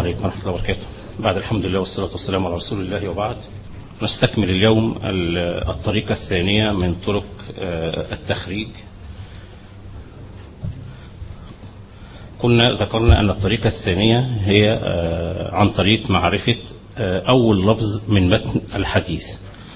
عليكم ورحمة الله وبركاته بعد الحمد لله والصلاة والسلام على رسول الله وبعد نستكمل اليوم الطريقة الثانية من طرق التخريج كنا ذكرنا أن الطريقة الثانية هي عن طريق معرفة أول لفظ من متن الحديث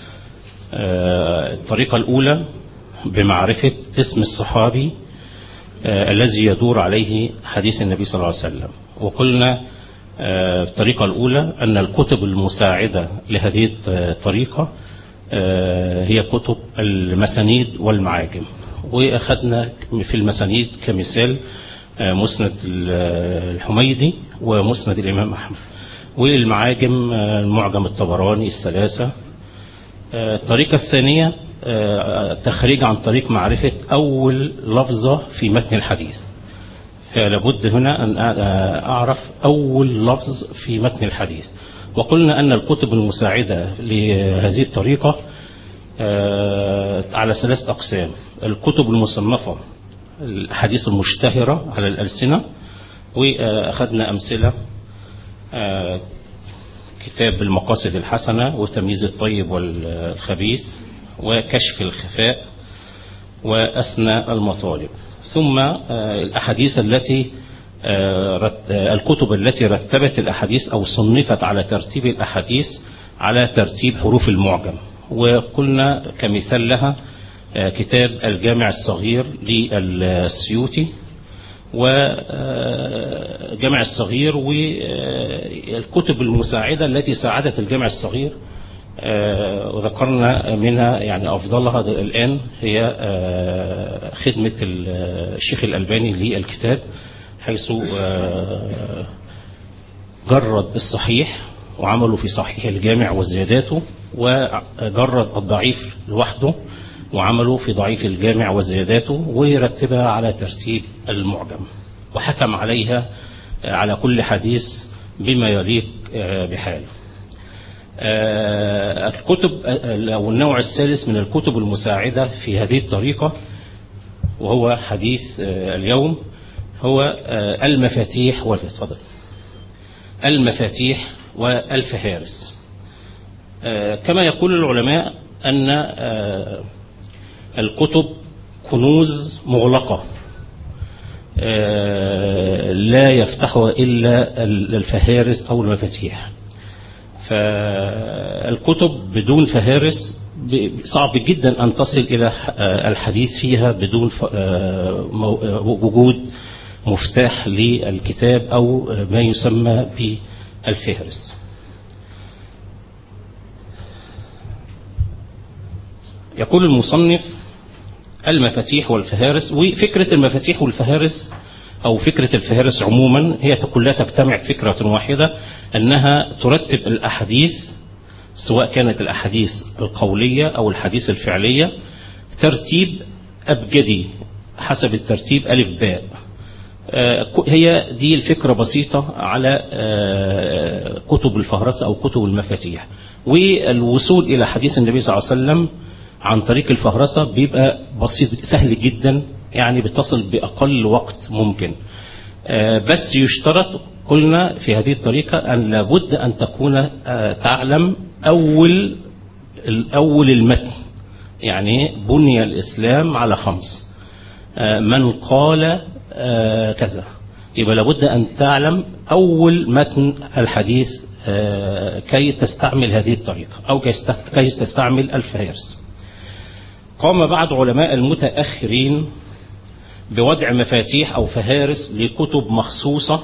الطريقة الأولى بمعرفة اسم الصحابي الذي يدور عليه حديث النبي صلى الله عليه وسلم وقلنا الطريقة الأولى أن الكتب المساعدة لهذه الطريقة هي كتب المسانيد والمعاجم وأخذنا في المسانيد كمثال مسند الحميدي ومسند الإمام أحمد والمعاجم المعجم الطبراني الثلاثة الطريقة الثانية تخريج عن طريق معرفة أول لفظة في متن الحديث فلابد هنا أن أعرف أول لفظ في متن الحديث وقلنا أن الكتب المساعدة لهذه الطريقة على ثلاث أقسام الكتب المصنفة الحديث المشتهرة على الألسنة وأخذنا أمثلة كتاب المقاصد الحسنة وتمييز الطيب والخبيث وكشف الخفاء وأسنى المطالب ثم الأحاديث التي الكتب التي رتبت الأحاديث أو صنفت على ترتيب الأحاديث على ترتيب حروف المعجم وقلنا كمثال لها كتاب الجامع الصغير للسيوطي وجامع الصغير والكتب المساعدة التي ساعدت الجامع الصغير وذكرنا منها يعني أفضلها الآن هي خدمة الشيخ الألباني للكتاب حيث جرد الصحيح وعمله في صحيح الجامع وزياداته وجرد الضعيف لوحده وعمله في ضعيف الجامع وزياداته ويرتبها على ترتيب المعجم وحكم عليها على كل حديث بما يليق بحاله الكتب أو النوع الثالث من الكتب المساعدة في هذه الطريقة وهو حديث اليوم هو المفاتيح والفضل المفاتيح والفهارس كما يقول العلماء أن الكتب كنوز مغلقة لا يفتحها إلا الفهارس أو المفاتيح فالكتب بدون فهارس صعب جدا أن تصل إلى الحديث فيها بدون وجود مفتاح للكتاب أو ما يسمى بالفهرس يقول المصنف المفاتيح والفهارس وفكرة المفاتيح والفهارس أو فكرة الفهارس عموما هي كلها تجتمع فكرة واحدة أنها ترتب الأحاديث سواء كانت الأحاديث القولية أو الحديث الفعلية ترتيب أبجدي حسب الترتيب ألف باء هي دي الفكرة بسيطة على كتب الفهرسة أو كتب المفاتيح والوصول إلى حديث النبي صلى الله عليه وسلم عن طريق الفهرسة بيبقى بسيط سهل جدا يعني بتصل بأقل وقت ممكن بس يشترط قلنا في هذه الطريقة أن لابد أن تكون تعلم أول أول المتن يعني بني الإسلام على خمس من قال كذا يبقى لابد أن تعلم أول متن الحديث كي تستعمل هذه الطريقة أو كي تستعمل الفهارس قام بعض علماء المتأخرين بوضع مفاتيح أو فهارس لكتب مخصوصة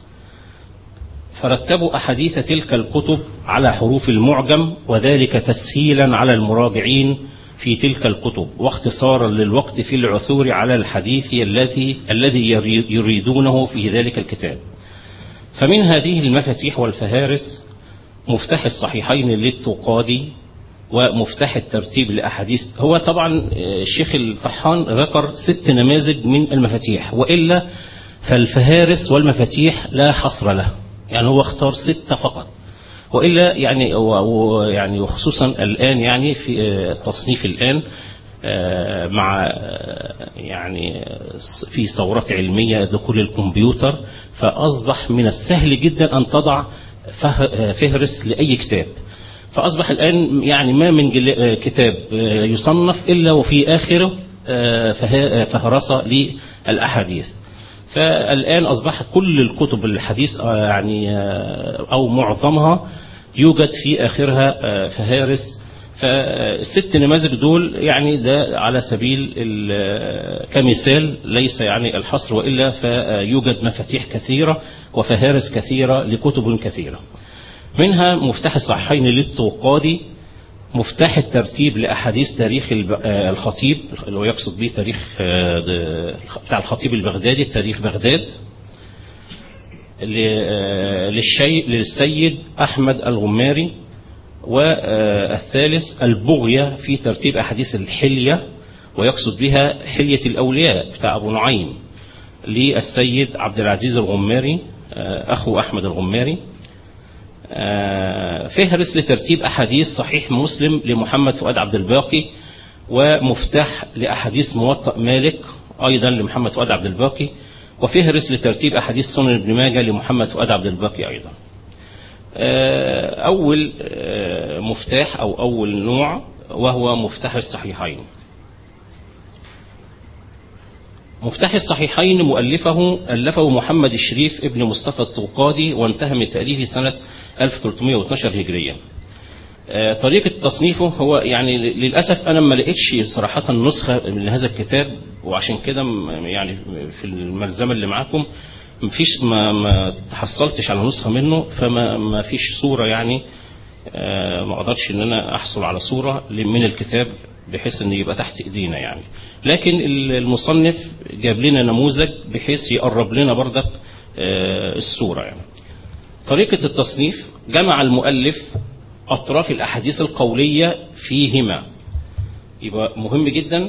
فرتبوا أحاديث تلك الكتب على حروف المعجم وذلك تسهيلا على المراجعين في تلك الكتب واختصارا للوقت في العثور على الحديث الذي الذي يريدونه في ذلك الكتاب فمن هذه المفاتيح والفهارس مفتاح الصحيحين للتقادي ومفتاح الترتيب لأحاديث هو طبعا الشيخ الطحان ذكر ست نماذج من المفاتيح وإلا فالفهارس والمفاتيح لا حصر له يعني هو اختار ستة فقط وإلا يعني يعني وخصوصا الآن يعني في التصنيف الآن مع يعني في ثورات علمية دخول الكمبيوتر فأصبح من السهل جدا أن تضع فهرس لأي كتاب فأصبح الآن يعني ما من كتاب يصنف إلا وفي آخره فهرسة للأحاديث فالآن أصبحت كل الكتب الحديث يعني أو معظمها يوجد في آخرها فهارس فالست نماذج دول يعني ده على سبيل كمثال ليس يعني الحصر وإلا فيوجد مفاتيح كثيرة وفهارس كثيرة لكتب كثيرة منها مفتاح الصحيحين للطوقادي مفتاح الترتيب لأحاديث تاريخ الخطيب اللي هو يقصد به تاريخ بتاع الخطيب البغدادي تاريخ بغداد للشيء للسيد أحمد الغماري والثالث البغية في ترتيب أحاديث الحلية ويقصد بها حلية الأولياء بتاع أبو نعيم للسيد عبد العزيز الغماري أخو أحمد الغماري فهرس لترتيب أحاديث صحيح مسلم لمحمد فؤاد عبد الباقي ومفتاح لأحاديث موطأ مالك أيضا لمحمد فؤاد عبد الباقي وفهرس لترتيب أحاديث سنن ابن ماجه لمحمد فؤاد عبد الباقي أيضا أول مفتاح أو أول نوع وهو مفتاح الصحيحين مفتاح الصحيحين مؤلفه ألفه محمد الشريف ابن مصطفى الطوقادي وانتهى من تأليفه سنة 1312 هجرية طريقة تصنيفه هو يعني للأسف أنا ما لقيتش صراحة نسخة من هذا الكتاب وعشان كده يعني في الملزمة اللي معاكم مفيش ما, ما تحصلتش على نسخة منه فما ما فيش صورة يعني ما اقدرش ان انا احصل على صورة من الكتاب بحيث ان يبقى تحت ايدينا يعني لكن المصنف جاب لنا نموذج بحيث يقرب لنا بردك الصورة يعني طريقة التصنيف جمع المؤلف أطراف الأحاديث القولية فيهما يبقى مهم جدا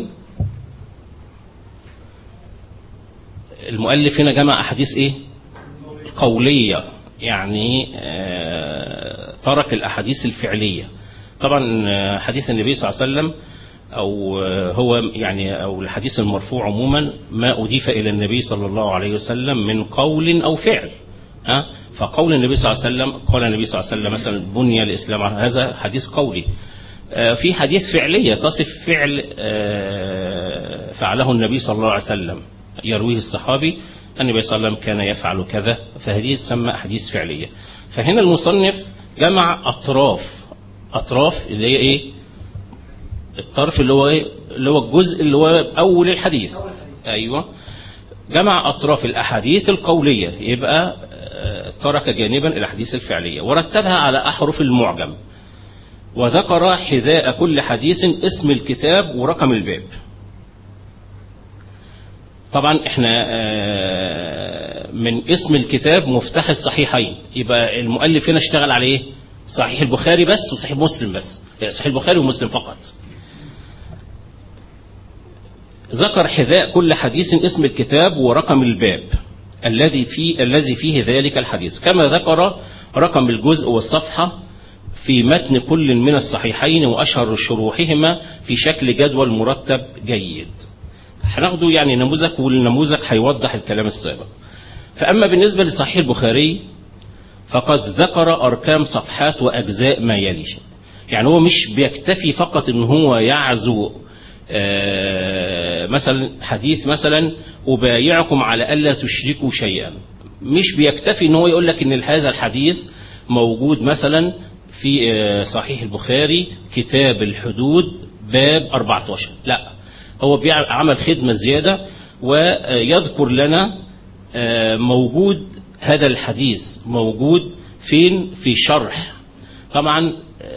المؤلف هنا جمع أحاديث إيه قولية يعني آه ترك الأحاديث الفعلية طبعا حديث النبي صلى الله عليه وسلم أو هو يعني أو الحديث المرفوع عموما ما أضيف إلى النبي صلى الله عليه وسلم من قول أو فعل أه؟ فقول النبي صلى الله عليه وسلم قال النبي صلى الله عليه وسلم مثلا بني الإسلام هذا حديث قولي آه في حديث فعلية تصف فعل آه فعله النبي صلى الله عليه وسلم يرويه الصحابي النبي صلى الله عليه وسلم كان يفعل كذا فهذه تسمى أحاديث فعلية فهنا المصنف جمع أطراف أطراف اللي هي إيه الطرف اللي هو إيه اللي هو الجزء اللي هو أول الحديث أيوة جمع أطراف الأحاديث القولية يبقى ترك جانبا الأحاديث الفعلية ورتبها على أحرف المعجم وذكر حذاء كل حديث اسم الكتاب ورقم الباب طبعا احنا من اسم الكتاب مفتاح الصحيحين يبقى المؤلف هنا اشتغل على ايه صحيح البخاري بس وصحيح مسلم بس صحيح البخاري ومسلم فقط ذكر حذاء كل حديث اسم الكتاب ورقم الباب الذي فيه الذي فيه ذلك الحديث كما ذكر رقم الجزء والصفحة في متن كل من الصحيحين وأشهر شروحهما في شكل جدول مرتب جيد هناخده يعني نموذج والنموذج هيوضح الكلام السابق فأما بالنسبة لصحيح البخاري فقد ذكر أركام صفحات وأجزاء ما يلي يعني هو مش بيكتفي فقط ان هو يعزو مثلا حديث مثلا أبايعكم على ألا تشركوا شيئا مش بيكتفي ان هو يقول لك ان هذا الحديث موجود مثلا في صحيح البخاري كتاب الحدود باب 14 لا هو عمل خدمة زيادة ويذكر لنا موجود هذا الحديث موجود فين في شرح طبعا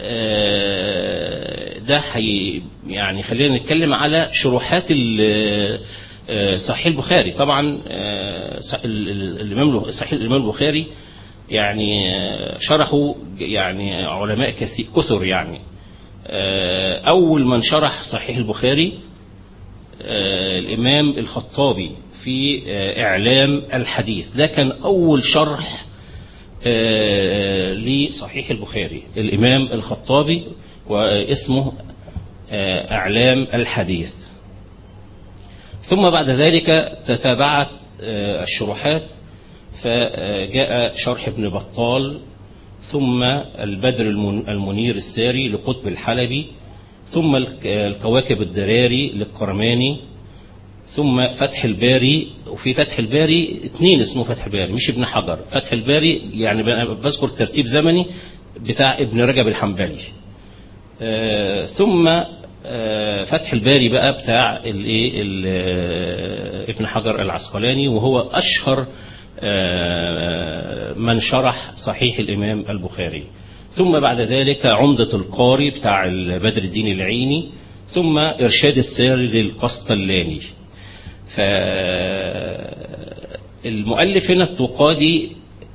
ده حي يعني خلينا نتكلم على شروحات صحيح البخاري طبعا الامام صحيح الامام البخاري يعني شرحوا يعني علماء كثر يعني اول من شرح صحيح البخاري الامام الخطابي في اعلام الحديث ده كان اول شرح لصحيح البخاري الامام الخطابي واسمه أعلام الحديث ثم بعد ذلك تتابعت الشروحات فجاء شرح ابن بطال ثم البدر المنير الساري لقطب الحلبي ثم الكواكب الدراري للقرماني ثم فتح الباري وفي فتح الباري اثنين اسمه فتح الباري مش ابن حجر فتح الباري يعني بذكر ترتيب زمني بتاع ابن رجب الحنبلي آه ثم آه فتح الباري بقى بتاع الايه ابن حجر العسقلاني وهو اشهر آه من شرح صحيح الامام البخاري ثم بعد ذلك عمدة القاري بتاع بدر الدين العيني ثم إرشاد الساري للقسطلاني فالمؤلف هنا التقادي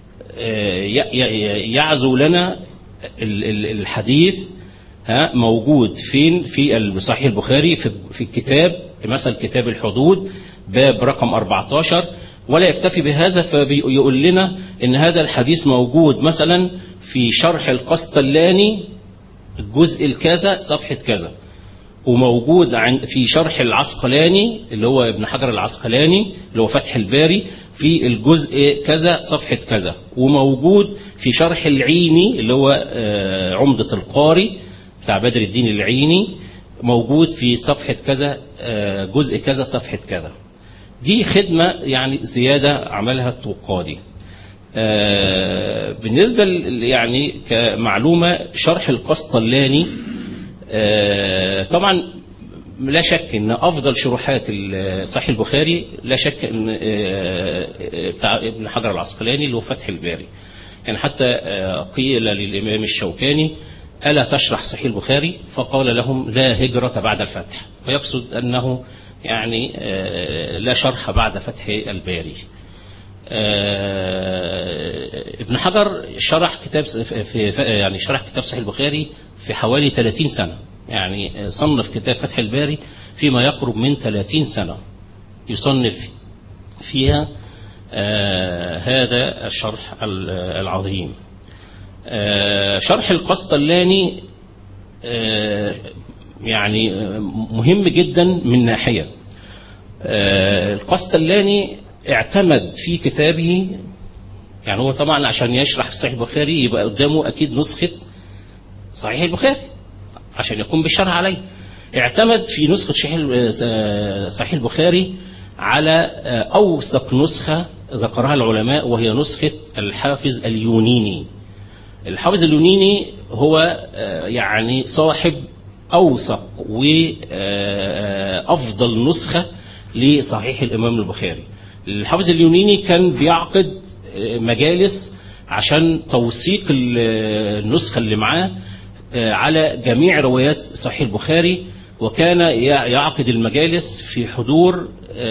يعزو لنا الحديث ها موجود فين في صحيح البخاري في, في الكتاب مثلا كتاب الحدود باب رقم 14 ولا يكتفي بهذا فبيقول لنا ان هذا الحديث موجود مثلا في شرح القسطلاني الجزء الكذا صفحة كذا وموجود عن في شرح العسقلاني اللي هو ابن حجر العسقلاني اللي هو فتح الباري في الجزء كذا صفحة كذا وموجود في شرح العيني اللي هو عمدة القاري بتاع بدر الدين العيني موجود في صفحة كذا جزء كذا صفحة كذا دي خدمة يعني زيادة عملها التوقادي آه بالنسبة يعني كمعلومة شرح القسطلاني آه طبعا لا شك ان افضل شروحات صحيح البخاري لا شك ان آه بتاع ابن حجر العسقلاني اللي هو فتح الباري يعني حتى قيل للامام الشوكاني الا تشرح صحيح البخاري فقال لهم لا هجرة بعد الفتح ويقصد انه يعني لا شرح بعد فتح الباري ابن حجر شرح كتاب في يعني شرح كتاب صحيح البخاري في حوالي 30 سنة يعني صنف كتاب فتح الباري فيما يقرب من 30 سنة يصنف فيها هذا الشرح العظيم شرح القسطلاني يعني مهم جدا من ناحية القسطلاني اعتمد في كتابه يعني هو طبعا عشان يشرح صحيح البخاري يبقى قدامه أكيد نسخة صحيح البخاري عشان يقوم بالشرح عليه اعتمد في نسخة صحيح البخاري على أوثق نسخة ذكرها العلماء وهي نسخة الحافظ اليونيني الحافظ اليونيني هو يعني صاحب أوثق وأفضل نسخة لصحيح الإمام البخاري الحافظ اليونيني كان بيعقد مجالس عشان توثيق النسخة اللي معاه على جميع روايات صحيح البخاري وكان يعقد المجالس في حضور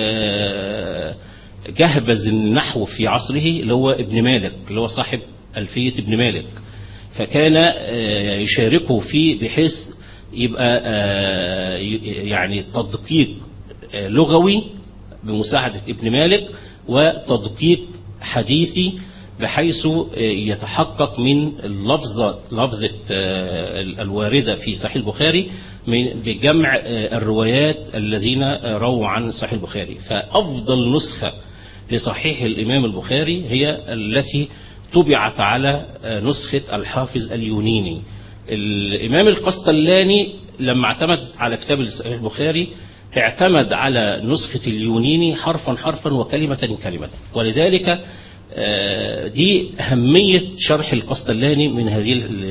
جهبذ النحو في عصره اللي هو ابن مالك اللي هو صاحب ألفية ابن مالك فكان يشاركه فيه بحيث يبقى يعني تدقيق لغوي بمساعدة ابن مالك وتدقيق حديثي بحيث يتحقق من اللفظة لفظة الواردة في صحيح البخاري بجمع الروايات الذين رووا عن صحيح البخاري فأفضل نسخة لصحيح الإمام البخاري هي التي طبعت على نسخة الحافظ اليونيني الإمام القسطلاني لما اعتمد على كتاب صحيح البخاري اعتمد على نسخة اليونيني حرفا حرفا وكلمة كلمة ولذلك دي أهمية شرح القسطلاني من هذه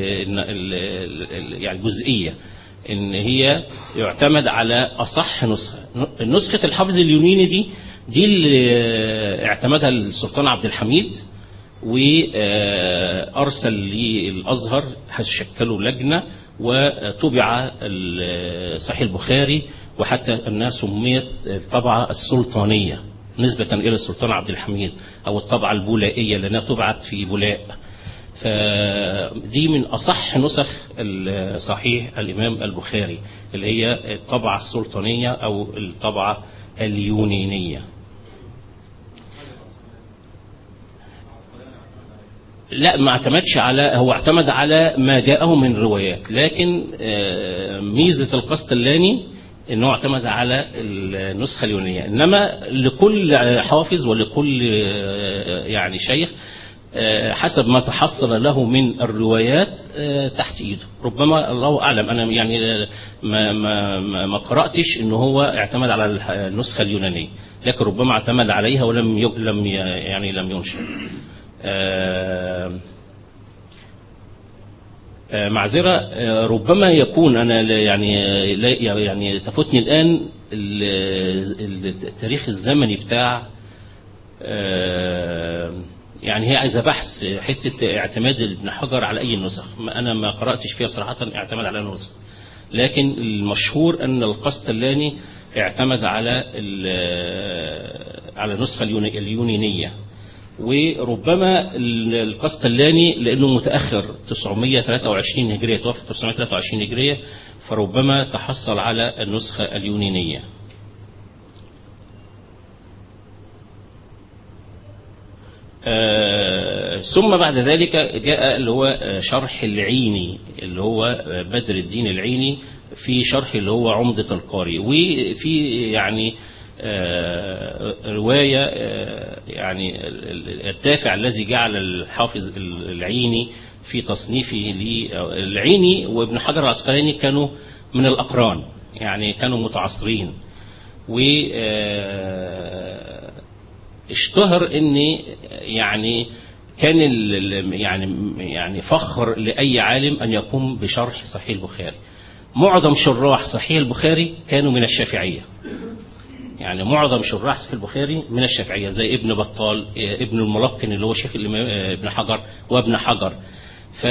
يعني الجزئية إن هي يعتمد على أصح نسخة نسخة الحافظ اليونيني دي دي اللي اعتمدها السلطان عبد الحميد وأرسل للأزهر شكلوا لجنة وطبع صحيح البخاري وحتى أنها سميت الطبعة السلطانية نسبة إلى السلطان عبد الحميد أو الطبعة البولائية لأنها طبعت في بولاء فدي من أصح نسخ صحيح الإمام البخاري اللي هي الطبعة السلطانية أو الطبعة اليونينية لا ما اعتمدش على هو اعتمد على ما جاءه من روايات لكن آه، ميزة القسطلاني انه اعتمد على النسخة اليونانية انما لكل حافظ ولكل آه، يعني شيخ آه، حسب ما تحصل له من الروايات آه، تحت ايده ربما الله اعلم انا يعني آه، ما ما ما- ما قراتش ان هو اعتمد على الح- النسخه اليونانيه لكن ربما اعتمد عليها ولم ي- لم ي- يعني لم ينشر آه، آه، معذرة آه، ربما يكون أنا لا- يعني آه، لا- يعني تفوتني الآن ال- ال- التاريخ الزمني بتاع آه، يعني هي عايزة بحث حتة اعتماد ابن حجر على أي نسخ ما- أنا ما قرأتش فيها بصراحة اعتمد على نسخ لكن المشهور أن القسطلاني اعتمد على ال- على النسخة اليوني- اليونانية وربما ال- القسطلاني لانه متاخر 923 هجريه توفى 923 هجريه فربما تحصل على النسخه اليونانيه آه، ثم بعد ذلك جاء اللي هو آه، شرح العيني اللي هو آه، بدر الدين العيني في شرح اللي هو عمدة القاري وفي يعني آه، رواية آه، يعني ال- ال- الدافع الذي جعل الحافظ ال- العيني في تصنيفه العيني وابن حجر العسقلاني كانوا من الأقران يعني كانوا متعاصرين و آه، اشتهر ان يعني كان ال- ال- يعني يعني فخر لاي عالم ان يقوم بشرح صحيح البخاري معظم شراح صحيح البخاري كانوا من الشافعيه يعني معظم شراح صحيح البخاري من الشافعيه زي ابن بطال آه، ابن الملقن اللي هو شيخ الإمام- آه، ابن حجر وابن حجر ف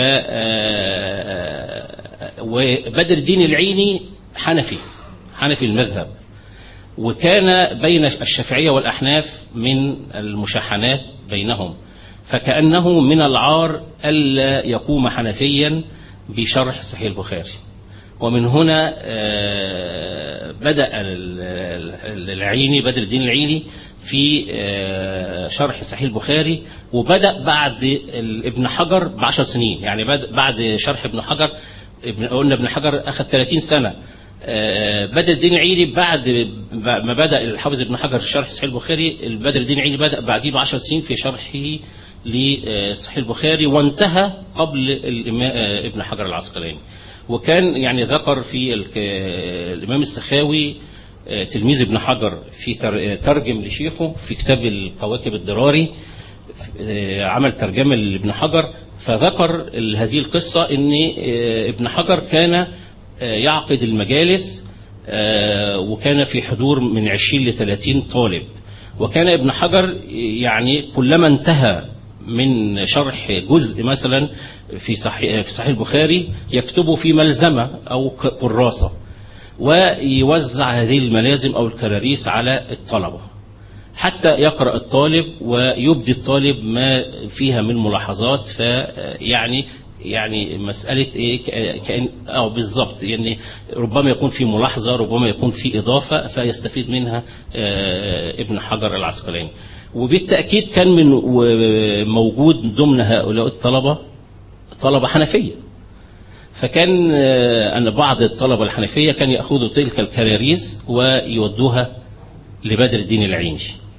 آه، وبدر الدين العيني حنفي حنفي المذهب وكان بين الشافعية والأحناف من المشاحنات بينهم فكأنه من العار ألا يقوم حنفيا بشرح صحيح البخاري ومن هنا آه، بدأ ال- ال- العيني بدر الدين العيني في آه، شرح صحيح البخاري وبدأ بعد ال- ابن حجر بعشر سنين يعني بد- بعد شرح ابن حجر ابن قلنا ابن حجر أخذ 30 سنة آه، بدر الدين العيني بعد ما بدأ الحافظ ابن حجر في شرح صحيح البخاري بدر الدين العيني بدأ بعديه بعشر سنين في شرحه لصحيح البخاري وانتهى قبل الإمام- آه، ابن حجر العسقلاني وكان يعني ذكر في ال- آه، الإمام السخاوي آه، تلميذ ابن حجر في تر- آه، ترجم لشيخه في كتاب الكواكب الدراري آه، عمل ترجمة لابن حجر فذكر ال- هذه القصة ان آه، ابن حجر كان آه، يعقد المجالس آه، وكان في حضور من 20 ل 30 طالب وكان ابن حجر يعني كلما انتهى من شرح جزء مثلا في صحيح في صحيح البخاري يكتبه في ملزمة أو ك- كراسة ويوزع هذه الملازم أو الكراريس على الطلبة حتى يقرأ الطالب ويبدي الطالب ما فيها من ملاحظات فيعني يعني مسألة إيه ك- كأن أو بالضبط يعني ربما يكون في ملاحظة ربما يكون في إضافة فيستفيد منها آه، ابن حجر العسقلاني وبالتأكيد كان من و- موجود ضمن هؤلاء الطلبة طلبة حنفية فكان آه، أن بعض الطلبة الحنفية كان يأخذوا تلك الكراريس ويودوها لبدر الدين العيني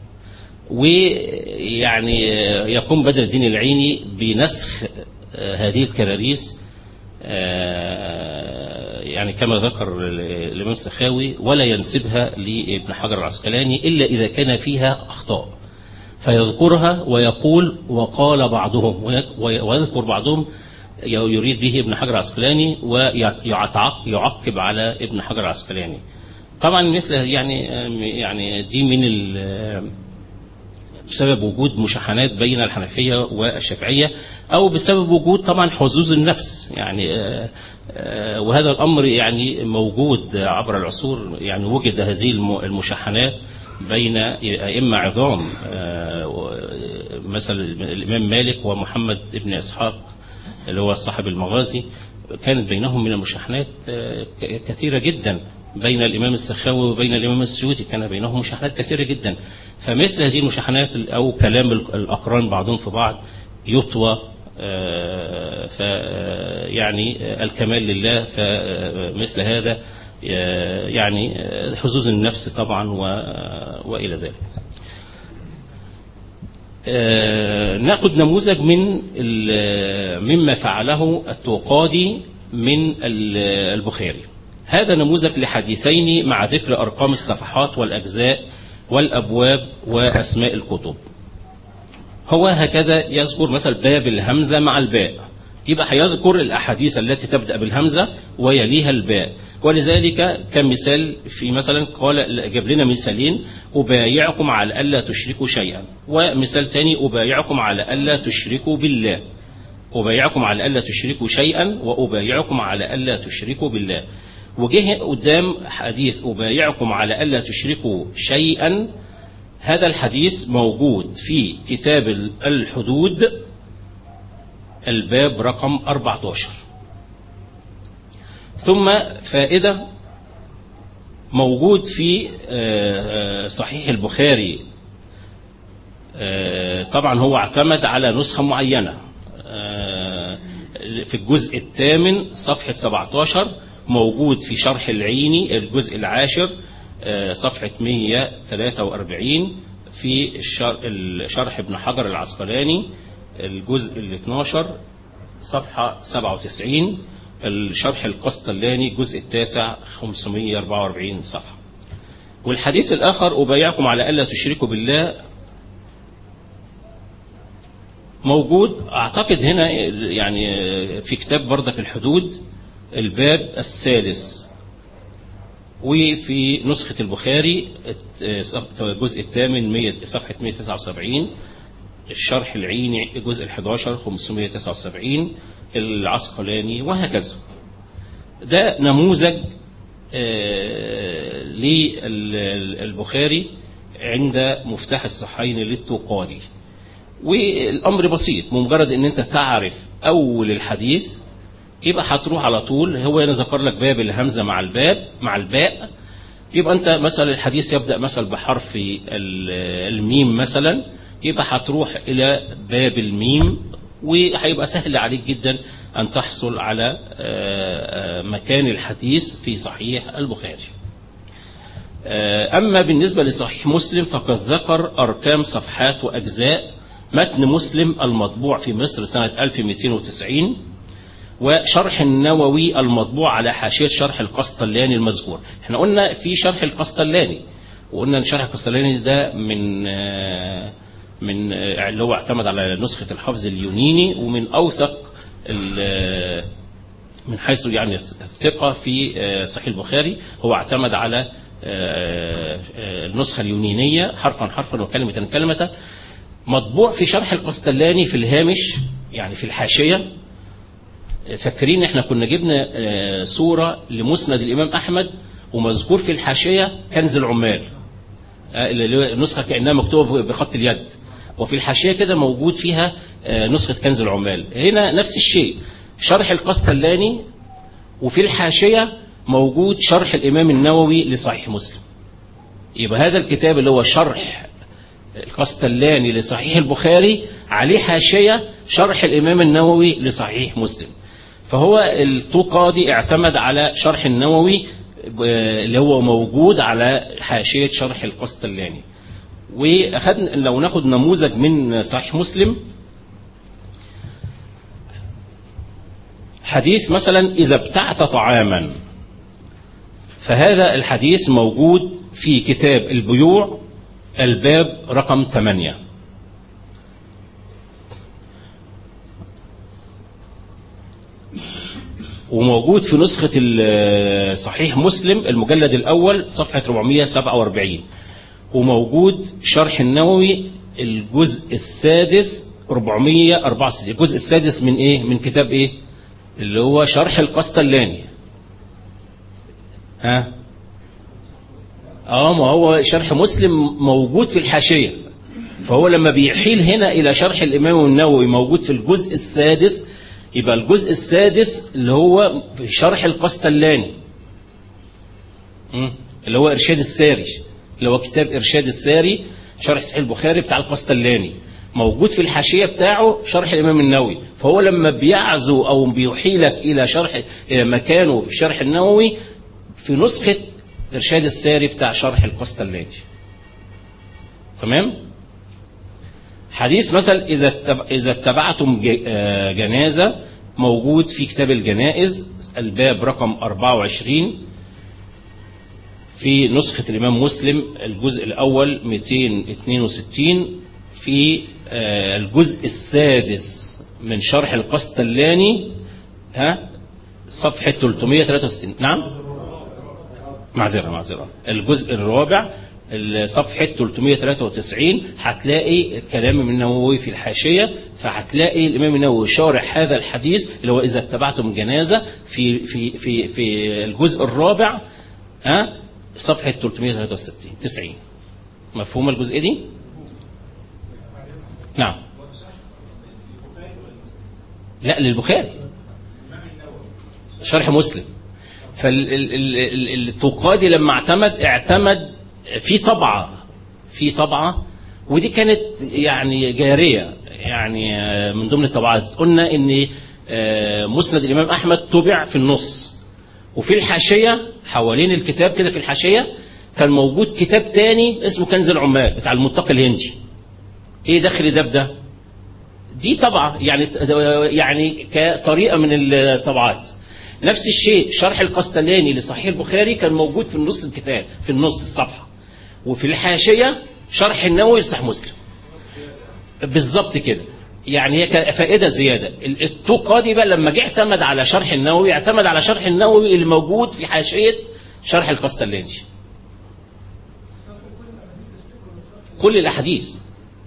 ويعني يقوم بدر الدين العيني بنسخ آه، هذه الكراريس آه، يعني كما ذكر الإمام السخاوي ولا ينسبها لابن حجر العسقلاني إلا إذا كان فيها أخطاء فيذكرها ويقول وقال بعضهم ويذكر بعضهم يريد به ابن حجر العسقلاني ويعقب على ابن حجر العسقلاني طبعا مثل يعني يعني دي من ال- بسبب وجود مشاحنات بين الحنفية والشافعية أو بسبب وجود طبعا حظوظ النفس يعني آه، آه، وهذا الأمر يعني موجود عبر العصور يعني وجد هذه الم- المشاحنات بين أئمة عظام آه، و- مثل الإمام مالك ومحمد بن إسحاق اللي هو صاحب المغازي كانت بينهم من المشاحنات آه، ك- كثيرة جدا بين الإمام السخاوي وبين الإمام السيوطي كان بينهم مشاحنات كثيرة جدا فمثل هذه المشاحنات أو كلام ال- الأقران بعضهم في بعض يطوى ف يعني الكمال لله فمثل هذا يعني حظوظ النفس طبعا وإلى ذلك ناخذ نموذج من مما فعله التوقادي من البخاري هذا نموذج لحديثين مع ذكر أرقام الصفحات والأجزاء والأبواب وأسماء الكتب هو هكذا يذكر مثلا باب الهمزة مع الباء يبقى هيذكر الأحاديث التي تبدأ بالهمزة ويليها الباء ولذلك كمثال في مثلا قال جاب لنا مثالين أبايعكم على ألا تشركوا شيئا ومثال تاني أبايعكم على ألا تشركوا بالله أبايعكم على ألا تشركوا شيئا وأبايعكم على ألا تشركوا بالله وجه قدام حديث أبايعكم على ألا تشركوا شيئا هذا الحديث موجود في كتاب الحدود الباب رقم 14 ثم فائدة موجود في صحيح البخاري طبعا هو اعتمد على نسخة معينة في الجزء الثامن صفحة 17 موجود في شرح العيني الجزء العاشر صفحة 143 في شرح ابن حجر العسقلاني الجزء ال 12 صفحة 97 الشرح القسطلاني الجزء التاسع 544 صفحة والحديث الآخر أبايعكم على ألا تشركوا بالله موجود أعتقد هنا يعني في كتاب بردك الحدود الباب الثالث وفي نسخة البخاري الجزء الثامن صفحة 179 الشرح العيني الجزء ال11 579 العسقلاني وهكذا ده نموذج للبخاري عند مفتاح الصحيحين للتقادي والأمر بسيط بمجرد ان انت تعرف أول الحديث يبقى هتروح على طول هو هنا ذكر لك باب الهمزة مع الباب مع الباء يبقى انت مثلا الحديث يبدأ مثلا بحرف الميم مثلا يبقى هتروح إلى باب الميم وهيبقى سهل عليك جدا أن تحصل على مكان الحديث في صحيح البخاري أما بالنسبة لصحيح مسلم فقد ذكر أركام صفحات وأجزاء متن مسلم المطبوع في مصر سنة 1290 وشرح النووي المطبوع على حاشية شرح القسطلاني المذكور احنا قلنا في شرح القسطلاني وقلنا ان شرح القسطلاني ده من من اللي هو اعتمد على نسخة الحفظ اليونيني ومن أوثق من حيث يعني الثقة في صحيح البخاري هو اعتمد على النسخة اليونينية حرفا حرفا وكلمة كلمة مطبوع في شرح القسطلاني في الهامش يعني في الحاشية فاكرين احنا كنا جبنا صورة لمسند الإمام أحمد ومذكور في الحاشية كنز العمال النسخة كأنها مكتوبة بخط اليد وفي الحاشية كده موجود فيها نسخة كنز العمال هنا نفس الشيء شرح القسطلاني وفي الحاشية موجود شرح الإمام النووي لصحيح مسلم يبقى هذا الكتاب اللي هو شرح القسطلاني لصحيح البخاري عليه حاشية شرح الإمام النووي لصحيح مسلم فهو الطوقادي اعتمد على شرح النووي اللي هو موجود على حاشية شرح القسطلاني وأخذنا لو ناخد نموذج من صحيح مسلم حديث مثلا إذا ابتعت طعاما فهذا الحديث موجود في كتاب البيوع الباب رقم 8 وموجود في نسخة صحيح مسلم المجلد الأول صفحة 447 وموجود شرح النووي الجزء السادس 464 الجزء السادس من ايه من كتاب ايه اللي هو شرح القسطلاني ها اه ما هو شرح مسلم موجود في الحاشية فهو لما بيحيل هنا الى شرح الامام النووي موجود في الجزء السادس يبقى الجزء السادس اللي هو في شرح القسطلاني اللي هو ارشاد الساري اللي هو كتاب ارشاد الساري شرح صحيح البخاري بتاع القسطلاني موجود في الحاشية بتاعه شرح الإمام النووي فهو لما بيعزو أو بيحيلك إلى شرح إلى مكانه في شرح النووي في نسخة إرشاد الساري بتاع شرح القسطلاني تمام حديث مثلا إذا اتب- إذا اتبعتم ج- آه، جنازة موجود في كتاب الجنائز الباب رقم 24 في نسخة الإمام مسلم الجزء الأول 262 في آه، الجزء السادس من شرح القسطلاني ها صفحة 363 نعم معذرة معذرة الجزء الرابع صفحة 393 هتلاقي كلام من النووي في الحاشية فهتلاقي الإمام النووي شارح هذا الحديث اللي هو إذا اتبعتم جنازة في في في في الجزء الرابع ها صفحة 363 90 مفهومة الجزء دي؟ نعم لا للبخاري شرح مسلم فالتقادي لما اعتمد اعتمد في طبعة في طبعة ودي كانت يعني جارية يعني آه، من ضمن الطبعات قلنا ان آه، مسند الإمام أحمد طبع في النص وفي الحاشية حوالين الكتاب كده في الحاشية كان موجود كتاب تاني اسمه كنز العمال بتاع المتقي الهندي ايه دخل ده بده دي طبعة يعني يعني كطريقة من الطبعات نفس الشيء شرح القسطلاني لصحيح البخاري كان موجود في النص الكتاب في النص الصفحة وفي الحاشية شرح النووي لصحيح مسلم بالظبط كده يعني هي كفائدة زيادة التقادي بقى لما جه اعتمد على شرح النووي اعتمد على شرح النووي اللي موجود في حاشية شرح القسطلاني كل الأحاديث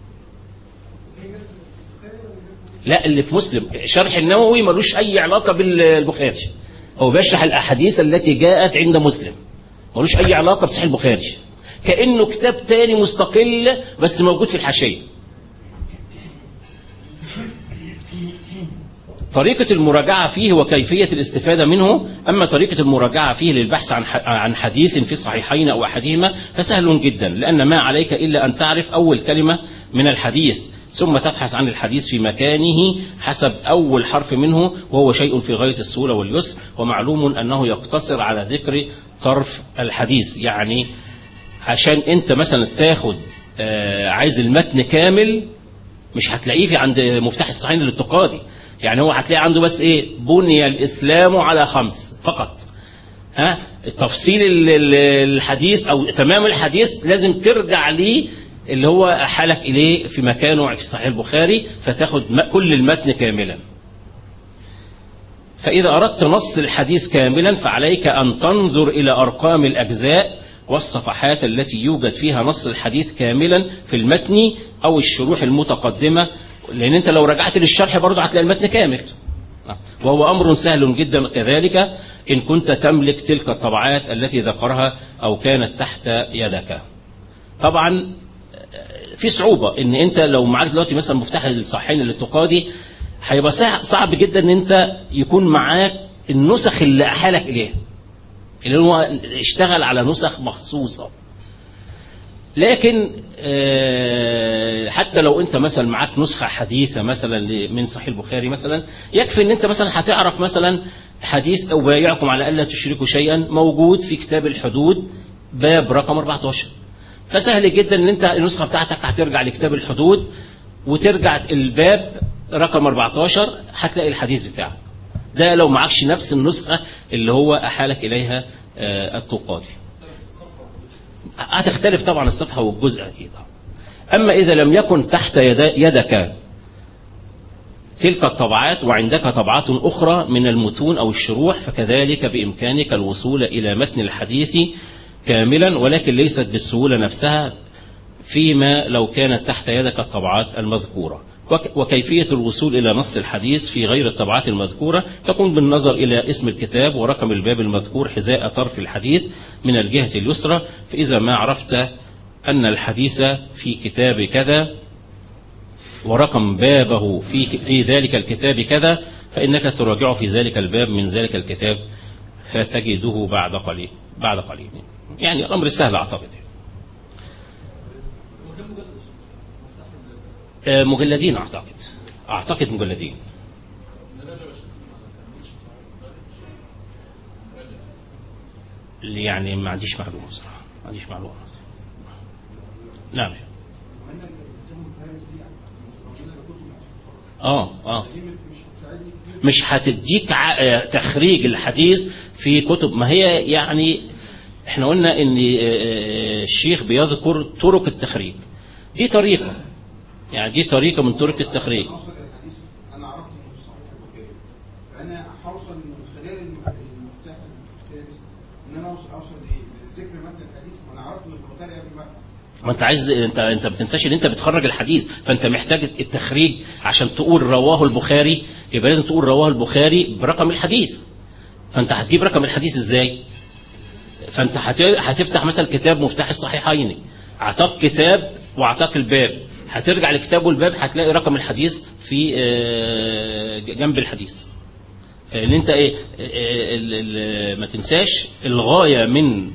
لا اللي في مسلم شرح النووي ملوش أي علاقة بالبخاري هو بيشرح الأحاديث التي جاءت عند مسلم ملوش أي علاقة بصحيح البخاري كأنه كتاب تاني مستقل بس موجود في الحاشية طريقة المراجعة فيه وكيفية الاستفادة منه أما طريقة المراجعة فيه للبحث عن عن حديث في الصحيحين أو أحدهما فسهل جدا لأن ما عليك إلا أن تعرف أول كلمة من الحديث ثم تبحث عن الحديث في مكانه حسب أول حرف منه وهو شيء في غاية السهولة واليسر ومعلوم أنه يقتصر على ذكر طرف الحديث يعني عشان أنت مثلا تاخد آه، عايز المتن كامل مش هتلاقيه في عند مفتاح الصحيحين للتقادي يعني هو هتلاقي عنده بس ايه بني الاسلام على خمس فقط ها تفصيل ال- ال- الحديث او تمام الحديث لازم ترجع ليه اللي هو احالك اليه في مكانه في صحيح البخاري فتاخد م- كل المتن كاملا فإذا أردت نص الحديث كاملا فعليك أن تنظر إلى أرقام الأجزاء والصفحات التي يوجد فيها نص الحديث كاملا في المتن أو الشروح المتقدمة لأن أنت لو رجعت للشرح برضه هتلاقي المتن كامل وهو أمر سهل جدا كذلك إن كنت تملك تلك الطبعات التي ذكرها أو كانت تحت يدك طبعا في صعوبة ان انت لو معاك دلوقتي مثلا مفتاح الصحيحين التقادي هيبقى سع- صعب جدا ان انت يكون معاك النسخ اللي احالك اليها اللي هو اشتغل على نسخ مخصوصة لكن آه، حتى لو انت مثلا معاك نسخة حديثة مثلا ل- من صحيح البخاري مثلا يكفي ان انت مثلا هتعرف مثلا حديث او بايعكم على الا تشركوا شيئا موجود في كتاب الحدود باب رقم 14 فسهل جدا ان انت النسخة بتاعتك هترجع لكتاب الحدود وترجع الباب رقم 14 هتلاقي الحديث بتاعك ده لو معكش نفس النسخة اللي هو أحالك إليها آه، التقاضي هتختلف طبعا الصفحة والجزء أكيد أما إذا لم يكن تحت يد- يدك تلك الطبعات وعندك طبعات أخرى من المتون أو الشروح فكذلك بإمكانك الوصول إلى متن الحديث كاملا ولكن ليست بالسهولة نفسها فيما لو كانت تحت يدك الطبعات المذكورة وك- وكيفية الوصول إلى نص الحديث في غير الطبعات المذكورة تكون بالنظر إلى اسم الكتاب ورقم الباب المذكور حذاء طرف الحديث من الجهة اليسرى فإذا ما عرفت أن الحديث في كتاب كذا ورقم بابه في في ذلك الكتاب كذا فإنك تراجعه في ذلك الباب من ذلك الكتاب فتجده بعد قليل بعد قليل يعني الأمر سهل أعتقد آه، مجلدين أعتقد أعتقد مجلدين اللي يعني ما عنديش معلومة صراحة ما عنديش معلومة نعم اه اه مش هتديك ع- آه، تخريج الحديث في كتب ما هي يعني احنا قلنا ان آه، آه، الشيخ بيذكر طرق التخريج دي طريقة يعني دي طريقة من طرق التخريج اوصل للحديث انا عرفت انه في صحيح البخاري فانا هوصل من خلال المف- المفتاح الثالث ان انا اوصل اوصل لذكر متن الحديث وانا عرفت انه في البخاري قبل ما ابحث ما انت عايز انت انت ما تنساش ان انت بتخرج الحديث فانت محتاج التخريج عشان تقول رواه البخاري يبقى لازم تقول رواه البخاري برقم الحديث فانت هتجيب رقم الحديث ازاي فانت هت- هتفتح مثلا كتاب مفتاح الصحيحين اعطاك كتاب واعطاك الباب هترجع لكتاب والباب هتلاقي رقم الحديث في آه، جنب الحديث فان انت ايه آه، ال- ال- ما تنساش الغايه من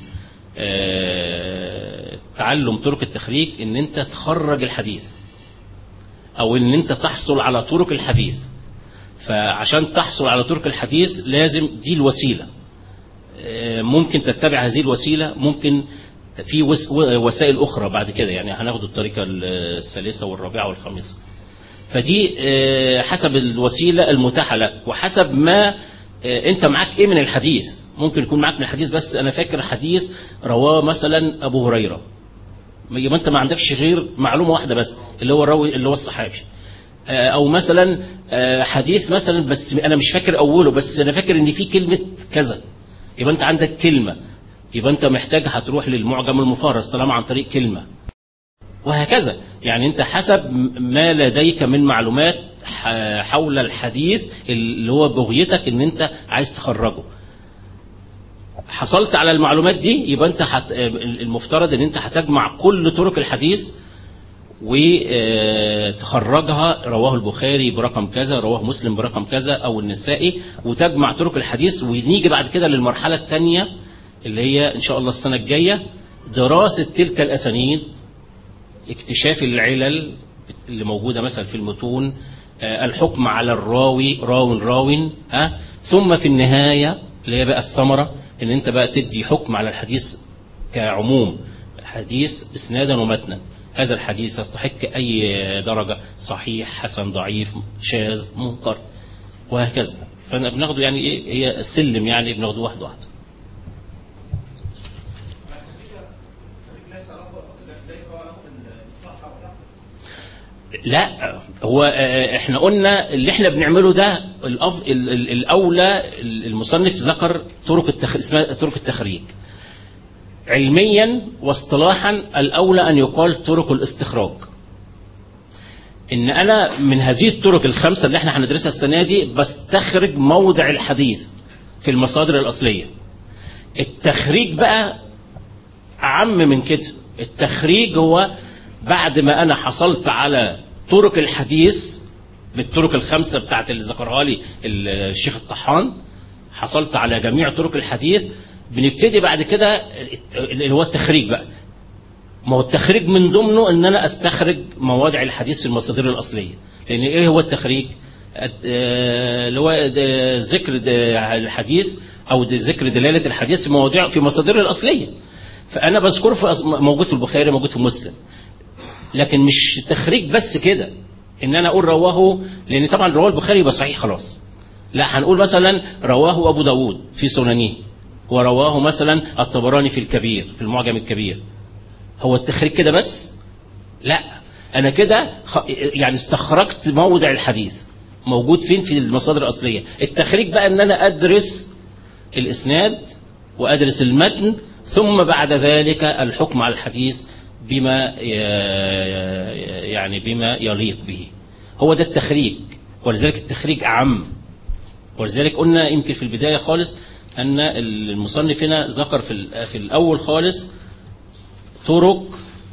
آه، تعلم طرق التخريج ان انت تخرج الحديث او ان انت تحصل على طرق الحديث فعشان تحصل على طرق الحديث لازم دي الوسيله آه، ممكن تتبع هذه الوسيله ممكن في وس- وسائل اخرى بعد كده يعني هناخد الطريقه الثالثه والرابعه والخامسه فدي آه، حسب الوسيلة المتاحة لك وحسب ما آه، انت معاك ايه من الحديث ممكن يكون معاك من الحديث بس انا فاكر حديث رواه مثلا ابو هريرة يبقى انت ما عندكش غير معلومة واحدة بس اللي هو الراوي اللي هو الصحابي آه، او مثلا آه، حديث مثلا بس انا مش فاكر اوله بس انا فاكر ان في كلمة كذا يبقى انت عندك كلمة يبقى انت محتاج هتروح للمعجم المفرس طالما عن طريق كلمة وهكذا يعني انت حسب ما لديك من معلومات ح- حول الحديث اللي هو بغيتك ان انت عايز تخرجه حصلت على المعلومات دي يبقى انت حت... المفترض ان انت هتجمع كل طرق الحديث وتخرجها رواه البخاري برقم كذا رواه مسلم برقم كذا او النسائي وتجمع طرق الحديث ونيجي بعد كده للمرحلة الثانية اللي هي ان شاء الله السنة الجاية دراسة تلك الاسانيد اكتشاف العلل اللي موجودة مثلا في المتون آه، الحكم على الراوي راو راو ها ثم في النهاية اللي هي بقى الثمرة ان انت بقى تدي حكم على الحديث كعموم حديث اسنادا ومتنا هذا الحديث يستحق اي درجة صحيح حسن ضعيف شاذ منكر وهكذا فبناخده يعني ايه هي السلم يعني بناخده واحد واحد لا هو آه، احنا قلنا اللي احنا بنعمله ده الأف... ال- ال- الاولى المصنف ذكر طرق التخ... اسمها طرق التخريج علميا واصطلاحا الاولى ان يقال طرق الاستخراج ان انا من هذه الطرق الخمسه اللي احنا هندرسها السنه دي بستخرج موضع الحديث في المصادر الاصليه التخريج بقى أعم من كده التخريج هو بعد ما أنا حصلت على طرق الحديث بالطرق الخمسة بتاعت اللي ذكرها لي الشيخ الطحان حصلت على جميع طرق الحديث بنبتدي بعد كده اللي هو التخريج بقى ما هو التخريج من ضمنه ان انا استخرج مواضع الحديث في المصادر الاصليه لان ايه هو التخريج آه، اللي هو د- ذكر د- الحديث او د- ذكر دلاله الحديث في مواضيع في مصادره الاصليه فانا بذكره في أص- موجود في البخاري موجود في مسلم لكن مش تخريج بس كده ان انا اقول رواه لان طبعا رواه البخاري يبقى صحيح خلاص لا هنقول مثلا رواه ابو داود في سننه ورواه مثلا الطبراني في الكبير في المعجم الكبير هو التخريج كده بس لا انا كده خ- يعني استخرجت موضع الحديث موجود فين في المصادر الاصليه التخريج بقى ان انا ادرس الاسناد وادرس المتن ثم بعد ذلك الحكم على الحديث بما ي- يعني بما يليق به هو ده التخريج ولذلك التخريج اعم ولذلك قلنا يمكن في البدايه خالص ان المصنف هنا ذكر في ال- في الاول خالص طرق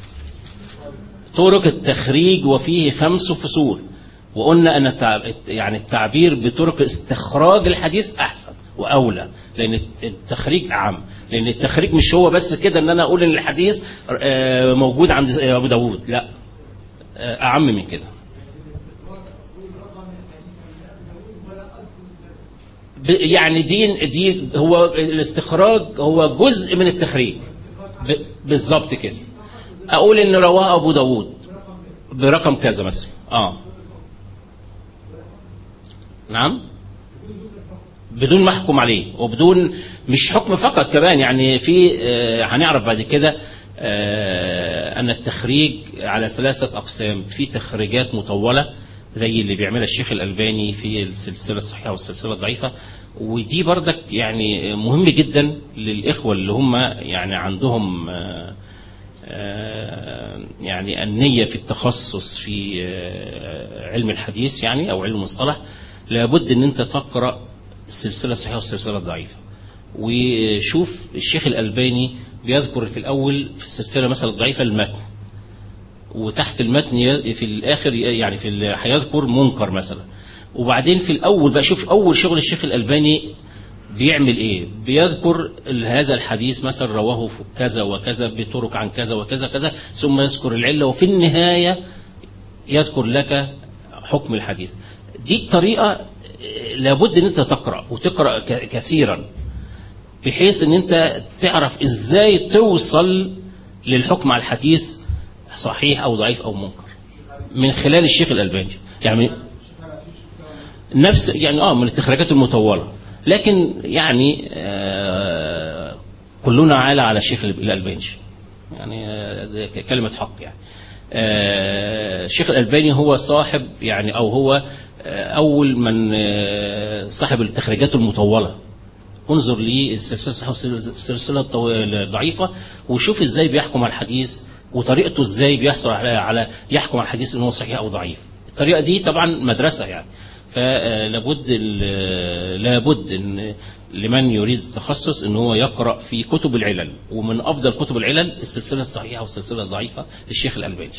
طرق التخريج وفيه خمس فصول وقلنا ان التع- يعني التعبير بطرق استخراج الحديث احسن واولى لان التخريج اعم لان التخريج مش هو بس كده ان انا اقول ان الحديث آه، موجود عند ابو داود لا آه، اعم من كده ب- يعني دي دي هو الاستخراج هو جزء من التخريج ب- بالظبط كده اقول ان رواه ابو داود برقم كذا مثلا اه نعم بدون ما احكم عليه وبدون مش حكم فقط كمان يعني في آه، هنعرف بعد كده آه، ان التخريج على ثلاثه اقسام في تخريجات مطوله زي اللي بيعملها الشيخ الالباني في السلسله الصحيحه والسلسله الضعيفه ودي بردك يعني مهم جدا للاخوه اللي هم يعني عندهم آه، آه، يعني النية في التخصص في آه، علم الحديث يعني أو علم المصطلح لابد أن أنت تقرأ السلسلة الصحيحة والسلسلة الضعيفة وشوف الشيخ الألباني بيذكر في الأول في السلسلة مثلا الضعيفة المتن وتحت المتن ي- في الآخر ي- يعني في ال- هيذكر منكر مثلا وبعدين في الأول بقى شوف أول شغل الشيخ الألباني بيعمل ايه بيذكر ال- هذا الحديث مثلا رواه في كذا وكذا بطرق عن كذا وكذا كذا ثم يذكر العلة وفي النهاية يذكر لك حكم الحديث دي الطريقة آه، لابد ان انت تقرأ وتقرأ ك- كثيرا بحيث ان انت تعرف ازاي توصل للحكم على الحديث صحيح او ضعيف او منكر من خلال الشيخ الألباني يعني نفس يعني اه من التخريجات المطولة لكن يعني آه كلنا عالة على الشيخ الألباني يعني آه ده ك- كلمة حق يعني آه الشيخ الألباني هو صاحب يعني أو هو آه أول من آه صاحب التخريجات المطولة انظر للسلسلة الصحيحة والسلسلة الطو- الضعيفة وشوف ازاي بيحكم على الحديث وطريقته ازاي بيحصل على على يحكم على الحديث ان هو صحيح او ضعيف الطريقة دي طبعا مدرسة يعني فلابد ال- لابد ان لمن يريد التخصص ان هو يقرأ في كتب العلل ومن افضل كتب العلل السلسلة الصحيحة والسلسلة الضعيفة للشيخ الألباني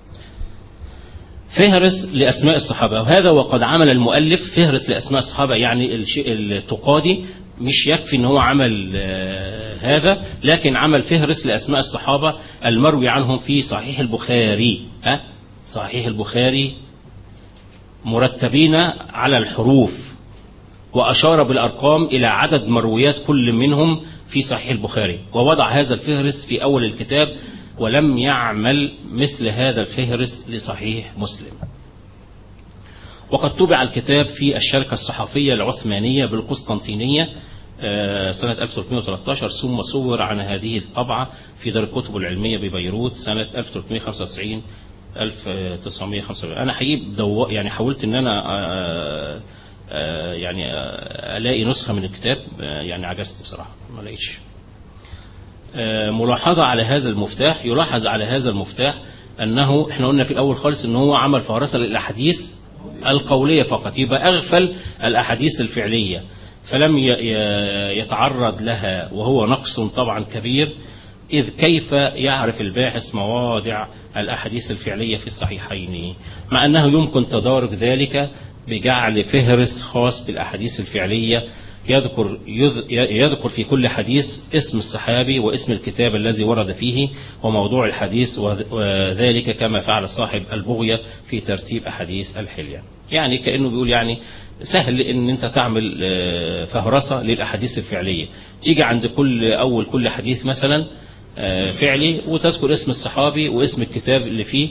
فهرس لأسماء الصحابة وهذا وقد عمل المؤلف فهرس لأسماء الصحابة يعني الشيء التقادي مش يكفي ان هو عمل آه، هذا لكن عمل فهرس لأسماء الصحابة المروي عنهم في صحيح البخاري ها صحيح البخاري مرتبين على الحروف وأشار بالأرقام إلى عدد مرويات كل منهم في صحيح البخاري ووضع هذا الفهرس في أول الكتاب ولم يعمل مثل هذا الفهرس لصحيح مسلم وقد طبع الكتاب في الشركة الصحفية العثمانية بالقسطنطينية آه، سنة 1313 ثم صور عن هذه الطبعة في دار الكتب العلمية ببيروت سنة 1395 1945 أنا حقيقي دو... يعني حاولت إن أنا آه، آه، يعني آه، ألاقي نسخة من الكتاب آه، يعني عجزت بصراحة ما لقيتش آه، ملاحظة على هذا المفتاح يلاحظ على هذا المفتاح أنه احنا قلنا في الأول خالص أنه هو عمل فهرسة للأحاديث القولية فقط يبقى أغفل الأحاديث الفعلية فلم ي- ي- يتعرض لها وهو نقص طبعا كبير إذ كيف يعرف الباحث مواضع الأحاديث الفعلية في الصحيحين مع أنه يمكن تدارك ذلك بجعل فهرس خاص بالأحاديث الفعلية يذكر يذ- يذكر في كل حديث اسم الصحابي واسم الكتاب الذي ورد فيه وموضوع الحديث وذ- وذلك كما فعل صاحب البغية في ترتيب أحاديث الحلية يعني كأنه بيقول يعني سهل ان انت تعمل آه، فهرسة للأحاديث الفعلية تيجي عند كل أول كل حديث مثلا آه، فعلي وتذكر اسم الصحابي واسم الكتاب اللي فيه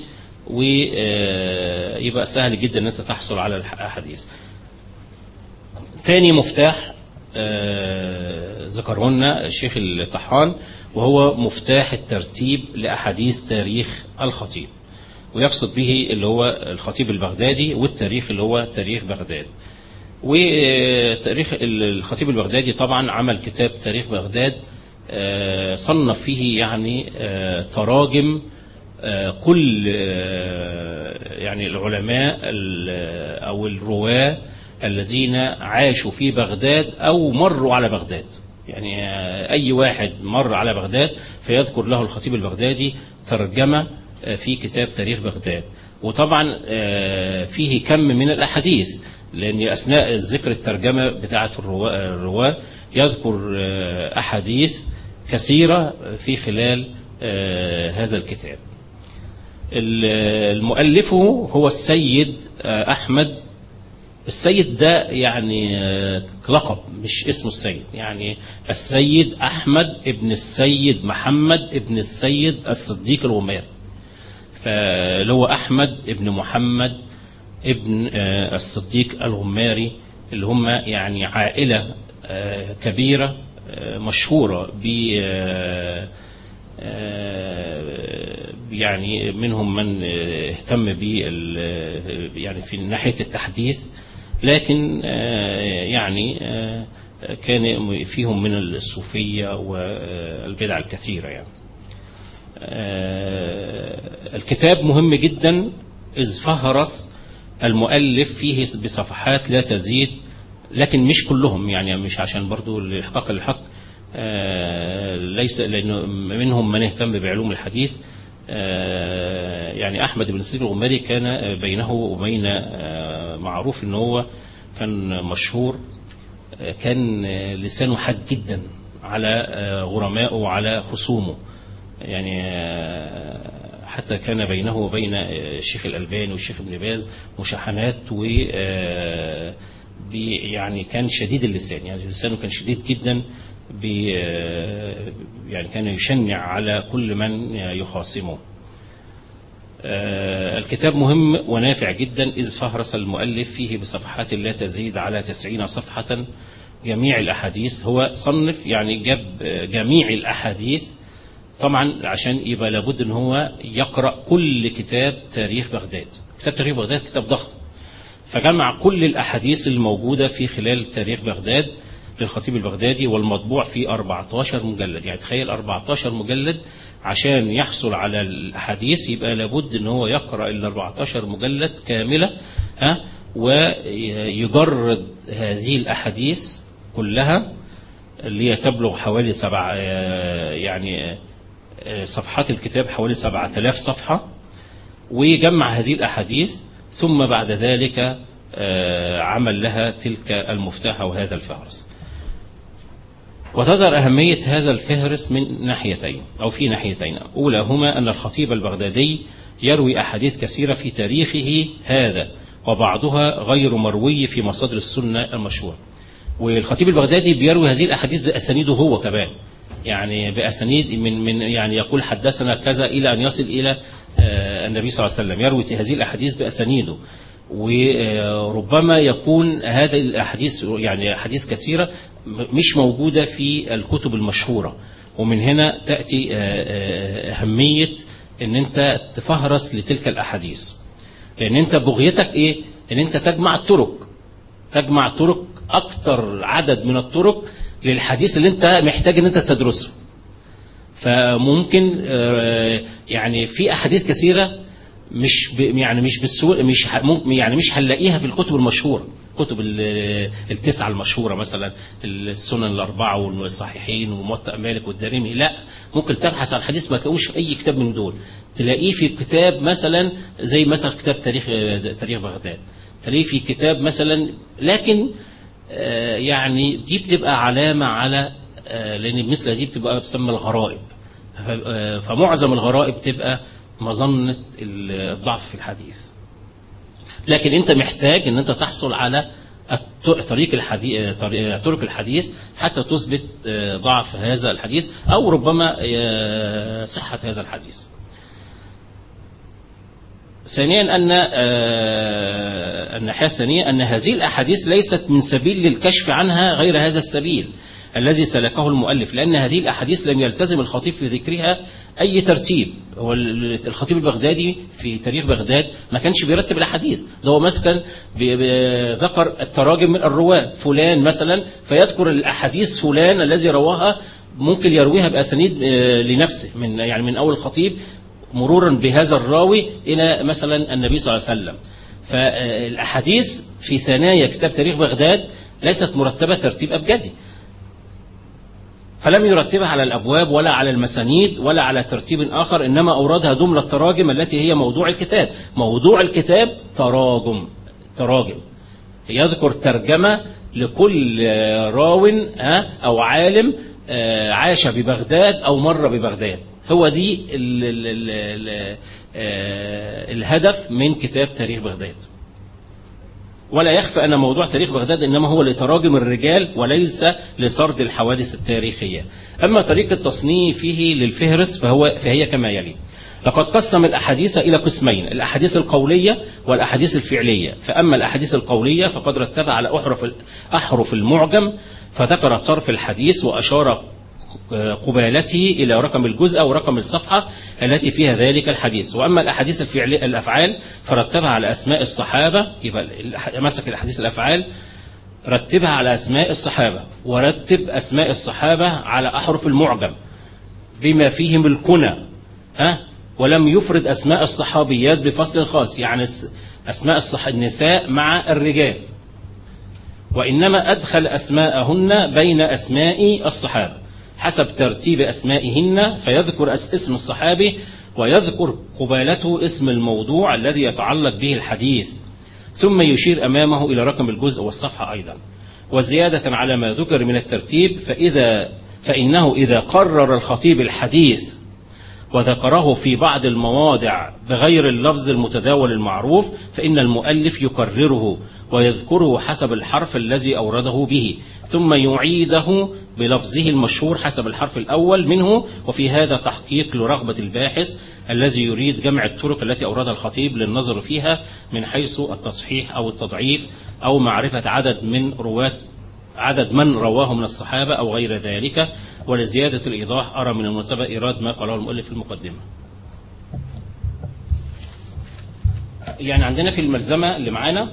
ويبقى سهل جدا ان انت تحصل على الأحاديث تاني مفتاح آه، ذكره لنا الشيخ الطحان وهو مفتاح الترتيب لأحاديث تاريخ الخطيب ويقصد به اللي هو الخطيب البغدادي والتاريخ اللي هو تاريخ بغداد وتاريخ الخطيب البغدادي طبعا عمل كتاب تاريخ بغداد آه، صنف فيه يعني آه، تراجم آه، كل آه، يعني العلماء ال- أو الرواة الذين عاشوا في بغداد أو مروا على بغداد يعني آه، أي واحد مر على بغداد فيذكر له الخطيب البغدادي ترجمة آه، في كتاب تاريخ بغداد وطبعا آه، فيه كم من الأحاديث لأن أثناء ذكر الترجمة بتاعة الرواة الرواة يذكر آه، أحاديث كثيرة في خلال آه، هذا الكتاب المؤلف هو السيد أحمد السيد ده يعني آه، لقب مش اسمه السيد يعني السيد أحمد ابن السيد محمد ابن السيد الصديق الغماري فاللي هو أحمد ابن محمد ابن آه، الصديق الغماري اللي هم يعني عائلة آه، كبيرة آه، مشهورة ب آه، آه، يعني منهم من آه، اهتم بال يعني في ناحية التحديث لكن آه، يعني آه، كان فيهم من الصوفية والبدع الكثيرة يعني آه، الكتاب مهم جدا إذ فهرس المؤلف فيه بصفحات لا تزيد لكن مش كلهم يعني مش عشان برضو الإحقاق للحق آه، ليس لأنه منهم من اهتم بعلوم الحديث آه، يعني أحمد بن سيد الغماري كان بينه وبين آه، معروف أنه هو كان مشهور آه، كان آه، لسانه حاد جدا على آه، غرمائه وعلى خصومه يعني آه، حتى كان بينه وبين آه، الشيخ الألباني والشيخ ابن باز مشاحنات و آه، بي- يعني كان شديد اللسان يعني لسانه كان شديد جدا بي- آه، يعني كان يشنع على كل من يخاصمه آه، الكتاب مهم ونافع جدا إذ فهرس المؤلف فيه بصفحات لا تزيد على تسعين صفحة جميع الأحاديث هو صنف يعني جاب آه، جميع الأحاديث طبعا عشان يبقى لابد ان هو يقرأ كل كتاب تاريخ بغداد كتاب تاريخ بغداد كتاب ضخم فجمع كل الأحاديث الموجودة في خلال تاريخ بغداد للخطيب البغدادي والمطبوع في 14 مجلد يعني تخيل 14 مجلد عشان يحصل على الأحاديث يبقى لابد ان هو يقرأ ال 14 مجلد كاملة ها ويجرد هذه الأحاديث كلها اللي هي تبلغ حوالي سبع آه، يعني آه، صفحات الكتاب حوالي سبعة آلاف صفحة ويجمع هذه الأحاديث ثم بعد ذلك آه، عمل لها تلك المفتاح وهذا الفهرس وتظهر أهمية هذا الفهرس من ناحيتين أو في ناحيتين أولاهما أن الخطيب البغدادي يروي أحاديث كثيرة في تاريخه هذا وبعضها غير مروي في مصادر السنة المشهورة والخطيب البغدادي بيروي هذه الأحاديث بأسانيده هو كمان يعني بأسانيد من من يعني يقول حدثنا كذا إلى أن يصل إلى آه، النبي صلى الله عليه وسلم يروي هذه الأحاديث بأسانيده وربما يكون هذه الأحاديث يعني أحاديث كثيرة م- مش موجودة في الكتب المشهورة ومن هنا تأتي آه، آه، أهمية أن أنت تفهرس لتلك الأحاديث لأن أنت بغيتك إيه؟ أن أنت تجمع الطرق تجمع طرق أكتر عدد من الطرق للحديث اللي أنت محتاج أن أنت تدرسه فممكن آه، يعني في أحاديث كثيرة مش ب يعني مش بالسهوله مش ح- ممكن يعني مش هنلاقيها في الكتب المشهوره كتب ال- التسعه المشهوره مثلا السنن الاربعه والصحيحين وموطأ مالك والدارمي لا ممكن تبحث عن حديث ما تلاقوش في اي كتاب من دول تلاقيه في كتاب مثلا زي مثلا كتاب تاريخ تاريخ بغداد تلاقيه في كتاب مثلا لكن آه، يعني دي بتبقى علامه على آه، لان مثل دي بتبقى بتسمى الغرائب ف- آه، فمعظم الغرائب تبقى مظنة الضعف في الحديث لكن انت محتاج ان انت تحصل على الط- طريق الحديث طرق الحديث حتى تثبت آه، ضعف هذا الحديث او ربما آه، صحة هذا الحديث ثانيا أن آه، الناحية الثانية أن هذه الأحاديث ليست من سبيل للكشف عنها غير هذا السبيل الذي سلكه المؤلف لأن هذه الأحاديث لم يلتزم الخطيب في ذكرها أي ترتيب هو ال- الخطيب البغدادي في تاريخ بغداد ما كانش بيرتب الأحاديث ده هو مثلا بي- بي- ذكر التراجم من الرواة فلان مثلا فيذكر الأحاديث فلان الذي رواها ممكن يرويها بأسانيد آه، لنفسه من يعني من أول الخطيب مرورا بهذا الراوي إلى مثلا النبي صلى الله عليه وسلم فالأحاديث في ثنايا كتاب تاريخ بغداد ليست مرتبة ترتيب أبجدي فلم يرتبها على الأبواب ولا على المسانيد ولا على ترتيب آخر إنما أوردها ضمن التراجم التي هي موضوع الكتاب موضوع الكتاب تراجم تراجم يذكر ترجمة لكل آه، راو ها، أو عالم آه، عاش ببغداد أو مر ببغداد هو دي ال ال ال ال آه، الهدف من كتاب تاريخ بغداد ولا يخفى أن موضوع تاريخ بغداد إنما هو لتراجم الرجال وليس لسرد الحوادث التاريخية أما طريقة تصنيفه للفهرس فهو فهي كما يلي لقد قسم الأحاديث إلى قسمين الأحاديث القولية والأحاديث الفعلية فأما الأحاديث القولية فقد رتبها على أحرف أحرف المعجم فذكر طرف الحديث وأشار قبالته إلى رقم الجزء أو رقم الصفحة التي فيها ذلك الحديث وأما الأحاديث الفعلية الأفعال فرتبها على أسماء الصحابة يبقى مسك الأحاديث الأفعال رتبها على أسماء الصحابة ورتب أسماء الصحابة على أحرف المعجم بما فيهم الكنى ها ولم يفرد أسماء الصحابيات بفصل خاص يعني أسماء الصح... النساء مع الرجال وإنما أدخل أسماءهن بين أسماء الصحابة حسب ترتيب أسمائهن فيذكر اسم الصحابي ويذكر قبالته اسم الموضوع الذي يتعلق به الحديث ثم يشير أمامه إلى رقم الجزء والصفحة أيضا وزيادة على ما ذكر من الترتيب فإذا فإنه إذا قرر الخطيب الحديث وذكره في بعض المواضع بغير اللفظ المتداول المعروف فإن المؤلف يكرره ويذكره حسب الحرف الذي أورده به ثم يعيده بلفظه المشهور حسب الحرف الأول منه وفي هذا تحقيق لرغبة الباحث الذي يريد جمع الطرق التي أوردها الخطيب للنظر فيها من حيث التصحيح أو التضعيف أو معرفة عدد من رواة عدد من رواه من الصحابة أو غير ذلك ولزيادة الإيضاح أرى من المناسبة إيراد ما قاله المؤلف في المقدمة يعني عندنا في الملزمة اللي معانا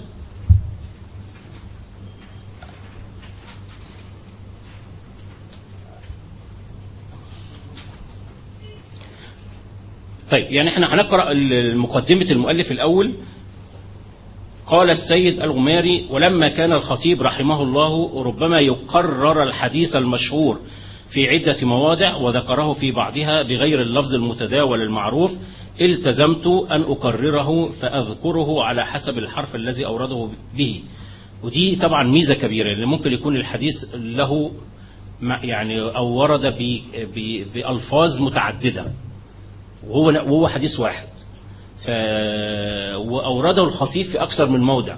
طيب يعني احنا هنقرأ مقدمة المؤلف الأول قال السيد الغماري ولما كان الخطيب رحمه الله ربما يقرر الحديث المشهور في عدة مواضع وذكره في بعضها بغير اللفظ المتداول المعروف التزمت أن أكرره فأذكره على حسب الحرف الذي أورده به ودي طبعا ميزة كبيرة لأن ممكن يكون الحديث له يعني أو ورد بألفاظ متعددة وهو وهو حديث واحد ف... وأورده الخطيب في أكثر من موضع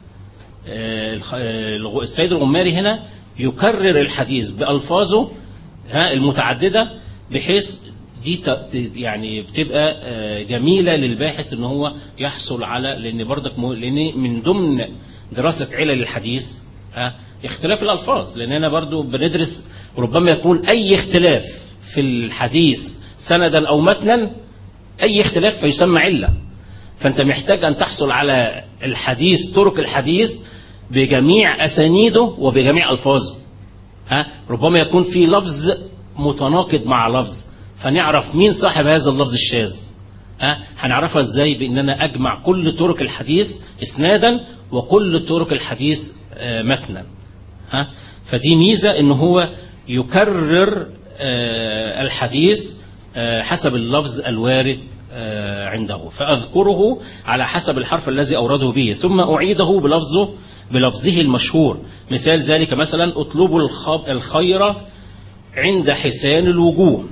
السيد الغماري هنا يكرر الحديث بألفاظه ها المتعددة بحيث دي يعني بتبقى جميلة للباحث ان هو يحصل على لان برضك لان من ضمن دراسة علل الحديث ها اختلاف الألفاظ لأن أنا برضو بندرس ربما يكون أي اختلاف في الحديث سندا أو متنا أي اختلاف فيسمى علة فأنت محتاج أن تحصل على الحديث طرق الحديث بجميع أسانيده وبجميع ألفاظه ها ربما يكون في لفظ متناقض مع لفظ فنعرف مين صاحب هذا اللفظ الشاذ ها هنعرفها ازاي بان انا اجمع كل طرق الحديث اسنادا وكل طرق الحديث متنا ها فدي ميزه ان هو يكرر الحديث حسب اللفظ الوارد عنده فأذكره على حسب الحرف الذي أورده به ثم أعيده بلفظه بلفظه المشهور مثال ذلك مثلا اطلبوا الخير عند حسان الوجوه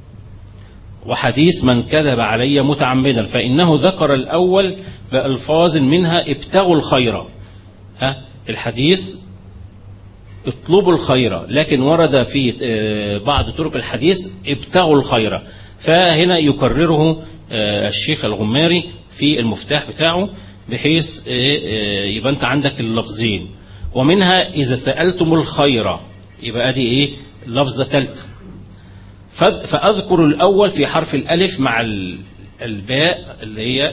وحديث من كذب علي متعمدا فإنه ذكر الأول بألفاظ منها ابتغوا الخير ها الحديث اطلبوا الخير لكن ورد في بعض طرق الحديث ابتغوا الخير فهنا يكرره الشيخ الغماري في المفتاح بتاعه بحيث يبقى انت عندك اللفظين ومنها إذا سألتم الخير يبقى دي ايه لفظة ثالثة فأذكر الأول في حرف الألف مع الباء اللي هي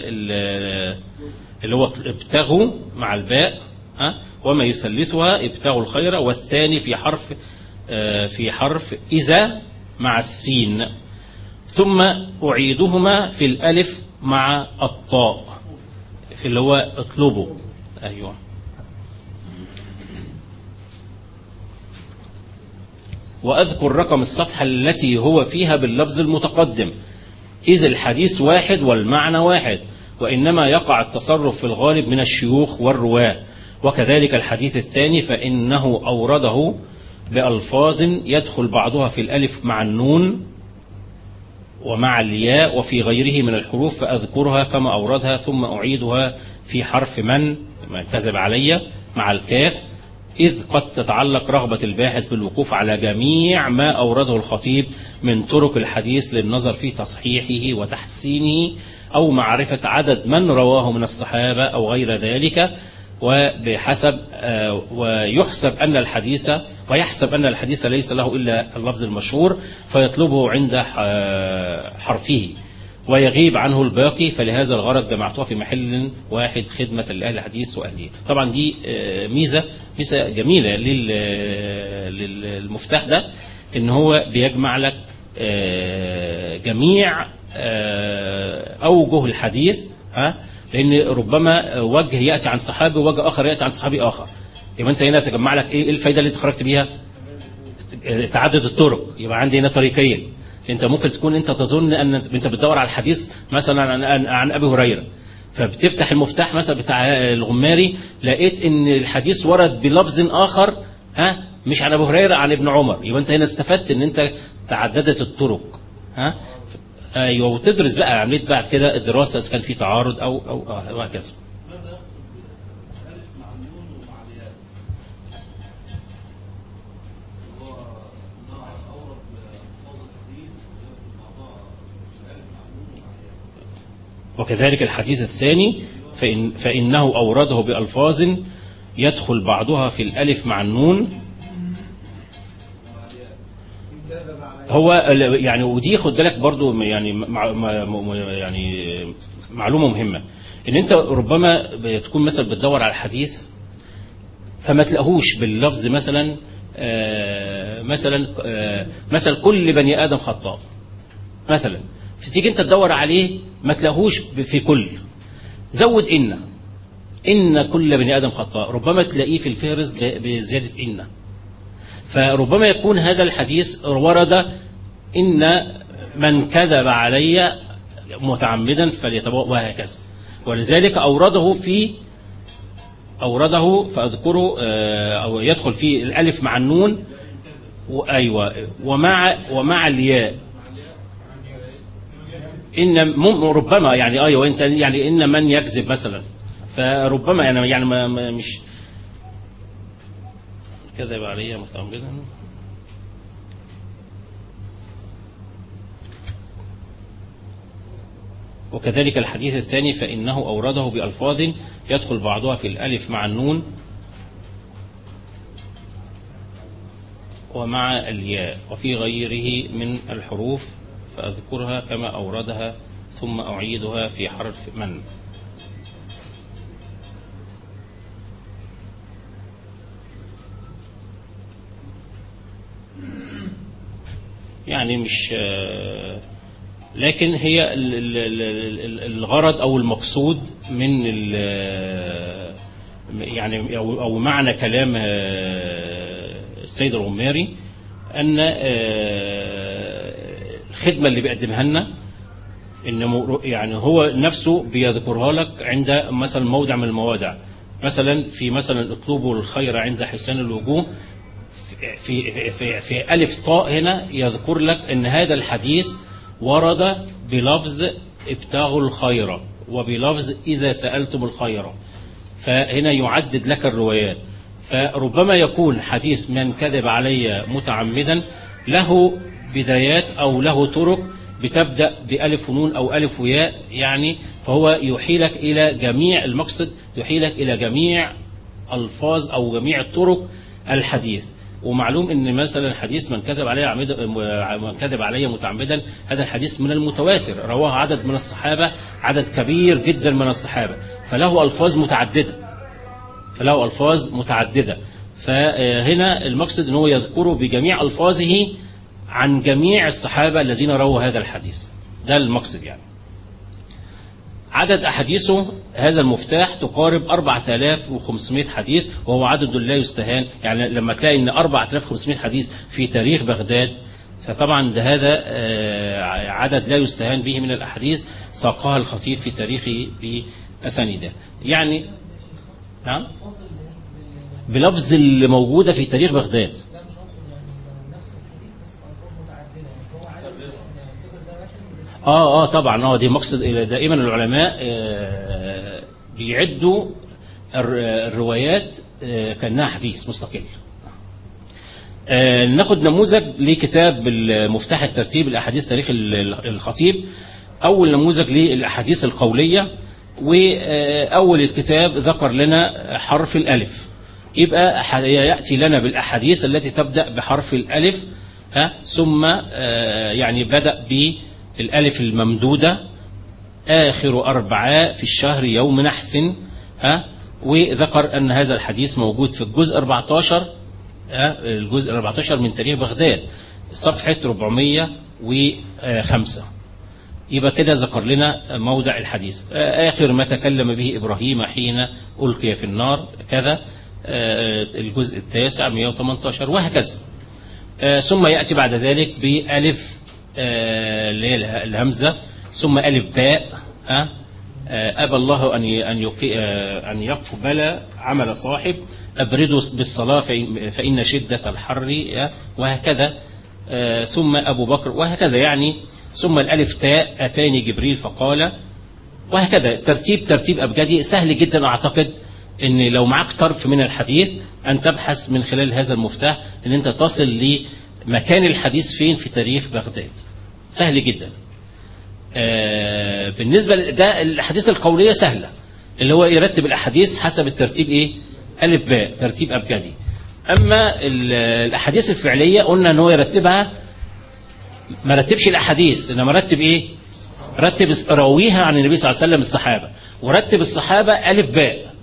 اللي هو ابتغوا مع الباء ها وما يثلثها ابتغوا الخير والثاني في حرف في حرف إذا مع السين ثم أعيدهما في الألف مع الطاء في اللي هو اطلبوا أيوه وأذكر رقم الصفحة التي هو فيها باللفظ المتقدم إذ الحديث واحد والمعنى واحد وإنما يقع التصرف في الغالب من الشيوخ والرواة وكذلك الحديث الثاني فإنه أورده بألفاظ يدخل بعضها في الألف مع النون ومع الياء وفي غيره من الحروف فأذكرها كما أوردها ثم أعيدها في حرف من من كذب علي مع الكاف إذ قد تتعلق رغبة الباحث بالوقوف على جميع ما أورده الخطيب من طرق الحديث للنظر في تصحيحه وتحسينه أو معرفة عدد من رواه من الصحابة أو غير ذلك وبحسب آه، ويحسب أن الحديث ويحسب أن الحديث ليس له إلا اللفظ المشهور فيطلبه عند آه، حرفه ويغيب عنه الباقي فلهذا الغرض جمعتها في محل واحد خدمة لأهل الحديث وأهله طبعا دي آه، ميزة ميزة جميلة لل- للمفتاح ده ان هو بيجمع لك آه، جميع آه، أوجه الحديث ها لأن ربما وجه يأتي عن صحابي ووجه آخر يأتي عن صحابي آخر يبقى أنت هنا تجمع لك إيه إيه الفايدة اللي أنت خرجت بيها تعدد الطرق يبقى عندي هنا طريقين انت ممكن تكون انت تظن ان انت بتدور على الحديث مثلا عن, عن, عن ابي هريره فبتفتح المفتاح مثلا بتاع الغماري لقيت ان الحديث ورد بلفظ اخر ها مش عن ابو هريره عن ابن عمر يبقى انت هنا استفدت ان انت تعددت الطرق ها ايوه وتدرس بقى عمليه بعد كده الدراسه اذا كان في تعارض او او أو وهكذا ماذا يقصد بالألف مع النون ومع الياء؟ هو نوع أورد ألفاظ الحديث ويأخذ بعضها الألف مع النون ومع الياء. وكذلك الحديث الثاني فإن فإنه أورده بألفاظ يدخل بعضها في الألف مع النون هو ال- يعني ودي خد بالك برضو يعني مع مع- مع- يعني معلومة مهمة ان انت ربما بتكون مثلا بتدور على الحديث فما تلاقوش باللفظ مثلا آه، مثلا آه، مثلا كل بني آدم خطاء مثلا فتيجي انت تدور عليه ما تلاقوش في كل زود إن إن كل بني آدم خطاء ربما تلاقيه في الفهرس ب- بزيادة إن فربما يكون هذا الحديث ورد إن من كذب علي متعمدا فليتبوأ وهكذا ولذلك أورده في أورده فأذكره آه، أو يدخل في الألف مع النون وأيوة ومع ومع الياء إن مم- ربما يعني أيوة أنت يعني إن من يكذب مثلا فربما يعني يعني ما ما- مش كذب علي متعمدا وكذلك الحديث الثاني فإنه أورده بألفاظ يدخل بعضها في الألف مع النون ومع الياء وفي غيره من الحروف فأذكرها كما أوردها ثم أعيدها في حرف من يعني مش آه، لكن هي ال- ال- ال- ال- الغرض أو المقصود من ال- يعني أو أو معنى كلام آه، السيد الغماري أن آه، الخدمة اللي بيقدمها لنا ان مو- يعني هو نفسه بيذكرها لك عند مثلا موضع من المواضع مثلا في مثلا اطلبوا الخير عند حسان الوجوه في في في, في الف طاء هنا يذكر لك ان هذا الحديث ورد بلفظ ابتغوا الخير وبلفظ اذا سالتم الخير فهنا يعدد لك الروايات فربما يكون حديث من كذب علي متعمدا له بدايات أو له طرق بتبدأ بألف ونون أو ألف وياء يعني فهو يحيلك إلى جميع المقصد يحيلك إلى جميع ألفاظ أو جميع طرق الحديث ومعلوم ان مثلا حديث من كذب علي عمد من كذب علي متعمدا هذا الحديث من المتواتر رواه عدد من الصحابه عدد كبير جدا من الصحابه فله الفاظ متعدده فله الفاظ متعدده فهنا المقصد ان هو يذكره بجميع الفاظه عن جميع الصحابه الذين رووا هذا الحديث ده المقصد يعني عدد أحاديثه هذا المفتاح تقارب 4500 حديث وهو عدد لا يستهان يعني لما تلاقي أن 4500 حديث في تاريخ بغداد فطبعا ده هذا آه، عدد لا يستهان به من الأحاديث ساقها الخطيب في تاريخه بأسانيده يعني نعم بلفظ اللي موجودة في تاريخ بغداد لا مش اقصد يعني نفس الحديث بس بألفاظ متعددة يعني هو عدد الصفر ده واحد اه اه طبعا اه دي مقصد دائما العلماء آه بيعدوا الر- الروايات آه، كأنها حديث مستقل آه، ناخد نموذج لكتاب مفتاح الترتيب الأحاديث تاريخ ال- ال- الخطيب أول نموذج للأحاديث القولية وأول الكتاب ذكر لنا حرف الألف يبقى ح- يأتي لنا بالأحاديث التي تبدأ بحرف الألف ها ثم آه، يعني بدأ بالألف الممدودة آخر أربعاء في الشهر يوم نحس ها وذكر أن هذا الحديث موجود في الجزء 14 ها، الجزء 14 من تاريخ بغداد صفحة 405 يبقى كده ذكر لنا موضع الحديث آخر ما تكلم به إبراهيم حين ألقي في النار كذا آه، الجزء التاسع 118 وهكذا آه، ثم يأتي بعد ذلك بألف آه، اللي هي اله- الهمزة ثم ألف باء ها آه، أبى الله أن ي- أن يقي- آه، أن يقبل عمل صاحب أبردوا بالصلاة فإن- فإن شدة الحر آه، وهكذا آه، ثم أبو بكر وهكذا يعني ثم الألف تاء أتاني جبريل فقال وهكذا ترتيب ترتيب أبجدي سهل جدا أعتقد أن لو معك طرف من الحديث أن تبحث من خلال هذا المفتاح أن أنت تصل لمكان الحديث فين في تاريخ بغداد سهل جدا آه، بالنسبة ل- ده الأحاديث القولية سهلة اللي هو يرتب الأحاديث حسب الترتيب إيه ألف باء ترتيب أبجدي أما ال- الأحاديث الفعلية قلنا أن هو يرتبها ما رتبش الأحاديث إنما رتب إيه رتب راويها عن النبي صلى الله عليه وسلم الصحابة ورتب الصحابة ألف باء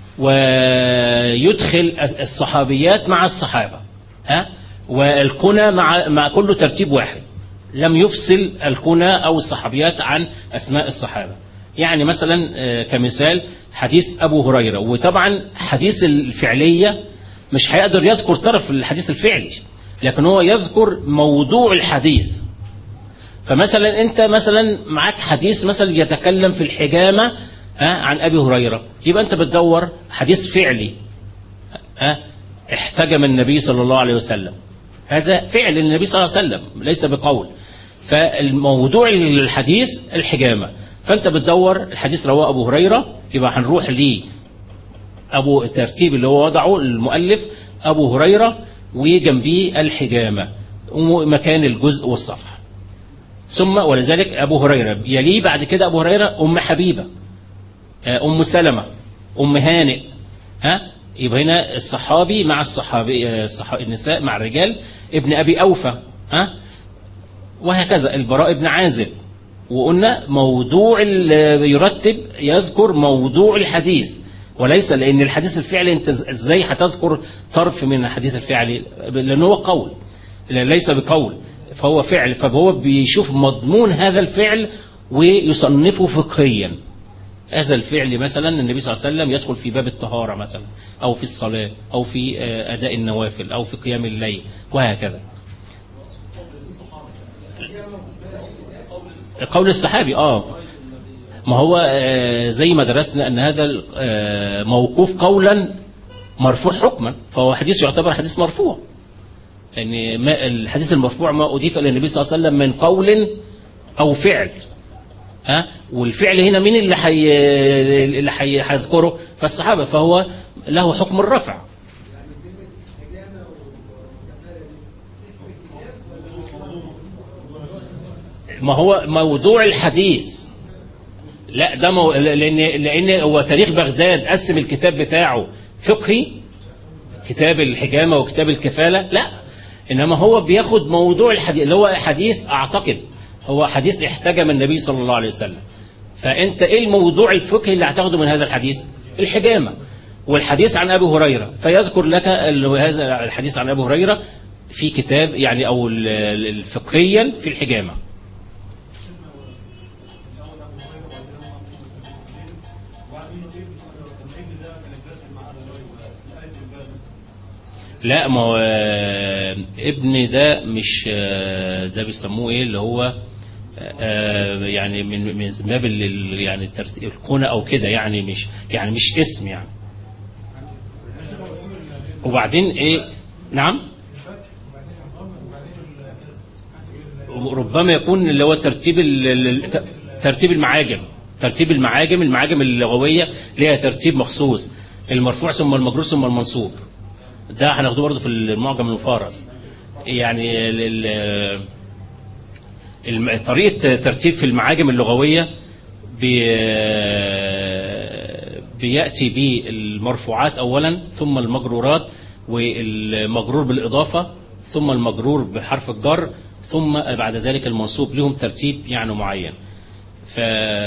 ويدخل الصحابيات مع الصحابة ها والكنى مع مع كله ترتيب واحد لم يفصل الكنى أو الصحابيات عن أسماء الصحابة يعني مثلا آه، كمثال حديث أبو هريرة وطبعا حديث الفعلية مش هيقدر يذكر طرف الحديث الفعلي لكن هو يذكر موضوع الحديث فمثلا انت مثلا معاك حديث مثلا يتكلم في الحجامة ها عن ابي هريرة يبقى انت بتدور حديث فعلي ها احتجم النبي صلى الله عليه وسلم هذا فعل للنبي صلى الله عليه وسلم ليس بقول فالموضوع الحديث الحجامة فانت بتدور الحديث رواه ابو هريرة يبقى هنروح ليه أبو الترتيب اللي هو وضعه المؤلف أبو هريرة وجنبيه الحجامة ومكان الجزء والصفحة ثم ولذلك أبو هريرة يليه بعد كده أبو هريرة أم حبيبة آه، أم سلمة أم هانئ ها يبقى هنا الصحابي مع الصحابي آه، الصح... النساء مع الرجال ابن أبي أوفى ها وهكذا البراء بن عازب وقلنا موضوع ال- يرتب يذكر موضوع الحديث وليس لأن الحديث الفعلي أنت إز- إزاي هتذكر طرف من الحديث الفعلي لأنه هو قول ليس بقول فهو فعل فهو بيشوف مضمون هذا الفعل ويصنفه فقهيا هذا الفعل مثلا النبي صلى الله عليه وسلم يدخل في باب الطهارة مثلا أو في الصلاة أو في آه، أداء النوافل أو في قيام الليل وهكذا قول الصحابي آه ما هو آه، زي ما درسنا أن هذا آه، موقوف قولا مرفوع حكما فهو حديث يعتبر حديث مرفوع لأن ما الحديث المرفوع ما أضيف إلى النبي صلى الله عليه وسلم من قول أو فعل ها والفعل هنا مين اللي حي اللي حي هيذكره فالصحابة فهو له حكم الرفع ما هو موضوع الحديث لا ده مو... لان لان هو تاريخ بغداد قسم الكتاب بتاعه فقهي كتاب الحجامه وكتاب الكفاله لا انما هو بياخد موضوع الحديث اللي هو حديث اعتقد هو حديث احتجم النبي صلى الله عليه وسلم فانت ايه الموضوع الفقهي اللي هتاخده من هذا الحديث الحجامه والحديث عن ابي هريره فيذكر لك ال- هذا الحديث عن ابي هريره في كتاب يعني او ال- ال- فقهيا في الحجامه لا ما هو آه، ابن ده مش آه، ده بيسموه ايه اللي هو آه، يعني من من باب ال- ال- يعني الترت- الكنى او كده يعني مش يعني مش اسم يعني وبعدين ايه نعم ربما يكون اللي هو ترتيب ال- ال- ال- ترتيب المعاجم ترتيب المعاجم المعاجم اللغوية ليها ترتيب مخصوص المرفوع ثم المجرور ثم المنصوب ده هناخده برضه في المعجم المفارس يعني ال- ال- الم- طريقة ترتيب في المعاجم اللغوية بي- بيأتي بالمرفوعات أولا ثم المجرورات والمجرور بالإضافة ثم المجرور بحرف الجر ثم بعد ذلك المنصوب لهم ترتيب يعني معين ف...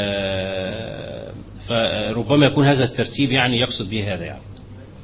فربما يكون هذا الترتيب يعني يقصد به هذا يعني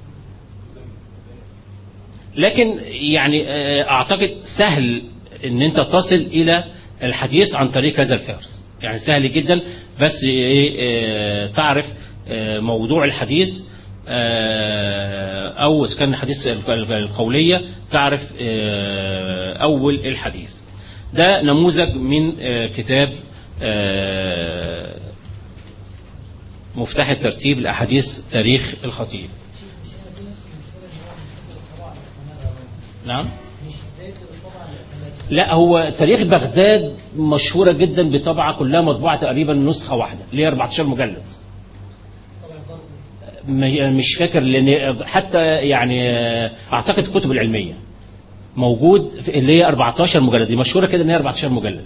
لكن يعني آه، اعتقد سهل ان انت تصل الى الحديث عن طريق هذا الفهرس يعني سهل جدا بس إيه، آه، تعرف آه، موضوع الحديث آه، او اذا كان الحديث الق- القوليه تعرف آه، اول الحديث ده نموذج من آه، كتاب آه، مفتاح الترتيب الاحاديث تاريخ الخطيب مش مش هنا في نفس المشكله ان هو مش قادر الطبع الاعتماد نعم مش زي الطبع الاعتماد لا هو تاريخ بغداد مشهورة جدا بطبعة كلها مطبوعة تقريبا نسخة واحدة اللي هي 14 مجلد طبع الضرب م- مش فاكر لان حتى يعني اعتقد الكتب العلمية موجود في اللي هي 14 مجلد دي مشهورة كده ان هي 14 مجلد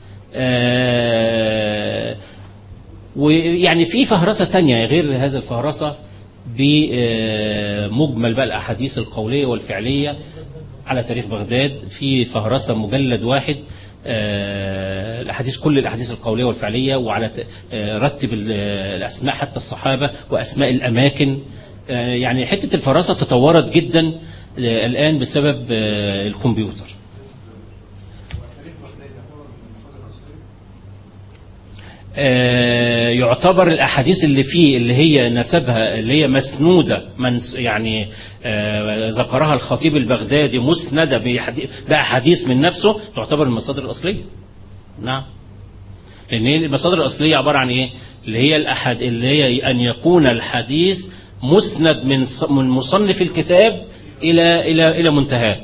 آه، ويعني في فهرسة تانية غير هذا الفهرسة بمجمل بقى الأحاديث القولية والفعلية على تاريخ بغداد في فهرسة مجلد واحد آه، الأحاديث كل الأحاديث القولية والفعلية وعلى ت- آه، رتب ال- آه، الأسماء حتى الصحابة وأسماء الأماكن آه، يعني حتة الفراسة تطورت جدا آه، الآن بسبب آه، الكمبيوتر وتاريخ بغداد يعتبر من المصادر الاصليه آه، يعتبر الأحاديث اللي فيه اللي هي نسبها اللي هي مسنودة منس يعني آه، ذكرها الخطيب البغدادي مسندة بحدي- بأحاديث من نفسه تعتبر المصادر الأصلية نعم لأن هي المصادر الأصلية عبارة عن إيه اللي هي الأحد اللي هي أن يكون الحديث مسند من ص- من مصنف الكتاب إلى إلى إلى منتهاه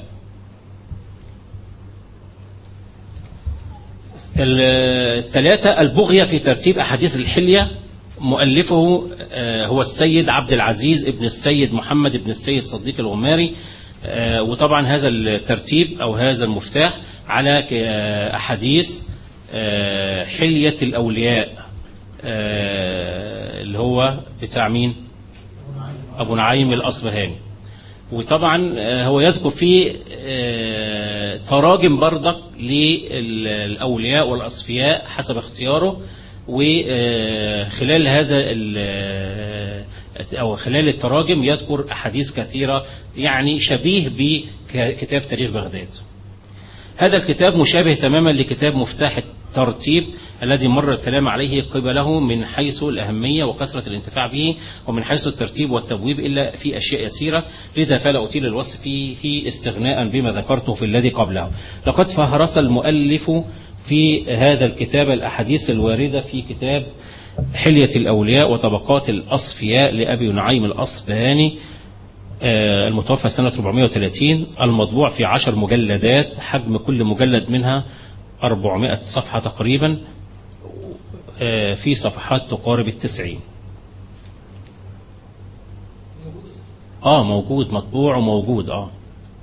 الثلاثة البغية في ترتيب أحاديث الحلية مؤلفه آه، هو السيد عبد العزيز ابن السيد محمد ابن السيد صديق الغماري آه، وطبعا هذا الترتيب أو هذا المفتاح على ك- آه، أحاديث آه، حلية الأولياء آه، اللي هو بتاع مين أبو نعيم الأصبهاني وطبعا آه، هو يذكر فيه آه، تراجم برضك للأولياء والأصفياء حسب اختياره وخلال هذا ال- أو خلال التراجم يذكر أحاديث كثيرة يعني شبيه بكتاب تاريخ بغداد هذا الكتاب مشابه تماما لكتاب مفتاح الترتيب الذي مر الكلام عليه قبله من حيث الأهمية وكثرة الانتفاع به ومن حيث الترتيب والتبويب إلا في أشياء يسيرة لذا فلا أطيل الوصف فيه استغناء بما ذكرته في الذي قبله لقد فهرس المؤلف في هذا الكتاب الأحاديث الواردة في كتاب حلية الأولياء وطبقات الأصفياء لأبي نعيم الأصفهاني آه، المتوفى سنة 430 المطبوع في عشر مجلدات حجم كل مجلد منها 400 صفحة تقريبا آه، في صفحات تقارب التسعين اه موجود مطبوع وموجود اه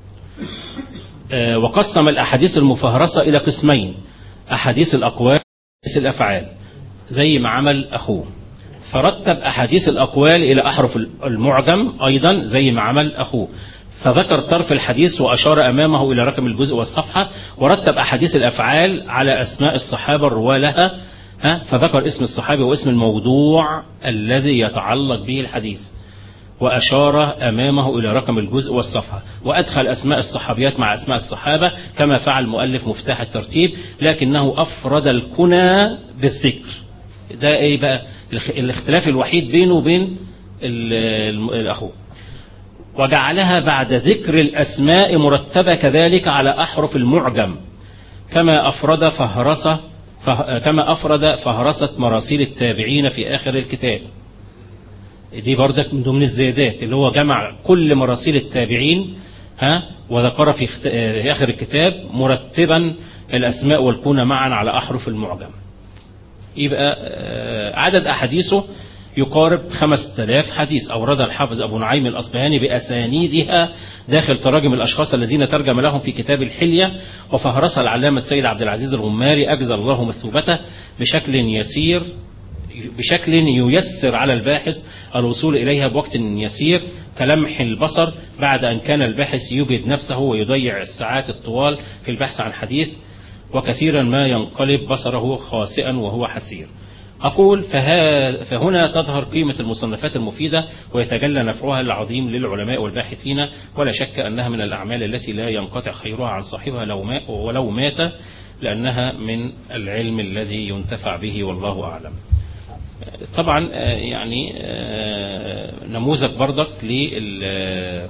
آه، وقسم الأحاديث المفهرسة إلى قسمين أحاديث الأقوال وأحاديث الأفعال زي ما عمل أخوه فرتب أحاديث الأقوال إلى أحرف المعجم أيضا زي ما عمل أخوه فذكر طرف الحديث وأشار أمامه إلى رقم الجزء والصفحة ورتب أحاديث الأفعال على أسماء الصحابة الرواة لها ها فذكر اسم الصحابي واسم الموضوع الذي يتعلق به الحديث وأشار أمامه إلى رقم الجزء والصفحة وأدخل أسماء الصحابيات مع أسماء الصحابة كما فعل مؤلف مفتاح الترتيب لكنه أفرد الكنى بالذكر ده إيه بقى الاخ- الاختلاف الوحيد بينه وبين ال- الم- الأخوه وجعلها بعد ذكر الأسماء مرتبة كذلك على أحرف المعجم كما أفرد فهرسة فه كما أفرد فهرسة مراسيل التابعين في آخر الكتاب دي بردك من ضمن الزيادات اللي هو جمع كل مراسيل التابعين ها وذكر في اخت- آه، آخر الكتاب مرتبا الأسماء والكنى معا على أحرف المعجم يبقى آه، عدد أحاديثه يقارب 5000 حديث أورد الحافظ أبو نعيم الأصبهاني بأسانيدها داخل تراجم الأشخاص الذين ترجم لهم في كتاب الحلية وفهرسها العلامة السيد عبد العزيز الغماري أجزل الله مثوبته بشكل يسير بشكل ييسر على الباحث الوصول إليها بوقت يسير كلمح البصر بعد أن كان الباحث يجهد نفسه ويضيع الساعات الطوال في البحث عن حديث وكثيرا ما ينقلب بصره خاسئا وهو حسير أقول فها فهنا تظهر قيمة المصنفات المفيدة ويتجلى نفعها العظيم للعلماء والباحثين ولا شك أنها من الأعمال التي لا ينقطع خيرها عن صاحبها لو ما ولو مات لأنها من العلم الذي ينتفع به والله أعلم طبعا آه، يعني آه، نموذج برضك لل آه،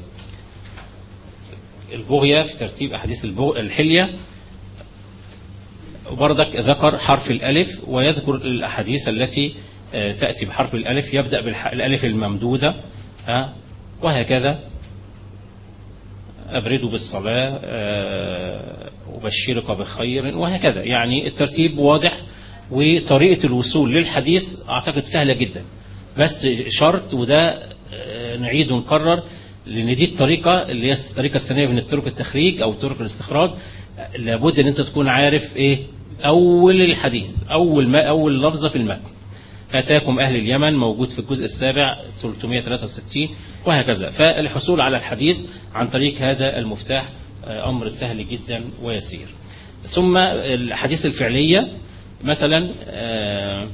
البغية في ترتيب أحاديث البغ- الحلية وبرضك ذكر حرف الألف ويذكر الأحاديث التي آه، تأتي بحرف الألف يبدأ بالألف الممدودة ها، وهكذا أبردوا بالصلاة آه، أبشرك بخير وهكذا يعني الترتيب واضح وطريقة الوصول للحديث أعتقد سهلة جدا بس شرط وده آه، نعيد ونكرر لأن دي الطريقة اللي هي الطريقة الثانية من الطرق التخريج أو طرق الاستخراج آه، لابد أن أنت تكون عارف إيه أول الحديث أول ما أول لفظة في المتن أتاكم أهل اليمن موجود في الجزء السابع 363 وهكذا فالحصول على الحديث عن طريق هذا المفتاح آه، أمر سهل جدا ويسير ثم الحديث الفعلية مثلا آه،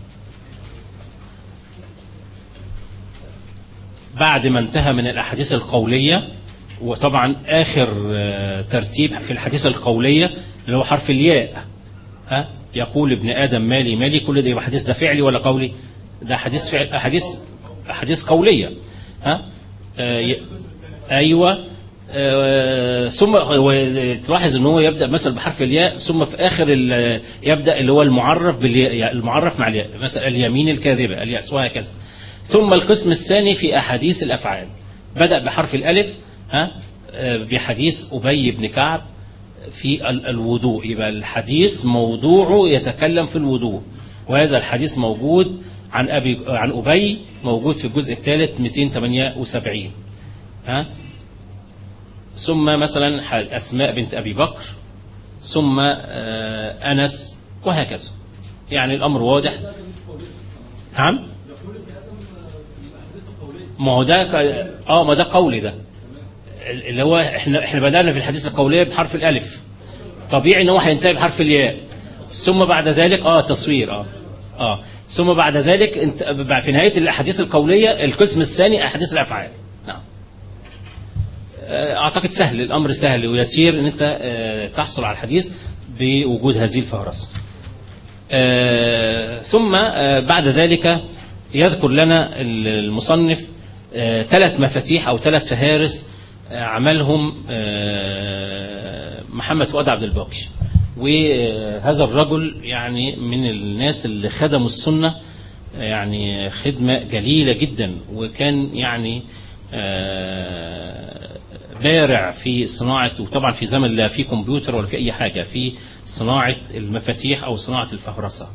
بعد ما انتهى من الأحاديث القولية وطبعا آخر آه، ترتيب في الحديث القولية اللي هو حرف الياء ها يقول ابن آدم مالي مالي كل ده يبقى حديث ده فعلي ولا قولي ده حديث فعل أحاديث أحاديث قولية ها آه ي- أيوة آه ثم هو تلاحظ ان هو يبدا مثلا بحرف الياء ثم في اخر ال- يبدا اللي هو المعرف بالياء المعرف مع الياء مثلا اليمين الكاذبه الياس وهكذا ثم القسم الثاني في احاديث الافعال بدا بحرف الالف ها آه، بحديث ابي بن كعب في ال- الوضوء يبقى الحديث موضوعه يتكلم في الوضوء وهذا الحديث موجود عن أبي عن أبي موجود في الجزء الثالث 278 ها ثم مثلا ح- أسماء بنت أبي بكر ثم آه، أنس وهكذا يعني الأمر واضح نعم ما هو ده ك- اه ما ده قولي ده اللي هو احنا احنا بدأنا في الحديث القولية بحرف الألف طبيعي ان هو هينتهي بحرف الياء ثم بعد ذلك اه تصوير اه اه ثم بعد ذلك انت بعد- في نهاية الأحاديث القولية القسم الثاني أحاديث الأفعال نعم آه، أعتقد سهل الأمر سهل ويسير ان أنت آه، تحصل على الحديث بوجود هذه الفهرسة آه، ثم آه، بعد ذلك يذكر لنا المصنف آه، ثلاث مفاتيح أو ثلاث فهارس آه، عملهم آه، محمد فؤاد عبد الباقي وهذا الرجل يعني من الناس اللي خدموا السنة يعني خدمة جليلة جدا وكان يعني آه، بارع في صناعة وطبعا في زمن لا في كمبيوتر ولا في أي حاجة في صناعة المفاتيح أو صناعة الفهرسة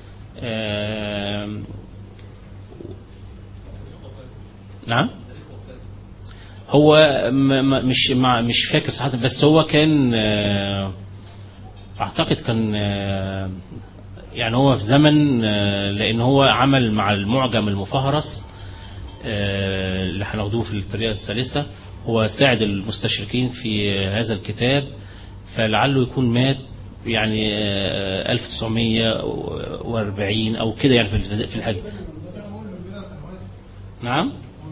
آه، نعم هو م- م- مش مع مش فاكر صراحة بس هو كان آه، اعتقد كان آه، يعني هو في زمن آه، لان هو عمل مع المعجم المفهرس آه، اللي هناخدوه في الطريقة الثالثة هو ساعد المستشرقين في هذا الكتاب فلعله يكون مات يعني آه، 1940 او كده يعني في في الحاجة نعم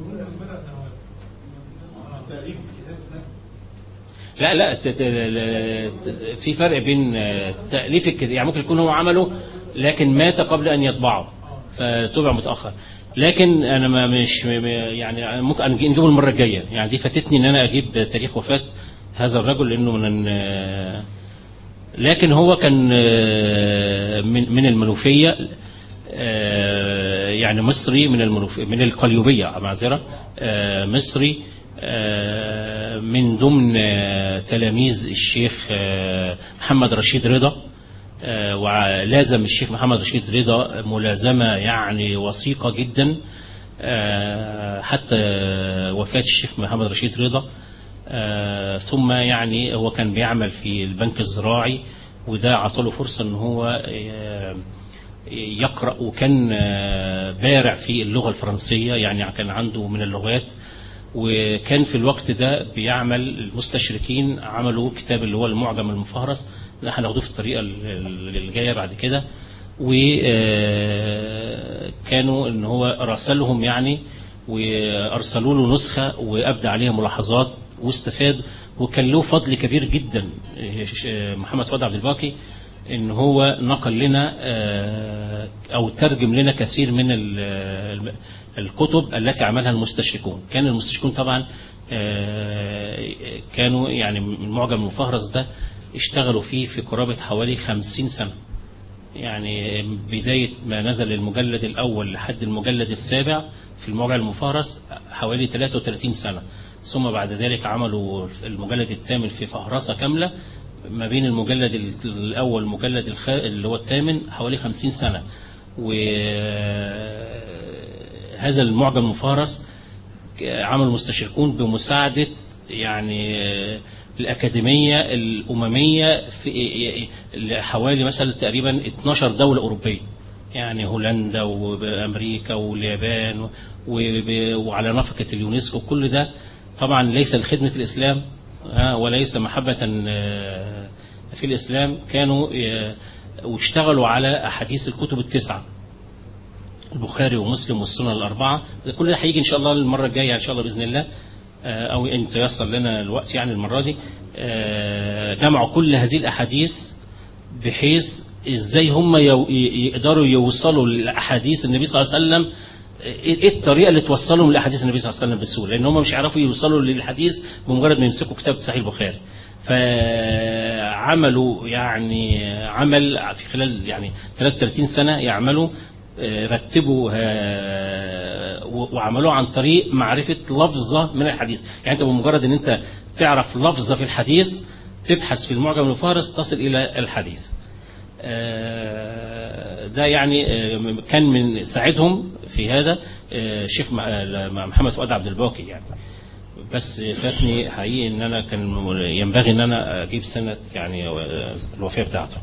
تأليف الكتاب ده لا لا ت- ت- ت- في فرق بين آه، تأليف الكتاب يعني ممكن يكون هو عمله لكن مات قبل أن يطبعه فطبع متأخر لكن أنا ما مش م- يعني ممكن أن نجيبه المرة الجاية يعني دي فاتتني إن أنا أجيب تاريخ وفاة هذا الرجل لأنه من آه، لكن هو كان آه، من من المنوفية آه، يعني مصري من المنوفية من القليوبية معذرة آه، مصري آه، من ضمن آه، تلاميذ الشيخ آه، محمد رشيد رضا آه، ولازم الشيخ محمد رشيد رضا ملازمة يعني وثيقة جدا آه، حتى وفاة الشيخ محمد رشيد رضا آه، ثم يعني هو كان بيعمل في البنك الزراعي وده عطاله فرصة ان هو آه، يقرأ وكان آه، بارع في اللغة الفرنسية يعني كان عنده من اللغات وكان في الوقت ده بيعمل المستشركين عملوا كتاب اللي هو المعجم المفهرس ده هناخده في الطريقة ال- اللي جاية بعد كده وكانوا ان هو راسلهم يعني وارسلوا له نسخة وابدى عليها ملاحظات واستفاد وكان له فضل كبير جدا محمد فؤاد عبد الباقي ان هو نقل لنا آه، او ترجم لنا كثير من ال- الكتب التي عملها المستشركون كان المستشركون طبعا آه، كانوا يعني من معجم المفهرس ده اشتغلوا فيه في قرابة حوالي خمسين سنة يعني بداية ما نزل المجلد الأول لحد المجلد السابع في المعجم المفهرس حوالي 33 سنة ثم بعد ذلك عملوا المجلد الثامن في فهرسة كاملة ما بين المجلد الأول والمجلد الخ... اللي هو الثامن حوالي 50 سنة وهذا المعجم المفهرس عمل المستشركون بمساعدة يعني الأكاديمية الأممية في حوالي مثلا تقريبا 12 دولة أوروبية يعني هولندا وأمريكا واليابان وب- وعلى نفقة اليونسكو كل ده طبعا ليس لخدمة الإسلام ها، وليس محبة آه، في الإسلام كانوا آه، واشتغلوا على أحاديث الكتب التسعة البخاري ومسلم والسنن الأربعة كل ده هيجي إن شاء الله المرة الجاية إن شاء الله بإذن الله آه، أو إن تيسر لنا الوقت يعني المرة دي آه، جمعوا كل هذه الأحاديث بحيث إزاي هم يو- ي- يقدروا يوصلوا لأحاديث النبي صلى الله عليه وسلم ايه إيه الطريقه اللي توصلهم لاحاديث النبي صلى الله عليه وسلم بسهوله لان هم مش هيعرفوا يوصلوا للحديث بمجرد ما يمسكوا كتاب صحيح البخاري فعملوا يعني عمل في خلال يعني 33 سنه يعملوا آه، رتبوا آه، و- وعملوه عن طريق معرفه لفظه من الحديث يعني انت بمجرد ان انت تعرف لفظه في الحديث تبحث في المعجم الفارس تصل الى الحديث آه، ده يعني آه، كان من ساعدهم في هذا آه، الشيخ م- آه، محمد فؤاد عبد الباقي يعني بس فاتني حقيقي ان انا كان ينبغي ان انا اجيب سنه يعني آه، الوفاه بتاعته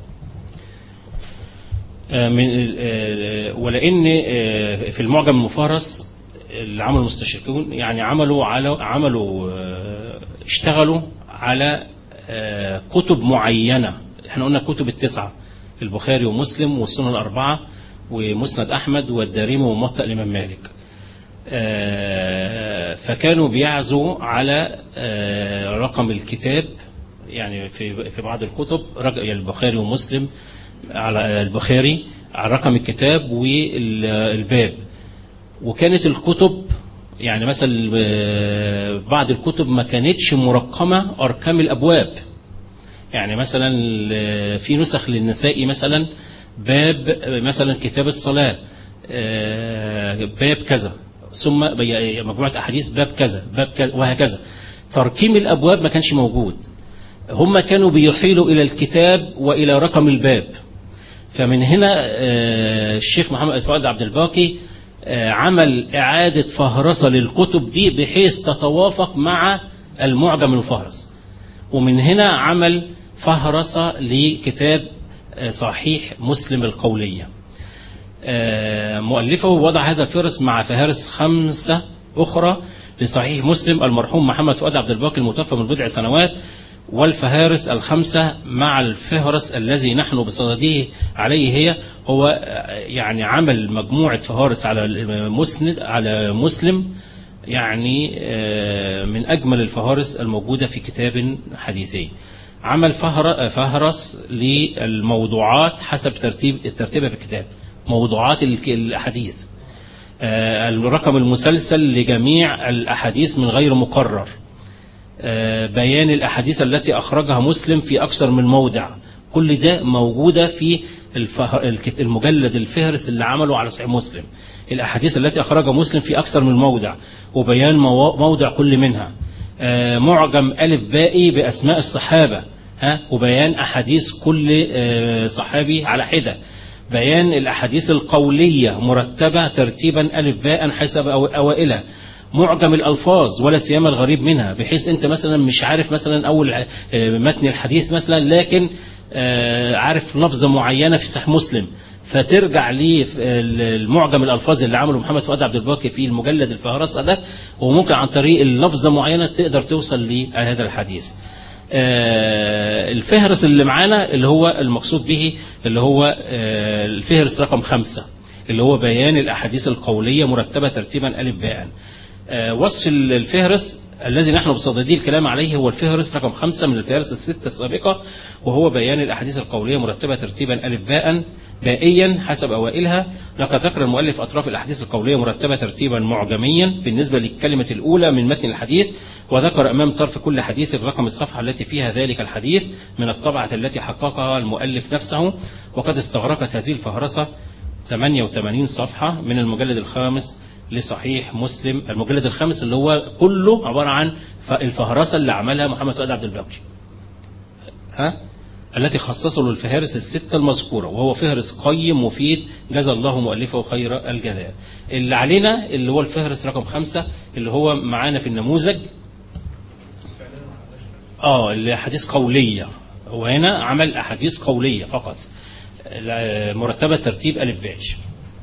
آه، من آه، ولان آه، في المعجم المفهرس اللي عملوا المستشرقون يعني عملوا على عملوا آه، اشتغلوا على آه، كتب معينه احنا قلنا الكتب التسعه البخاري ومسلم والسنن الاربعه ومسند احمد والدارمي وموطأ الامام مالك آه، فكانوا بيعزوا على آه، رقم الكتاب يعني في في بعض الكتب رج- يعني البخاري ومسلم على البخاري على رقم الكتاب والباب وكانت الكتب يعني مثلا آه، بعض الكتب ما كانتش مرقمة أرقام الأبواب يعني مثلا آه، في نسخ للنسائي مثلا باب آه، مثلا كتاب الصلاة آه، باب كذا ثم بي- مجموعة أحاديث باب كذا باب كذا وهكذا ترقيم الأبواب ما كانش موجود هم كانوا بيحيلوا إلى الكتاب وإلى رقم الباب فمن هنا آه، الشيخ محمد فؤاد عبد الباقي آه، عمل إعادة فهرسة للكتب دي بحيث تتوافق مع المعجم المفهرس ومن هنا عمل فهرسة لكتاب آه، صحيح مسلم القولية آه، مؤلفه وضع هذا الفهرس مع فهارس خمسة أخرى لصحيح مسلم المرحوم محمد فؤاد عبد الباقي المتوفى من بضع سنوات والفهارس الخمسة مع الفهرس الذي نحن بصدده عليه هي هو آه، يعني عمل مجموعة فهارس على المسند على مسلم يعني آه، من أجمل الفهارس الموجودة في كتاب حديثي عمل فهر- فهرس للموضوعات حسب ترتيب الترتيبة في الكتاب موضوعات الك- الأحاديث آه، الرقم المسلسل لجميع الأحاديث من غير مقرر آه، بيان الأحاديث التي أخرجها مسلم في أكثر من موضع كل ده موجودة في الفه- الكت- المجلد الفهرس اللي عمله على صحيح مسلم الأحاديث التي أخرجها مسلم في أكثر من موضع وبيان مو- موضع كل منها آه، معجم ألف بائي بأسماء الصحابة ها وبيان أحاديث كل آه، صحابي على حدة بيان الأحاديث القولية مرتبة ترتيبا ألف باء حسب أو- أوائلها معجم الألفاظ ولا سيما الغريب منها بحيث أنت مثلا مش عارف مثلا أول ع- آه، متن الحديث مثلا لكن آه، عارف لفظة معينة في صحيح مسلم فترجع للمعجم الألفاظ اللي عمله محمد فؤاد عبد الباقي في المجلد الفهرسة ده وممكن عن طريق اللفظة معينة تقدر توصل لهذا الحديث آه، الفهرس اللي معانا اللي هو المقصود به اللي هو آه، الفهرس رقم خمسة اللي هو بيان الأحاديث القولية مرتبة ترتيبا ألف باء آه، وصف الفهرس الذي نحن بصددي الكلام عليه هو الفهرس رقم خمسة من الفهرس الستة السابقة وهو بيان الأحاديث القولية مرتبة ترتيبا ألف باء بائيا حسب أوائلها لقد ذكر المؤلف أطراف الأحاديث القولية مرتبة ترتيبا معجميا بالنسبة للكلمة الأولى من متن الحديث وذكر أمام طرف كل حديث رقم الصفحة التي فيها ذلك الحديث من الطبعة التي حققها المؤلف نفسه وقد استغرقت هذه الفهرسة 88 صفحة من المجلد الخامس لصحيح مسلم المجلد الخامس اللي هو كله عبارة عن ف- الفهرسة اللي عملها محمد فؤاد عبد الباقي ها التي خصصه للفهارس الستة المذكورة وهو فهرس قيم مفيد جزى الله مؤلفه خير الجزاء اللي علينا اللي هو الفهرس رقم خمسة اللي هو معانا في النموذج اه اللي أحاديث قولية هو هنا عمل أحاديث قولية فقط لا- مرتبة ترتيب ألف باش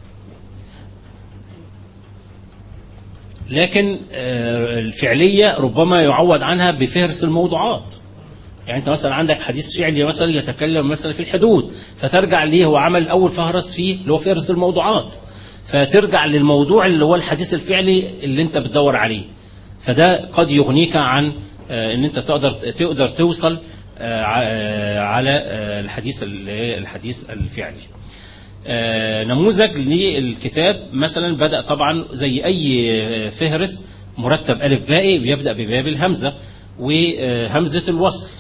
لكن آه، الفعلية ربما يعوض عنها بفهرس الموضوعات يعني انت مثلا عندك حديث فعلي مثلا يتكلم مثلا في الحدود فترجع ليه هو عمل اول فهرس فيه اللي هو فهرس الموضوعات فترجع للموضوع اللي هو الحديث الفعلي اللي انت بتدور عليه فده قد يغنيك عن آه، ان انت تقدر تقدر توصل آه، ع- آه، على آه، الحديث اللي هي الحديث الفعلي آه، نموذج للكتاب مثلا بدأ طبعا زي أي فهرس مرتب ألف بائي بيبدأ بباب الهمزة وهمزة الوصل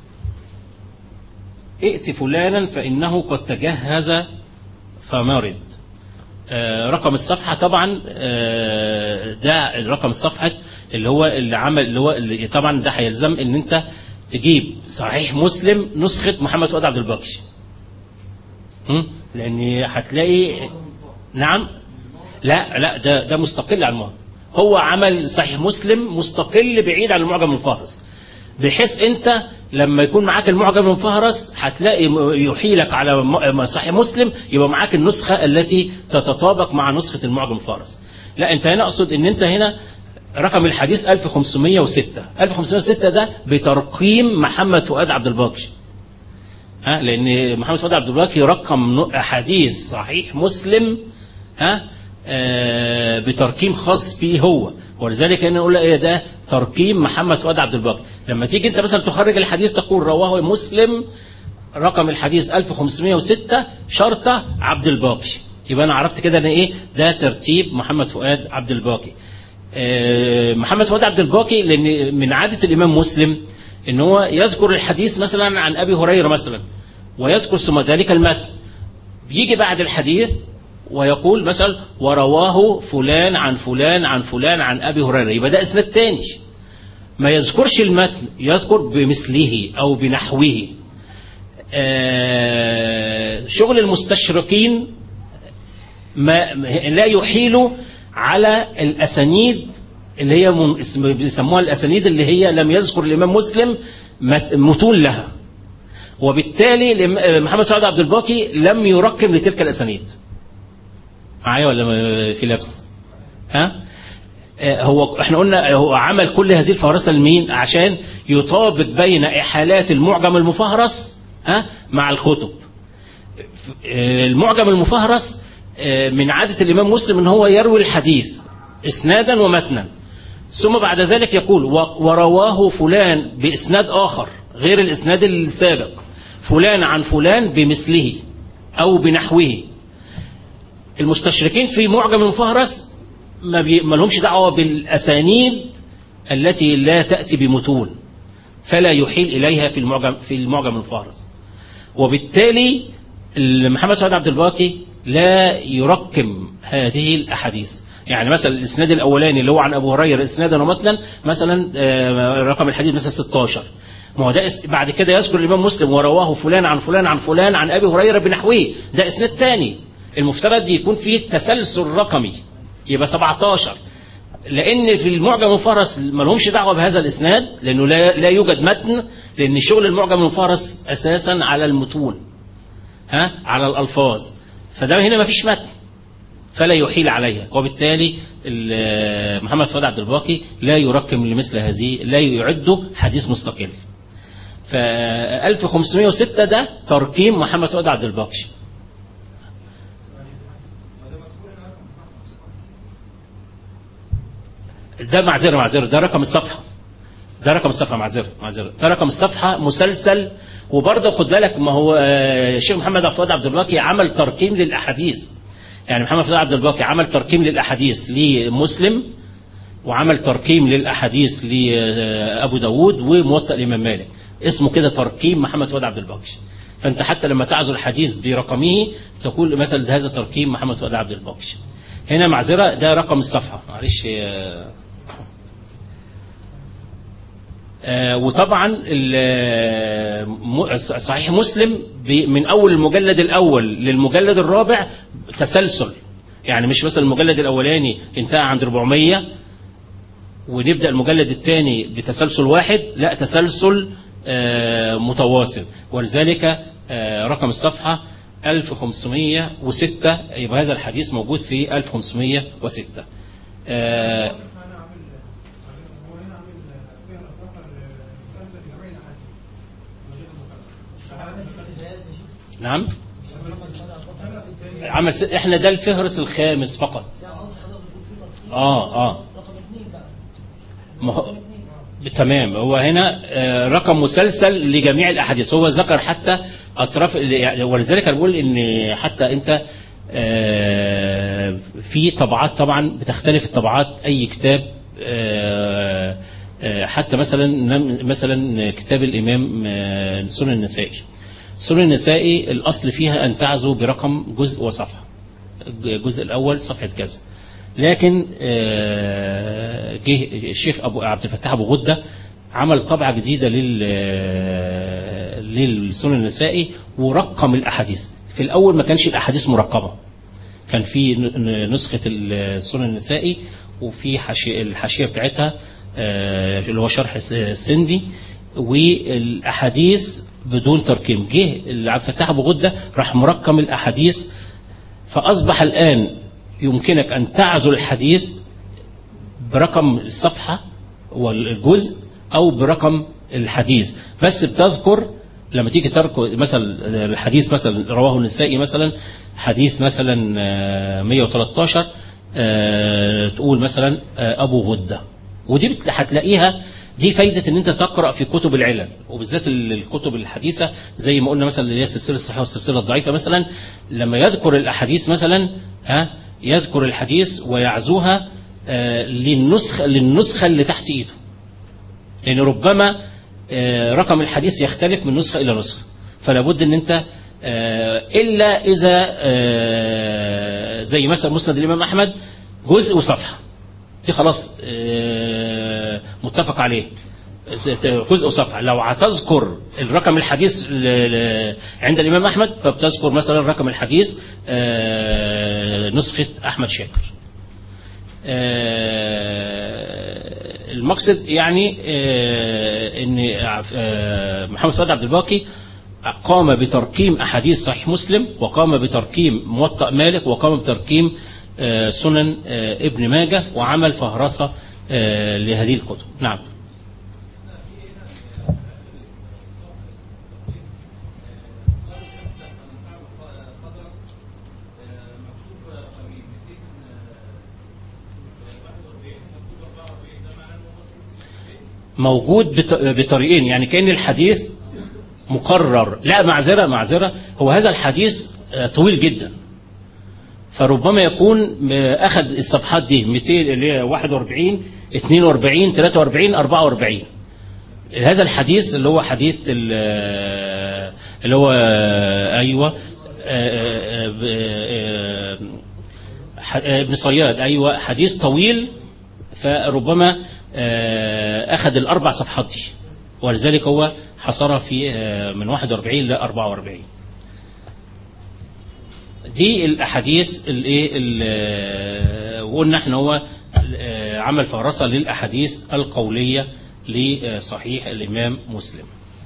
ائت فلانا فإنه قد تجهز فمرض آه، رقم الصفحة طبعا آه، ده رقم الصفحة اللي هو اللي عمل اللي هو اللي طبعا ده هيلزم ان انت تجيب صحيح مسلم نسخة محمد فؤاد عبد الباقي هم؟ لان هتلاقي نعم لا لا ده ده مستقل عن المعجم هو عمل صحيح مسلم مستقل بعيد عن المعجم الفهرس بحيث انت لما يكون معاك المعجم المفهرس هتلاقي م- يحيلك على م- صحيح مسلم يبقى معاك النسخة التي تتطابق مع نسخة المعجم الفهرس لا انت هنا اقصد ان انت هنا رقم الحديث 1506 1506 ده بترقيم محمد فؤاد عبد الباقي ها لان محمد فؤاد عبد الباقي رقم ن- احاديث صحيح مسلم ها آه بترقيم خاص به هو ولذلك انا اقول ايه ده ترقيم محمد فؤاد عبد الباقي لما تيجي انت مثلا تخرج الحديث تقول رواه مسلم رقم الحديث 1506 شرطه عبد الباقي يبقى انا عرفت كده ان ايه ده ترتيب محمد فؤاد عبد الباقي آه، محمد فؤاد عبد الباقي لان من عاده الامام مسلم ان هو يذكر الحديث مثلا عن ابي هريره مثلا ويذكر ثم ذلك المتن بيجي بعد الحديث ويقول مثلا ورواه فلان عن فلان عن فلان عن ابي هريره يبقى ده اسناد تاني ما يذكرش المتن يذكر بمثله او بنحوه آه، شغل المستشرقين ما لا يحيل على الأسانيد اللي هي من- اسم- بيسموها الأسانيد اللي هي لم يذكر الإمام مسلم مت- متون لها وبالتالي الإم- محمد سعود عبد الباقي لم يرقم لتلك الأسانيد معايا ولا ما- في لبس ها آه، هو احنا قلنا هو عمل كل هذه الفهرسه لمين عشان يطابق بين احالات المعجم المفهرس ها مع الكتب آه، المعجم المفهرس آه، من عادة الإمام مسلم أن هو يروي الحديث إسنادا ومتنا ثم بعد ذلك يقول و- ورواه فلان بإسناد آخر غير الإسناد السابق فلان عن فلان بمثله أو بنحوه المستشركين في معجم المفهرس ما, بي... ما لهمش دعوة بالأسانيد التي لا تأتي بمتون فلا يحيل إليها في المعجم في المعجم المفهرس وبالتالي محمد سعد عبد الباقي لا يرقم هذه الأحاديث يعني مثلا الإسناد الأولاني اللي هو عن أبو هريرة إسنادا ومتنا مثلا آه، رقم الحديث مثلا 16 ما هو ده اس- بعد كده يذكر الإمام مسلم ورواه فلان عن فلان عن فلان عن أبي هريرة بنحوه ده إسناد تاني المفترض يكون فيه تسلسل رقمي يبقى 17 لأن في المعجم المفهرس ما لهمش دعوة بهذا الإسناد لأنه لا, لا يوجد متن لأن شغل المعجم المفهرس أساسا على المتون ها على الألفاظ فده هنا ما فيش متن فلا يحيل عليها وبالتالي ال- محمد فؤاد عبد الباقي لا يركم لمثل هذه لا يعده حديث مستقل ف 1506 ده تركيم محمد فؤاد عبد الباقي ده معذرة معذرة ده رقم الصفحة ده رقم الصفحة معذرة معذرة ده رقم الصفحة مسلسل وبرضه خد بالك ما هو آه، الشيخ محمد فؤاد عبد الباقي عمل تركيم للأحاديث يعني محمد فؤاد عبد الباقي عمل تركيم للأحاديث لمسلم وعمل تركيم للأحاديث لأبو داود وموطأ الإمام مالك اسمه كده تركيم محمد فؤاد عبد الباقي فأنت حتى لما تعزو الحديث برقمه تقول مثلا هذا تركيم محمد فؤاد عبد الباقي هنا معذرة ده رقم الصفحة معلش آه، آه، وطبعا ال- م- صحيح مسلم ب- من اول المجلد الاول للمجلد الرابع تسلسل يعني مش مثلا المجلد الاولاني انتهى عند 400 ونبدا المجلد الثاني بتسلسل واحد لا تسلسل آه، متواصل ولذلك آه، رقم الصفحه 1506 يبقى هذا الحديث موجود في 1506 آه، انا عامل هو هنا عامل فيها الاصناف المسلسل لجميع الاحاديث من غير المقارنه عمل استفزاز يا شيخ نعم مش عمل رقم سبعة أربعة. الفهرس الثاني عمل س... احنا ده الفهرس الخامس فقط لا قصدي حضرتك بتقول في ترتيب اه اه رقم اثنين بقى ما هو- رقم اثنين اه تمام هو هنا آه، رقم مسلسل لجميع الاحاديث هو ذكر حتى اطراف يعني ولذلك انا بقول ان حتى انت آه، في طبعات طبعا بتختلف الطبعات اي كتاب آه، آه، حتى مثلا نم- مثلا كتاب الامام آه، سنن النسائي سنن النسائي الاصل فيها ان تعزو برقم جزء وصفحه الجزء الاول صفحه كذا لكن آه، جه الشيخ ابو عبد الفتاح ابو غده عمل طبعه جديده لل للسنن النسائي ورقم الاحاديث في الاول ما كانش الاحاديث مرقمه كان في ن- نسخه السنن النسائي وفي حاشيه الحاشيه بتاعتها آه، اللي هو شرح س- سندي والاحاديث بدون ترقيم جه اللي عبد الفتاح ابو غده راح مرقم الاحاديث فأصبح الآن يمكنك أن تعزل الحديث برقم الصفحة والجزء أو برقم الحديث بس بتذكر لما تيجي تركو مثلا الحديث مثلا رواه النسائي مثلا حديث مثلا آه، 113 آه، تقول مثلا آه، أبو غدة ودي بت- هتلاقيها دي فايدة ان انت تقرأ في كتب العلل وبالذات ال- الكتب الحديثة زي ما قلنا مثلا اللي هي السلسلة الصحيحة والسلسلة الضعيفة مثلا لما يذكر الاحاديث مثلا ها يذكر الحديث ويعزوها آه، للنسخة للنسخة اللي تحت ايده لان ربما آه، رقم الحديث يختلف من نسخة الى نسخة فلا بد ان انت آه، الا اذا آه، زي مثلا مسند الامام احمد جزء وصفحة دي خلاص آه، متفق عليه ت- ت- جزء وصفحة لو هتذكر الرقم الحديث ل- ل- عند الإمام أحمد فبتذكر مثلا رقم الحديث آه، نسخة أحمد شاكر آه، المقصد يعني آه، ان آه، محمد فؤاد عبد الباقي قام بتركيم احاديث صحيح مسلم وقام بتركيم موطأ مالك وقام بتركيم آه، سنن آه، ابن ماجه وعمل فهرسة آه، لهذه الكتب نعم موجود بط- بطريقين يعني كأن الحديث مقرر لا معذرة معذرة هو هذا الحديث آه، طويل جدا فربما يكون آه، أخذ الصفحات دي 200 اللي هي 41 42 43 44 هذا الحديث اللي هو حديث ال- آه، اللي هو آه، أيوة آه، آه، آه، ح- آه، ابن صياد أيوة حديث طويل فربما آه، أخذ الأربع صفحات دي ولذلك هو حصرها في آه، من 41 ل 44 دي الاحاديث الايه ال- وقلنا احنا هو آه، عمل فهرسه للاحاديث القوليه لصحيح الامام مسلم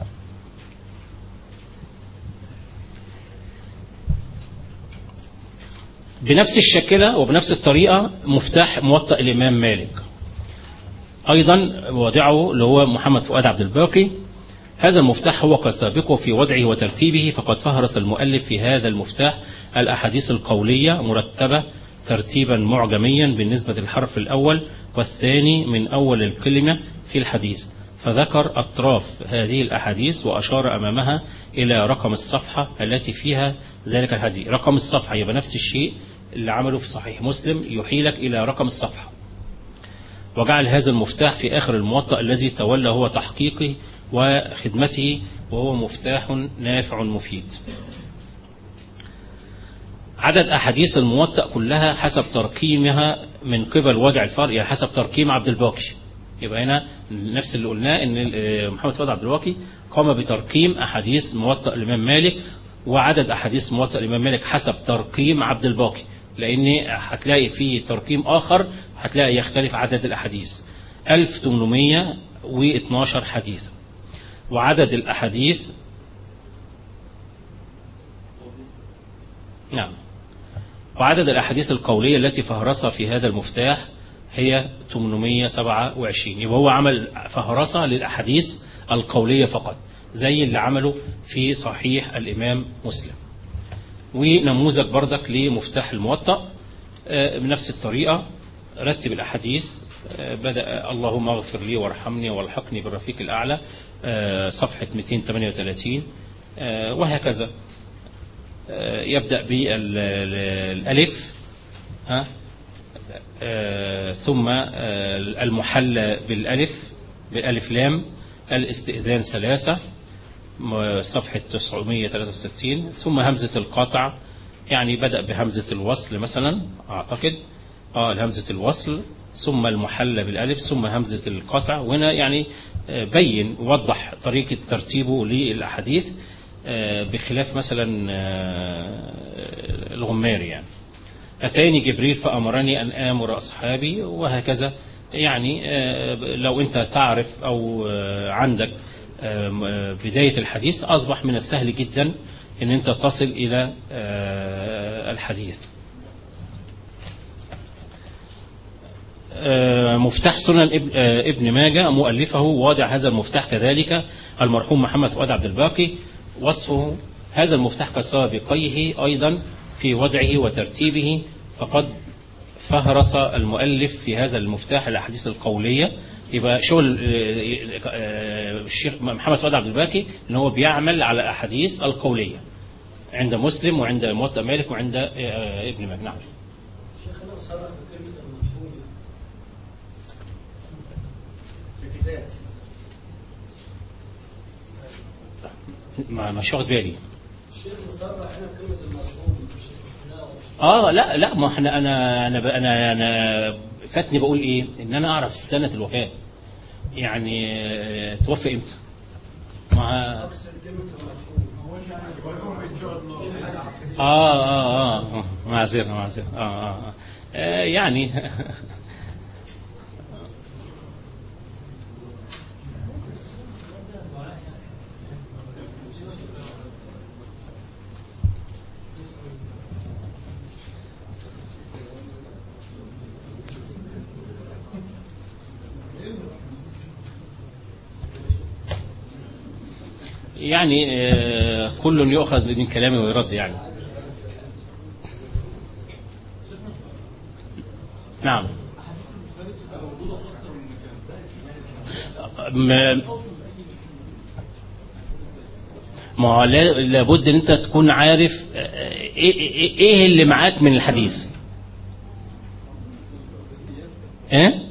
بنفس الشكلة وبنفس الطريقة مفتاح موطأ الإمام مالك أيضا وضعه اللي هو محمد فؤاد عبد الباقي هذا المفتاح هو كسابقه في وضعه وترتيبه فقد فهرس المؤلف في هذا المفتاح الأحاديث القولية مرتبة ترتيبا معجميا بالنسبة للحرف الأول والثاني من أول الكلمة في الحديث فذكر أطراف هذه الأحاديث وأشار أمامها إلى رقم الصفحة التي فيها ذلك الحديث رقم الصفحة يبقى نفس الشيء اللي عمله في صحيح مسلم يحيلك إلى رقم الصفحة وجعل هذا المفتاح في آخر الموطأ الذي تولى هو تحقيقه وخدمته وهو مفتاح نافع مفيد عدد أحاديث الموطأ كلها حسب ترقيمها من قبل وضع الفرق يعني حسب ترقيم عبد الباقي يبقى هنا نفس اللي قلناه ان محمد فؤاد عبد الواقي قام بترقيم احاديث موطأ الامام مالك وعدد احاديث موطأ الامام مالك حسب ترقيم عبد الباقي لان هتلاقي في ترقيم اخر هتلاقي يختلف عدد الاحاديث 1812 حديث وعدد الاحاديث نعم وعدد الأحاديث القولية التي فهرسها في هذا المفتاح هي 827 يبقى هو عمل فهرسة للأحاديث القولية فقط زي اللي عمله في صحيح الإمام مسلم ونموذج بردك لمفتاح الموطأ آه، بنفس الطريقة رتب الأحاديث آه، بدأ اللهم اغفر لي وارحمني والحقني بالرفيق الأعلى آه، صفحة 238 آه، وهكذا آه، يبدأ بالألف ها آه، ثم آه، المحل بالألف بالألف لام الاستئذان ثلاثة م- صفحة 963 ثم همزة القطع يعني بدأ بهمزة الوصل مثلا أعتقد آه همزة الوصل ثم المحل بالألف ثم همزة القطع وهنا يعني آه، بين وضح طريقة ترتيبه للأحاديث آه، بخلاف مثلا آه، الغماري يعني أتاني جبريل فأمرني أن آمر أصحابي وهكذا يعني آه، لو أنت تعرف أو آه، عندك آه، آه، بداية الحديث أصبح من السهل جدا أن أنت تصل إلى آه، الحديث آه، مفتاح سنن ابن, آه، ابن ماجه مؤلفه واضع هذا المفتاح كذلك المرحوم محمد فؤاد عبد الباقي وصفه هذا المفتاح كسابقيه أيضا في وضعه وترتيبه فقد فهرس المؤلف في هذا المفتاح الأحاديث القولية يبقى شغل آه، آه، الشيخ محمد فؤاد عبد الباقي ان هو بيعمل على الأحاديث القولية عند مسلم وعند موطأ مالك وعند آه، ابن ماجه نعم شيخنا صرح بكلمة المرحوم في الكتاب ما مش واخد بالي الشيخ مصرح هنا بكلمة المرحوم مش استثناء ولا اه لا لا ما احنا انا انا ب- انا انا فاتني بقول ايه ان انا اعرف سنه الوفاه يعني آه، توفى امتى مع أقصد كلمة المرحوم ما هوش يعني مرحوم ان شاء الله اه اه اه معذره معذره آه, آه, آه, آه يعني يعني آه، كل يؤخذ من كلامه ويرد يعني نعم ما ما هو لا- لابد ان انت تكون عارف آه، ايه إيه- ايه اللي معاك من الحديث ايه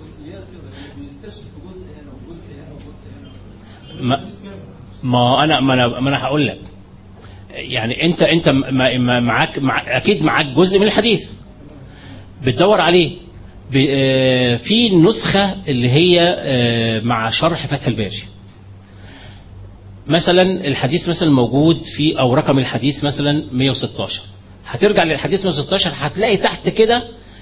ما ما انا ما انا ما انا هقول لك يعني انت انت ما- ما- معاك مع اكيد معاك جزء من الحديث بتدور عليه ب- آه، في النسخة اللي هي آه، مع شرح فتح الباري مثلا الحديث مثلا موجود في او رقم الحديث مثلا 116 هترجع للحديث 116 هتلاقي تحت كده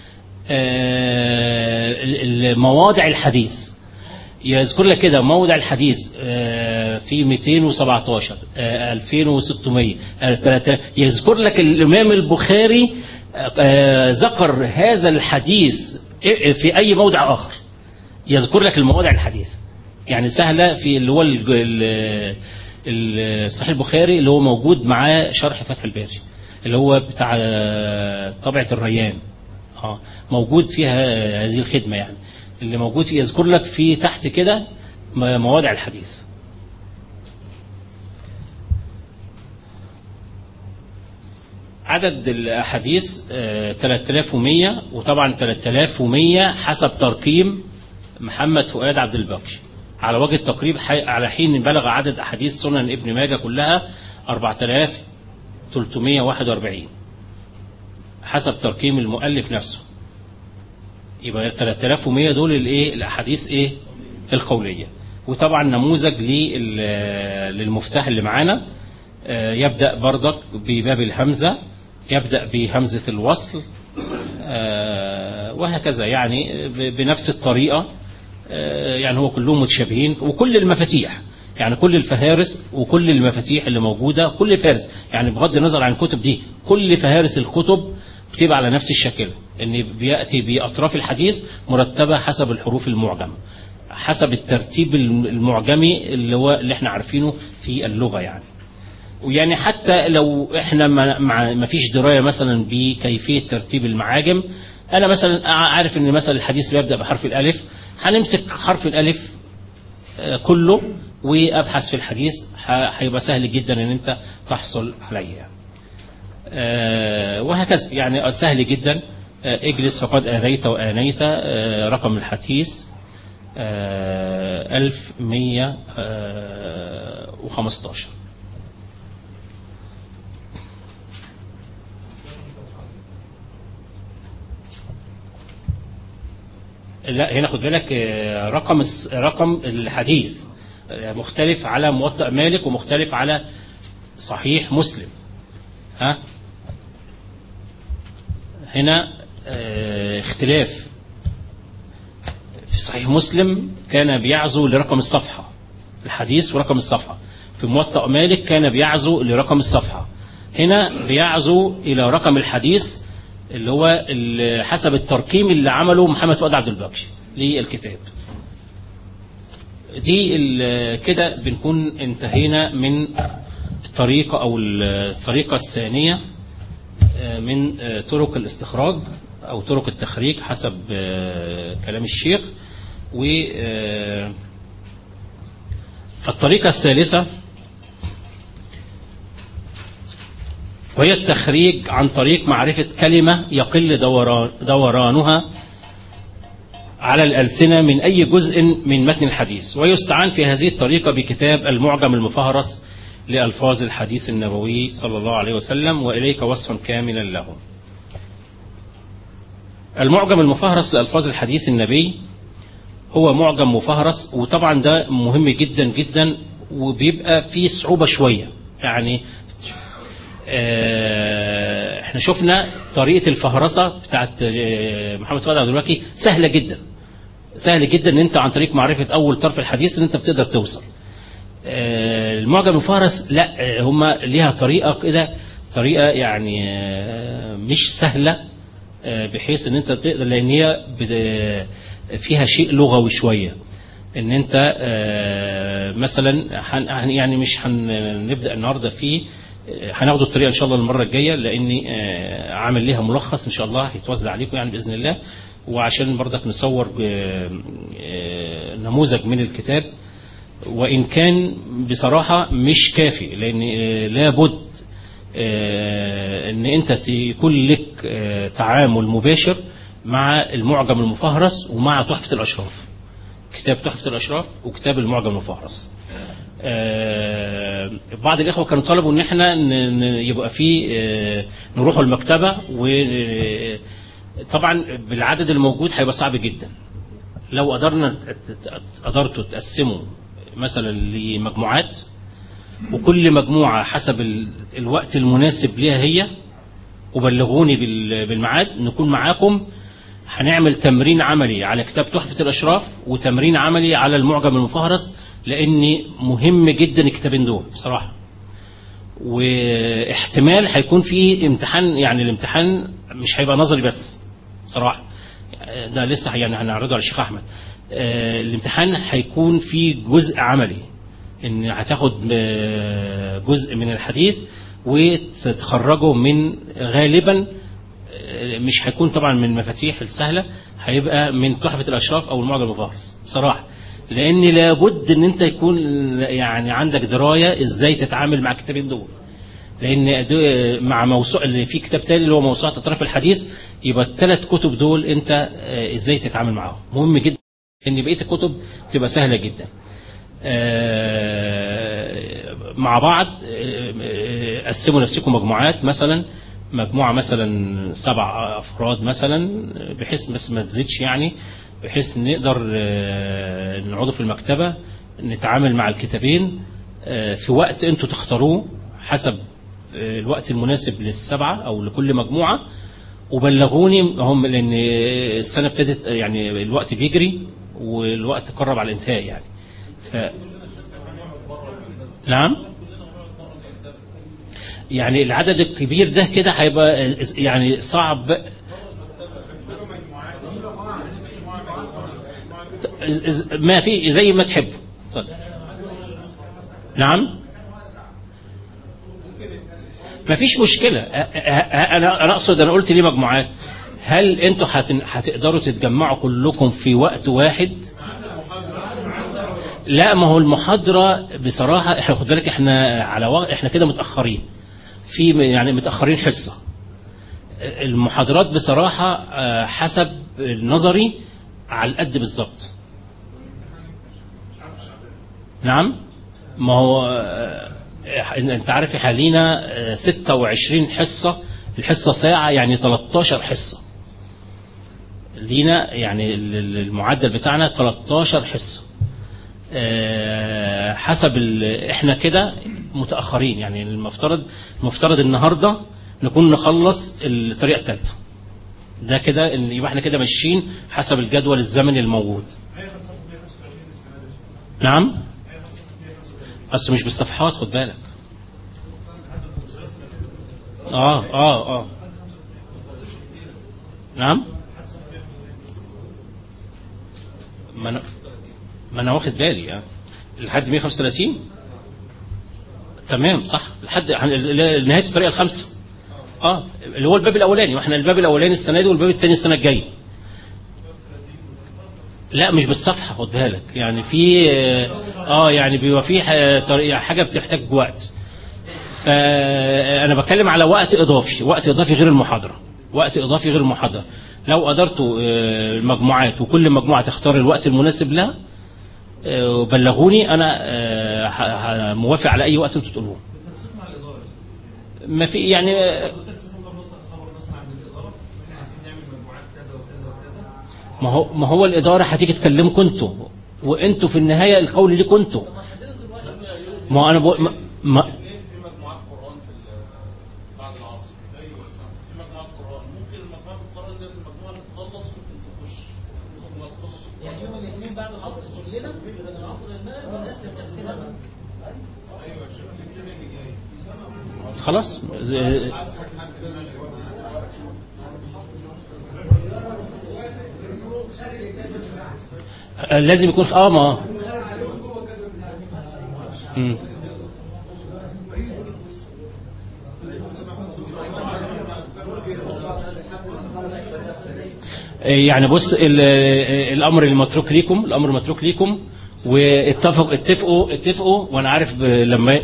آه، ال- ال- مواضع الحديث يذكر لك كده موضع الحديث آه، في 217 آه، 2600 آه، 3 يذكر لك الإمام البخاري آه، ذكر هذا الحديث في أي موضع آخر يذكر لك المواضع الحديث يعني سهلة في اللي هو ال- ال- ال- صحيح البخاري اللي هو موجود معاه شرح فتح الباري اللي هو بتاع آه، طبعة الريان اه موجود فيها هذه الخدمة يعني اللي موجود فيه يذكر لك في تحت كده م- مواضع الحديث عدد الأحاديث آه، 3100 وطبعا 3100 حسب ترقيم محمد فؤاد عبد الباقي على وجه التقريب حي- على حين بلغ عدد أحاديث سنن ابن ماجه كلها 4341 حسب ترقيم المؤلف نفسه يبقى 3100 دول الايه الاحاديث ايه القوليه وطبعا نموذج لل- للمفتاح اللي معانا آه، يبدا بردك بباب الهمزه يبدا بهمزه الوصل آه، وهكذا يعني ب- بنفس الطريقه آه، يعني هو كلهم متشابهين وكل المفاتيح يعني كل الفهارس وكل المفاتيح اللي موجوده كل فارس يعني بغض النظر عن الكتب دي كل فهارس الكتب بتبقى على نفس الشكل ان بياتي باطراف الحديث مرتبه حسب الحروف المعجمه حسب الترتيب المعجمي اللي هو اللي احنا عارفينه في اللغه يعني ويعني حتى لو احنا ما, ما ما فيش درايه مثلا بكيفيه ترتيب المعاجم انا مثلا عارف ان مثلا الحديث بيبدا بحرف الالف هنمسك حرف الالف آه، كله وابحث في الحديث ه- هيبقى سهل جدا ان انت تحصل عليه يعني. آه، وهكذا يعني سهل جدا آه، اجلس فقد آذيت وآنيت آه، رقم الحديث آه، 1115 لا هنا خد بالك آه، رقم الس- رقم الحديث آه، مختلف على موطأ مالك ومختلف على صحيح مسلم ها هنا آه، اختلاف في صحيح مسلم كان بيعزو لرقم الصفحة الحديث ورقم الصفحة في موطأ مالك كان بيعزو لرقم الصفحة هنا بيعزو إلى رقم الحديث اللي هو ال- حسب الترقيم اللي عمله محمد فؤاد عبد الباقي للكتاب دي ال- كده بنكون انتهينا من الطريقة أو الطريقة الثانية آه، من آه، طرق الاستخراج أو طرق التخريج حسب آه، كلام الشيخ و آه، الطريقة الثالثة وهي التخريج عن طريق معرفة كلمة يقل دوران دورانها على الألسنة من أي جزء من متن الحديث ويستعان في هذه الطريقة بكتاب المعجم المفهرس لألفاظ الحديث النبوي صلى الله عليه وسلم وإليك وصفا كاملا له المعجم المفهرس لألفاظ الحديث النبي هو معجم مفهرس وطبعا ده مهم جدا جدا وبيبقى فيه صعوبة شوية يعني آه، احنا شفنا طريقة الفهرسة بتاعت آه، محمد فؤاد عبد الوكي سهلة جدا سهل جدا ان انت عن طريق معرفة اول طرف الحديث ان انت بتقدر توصل آه، المعجم المفهرس لا آه، هما ليها طريقة كده طريقة يعني آه، مش سهلة آه، بحيث ان انت تقدر لان هي بد- فيها شيء لغوي شوية ان انت آه، مثلا هن- هن- يعني مش هنبدا النهارده فيه آه، هناخد الطريقه ان شاء الله المره الجايه لاني آه، عامل ليها ملخص ان شاء الله هيتوزع عليكم يعني باذن الله وعشان برضك نصور ب- آه، نموذج من الكتاب وان كان بصراحه مش كافي لان آه، لابد آه، ان انت ت- يكون لك آه، تعامل مباشر مع المعجم المفهرس ومع تحفه الاشراف كتاب تحفة الأشراف وكتاب المعجم المفهرس آه، بعض الإخوة كانوا طلبوا إن إحنا ن- ن- يبقى في آه، نروحوا المكتبة وطبعا بالعدد الموجود هيبقى صعب جدا لو قدرنا قدرتوا تقسموا مثلا لمجموعات وكل مجموعة حسب ال- الوقت المناسب ليها هي وبلغوني بال- بالميعاد نكون معاكم هنعمل تمرين عملي على كتاب تحفة الأشراف وتمرين عملي على المعجم المفهرس لأن مهم جدا الكتابين دول بصراحة واحتمال هيكون في امتحان يعني الامتحان مش هيبقى نظري بس صراحة ده لسه يعني هنعرضه على الشيخ أحمد آه، الامتحان هيكون فيه جزء عملي ان هتاخد آه، جزء من الحديث وتتخرجه من غالبا آه، مش هيكون طبعا من المفاتيح السهلة هيبقى من تحفة الأشراف أو المعجم المفهرس بصراحة لأن لابد ان انت يكون يعني عندك دراية ازاي تتعامل مع الكتابين دول لان دو- مع موسوعه اللي في كتاب تاني اللي هو موسوعه اطراف الحديث يبقى الثلاث كتب دول انت آه، ازاي تتعامل معاهم مهم جدا ان بقيه الكتب تبقى سهله جدا آه، مع بعض آه، آه، قسموا نفسكم مجموعات مثلا مجموعة مثلا سبع أفراد مثلا بحيث بس ما تزيدش يعني بحيث نقدر آه، نقعدوا في المكتبة نتعامل مع الكتابين آه، في وقت انتوا تختاروه حسب آه، الوقت المناسب للسبعة أو لكل مجموعة وبلغوني هم لأن السنة ابتدت يعني الوقت بيجري والوقت قرب على الانتهاء يعني ف... نعم يعني العدد الكبير ده كده هيبقى يعني صعب ما في زي ما تحب اتفضل. نعم ما فيش مشكلة أ- أ- أنا أنا أقصد أنا قلت ليه مجموعات هل أنتوا هت- هتقدروا تتجمعوا كلكم في وقت واحد لا ما هو المحاضرة بصراحة احنا خد بالك احنا على وقت احنا كده متأخرين في يعني متأخرين حصة المحاضرات بصراحة آه، حسب النظري على القد بالظبط نعم ما هو آه، انت عارف احنا لينا آه، 26 حصة الحصة ساعة يعني 13 حصة لينا يعني ال- ال- المعدل بتاعنا 13 حصة آه، حسب ال- احنا كده متأخرين يعني المفترض المفترض النهاردة نكون نخلص الطريقة الثالثة ده كده إن يبقى احنا كده ماشيين حسب الجدول الزمني الموجود نعم بس مش بالصفحات خد بالك اه اه اه نعم ما انا ما انا واخد بالي يعني لحد 135 تمام صح لحد ل- نهايه الطريقه الخامسه اه اللي هو الباب الاولاني واحنا الباب الاولاني السنه دي والباب الثاني السنه الجايه لا مش بالصفحه خد بالك يعني في اه يعني بيبقى في ح- طريقة- حاجه بتحتاج وقت فانا بتكلم على وقت اضافي وقت اضافي غير المحاضره وقت اضافي غير المحاضره لو قدرتوا آه، المجموعات وكل مجموعه تختار الوقت المناسب لها آه، وبلغوني انا آه، ه- ه- موافق على اي وقت انتوا تقولوه بالتنسيق مع الإدارة ما في يعني آه، ممكن تصدر مثلا خبر مثلا عن الإدارة احنا عايزين نعمل مجموعات كذا وكذا وكذا ما هو ما هو الاداره هتيجي تكلمكم انتوا وانتوا في النهايه القول ليكم انتوا ما هو انا بقول ما, ما اثنين في مجموعات قرآن في ال- بعد العصر ايوه في مجموعات قرآن ممكن مجموعات القرآن ديت المجموعة اللي تخلص ممكن تخش ممكن تخلص يعني يوم الاثنين بعد العصر كلنا من العصر للمغرب بنقسم نفسنا خلاص آه، آه، لازم يكون اه ما مم. يعني بص ال- الامر المتروك ليكم الامر متروك ليكم واتفقوا اتفقوا اتفقوا وانا عارف ب- لما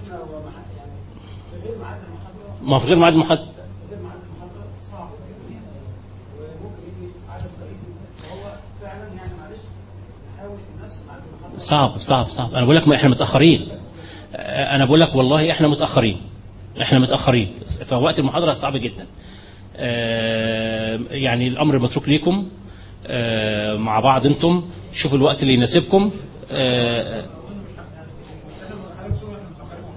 ما في غير ميعاد المحاضره غير ميعاد المحاضره صعب جدا وممكن يجي عدد قليل جدا فهو فعلا يعني معلش نحاول في نفس ميعاد المحاضره صعب صعب صعب انا بقول لك ما احنا متاخرين آه، انا بقول لك والله احنا متاخرين احنا متاخرين فوقت المحاضره صعب جدا آه، يعني الامر متروك ليكم آه، مع بعض انتم شوفوا الوقت اللي يناسبكم آه،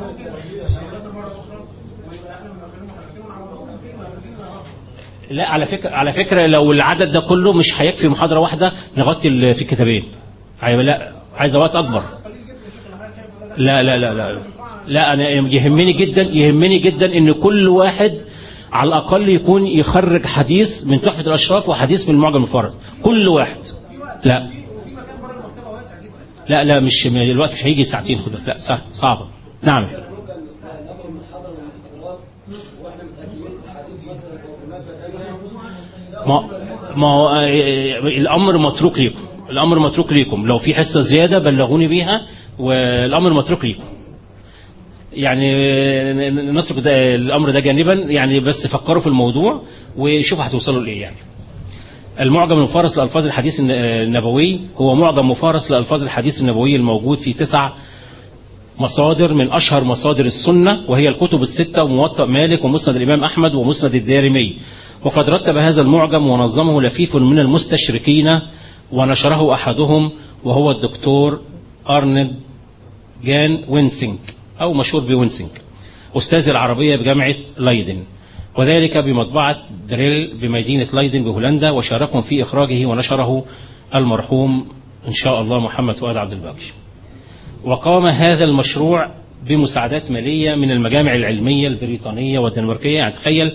هيغسل مره اخرى ويبقى احنا بنخليهم حلقتين ونعوضهم كلمه كلمه لا على فكرة على فكرة لو العدد ده كله مش هيكفي محاضرة واحدة نغطي ال- في الكتابين هيبقى لا عايز وقت أكبر قليل جدا يا شيخ الحاج شايف ده لا لا لا لا لا أنا يهمني جدا يهمني جدا إن كل واحد على الأقل يكون يخرج حديث من تحفة الأشراف وحديث من المعجم الفارس كل واحد لا وفي مكان بره المكتبه واسع جدا لا لا مش الوقت مش هيجي ساعتين خد بالك. لا صع- صعبة نعم ممكن ناخد محاضرة من المحاضرات واحنا متقدمين حديث مثلا او في مادة ثانية ما ما هو آه، الامر متروك ليكم الامر متروك ليكم لو في حصه زياده بلغوني بيها والامر متروك ليكم يعني آه، نترك ده الامر ده جانبا يعني بس فكروا في الموضوع وشوفوا هتوصلوا لايه يعني المعجم المفارس لألفاظ الحديث الن- النبوي هو معجم مفارس لألفاظ الحديث النبوي الموجود في تسع مصادر من أشهر مصادر السنة وهي الكتب الستة وموطأ مالك ومسند الإمام أحمد ومسند الدارمي وقد رتب هذا المعجم ونظمه لفيف من المستشركين ونشره أحدهم وهو الدكتور أرند جان وينسينج أو مشهور بوينسينج أستاذ العربية بجامعة لايدن وذلك بمطبعة بريل بمدينة لايدن بهولندا وشاركهم في إخراجه ونشره المرحوم إن شاء الله محمد فؤاد عبد الباقي وقام هذا المشروع بمساعدات مالية من المجامع العلمية البريطانية والدنماركية يعني تخيل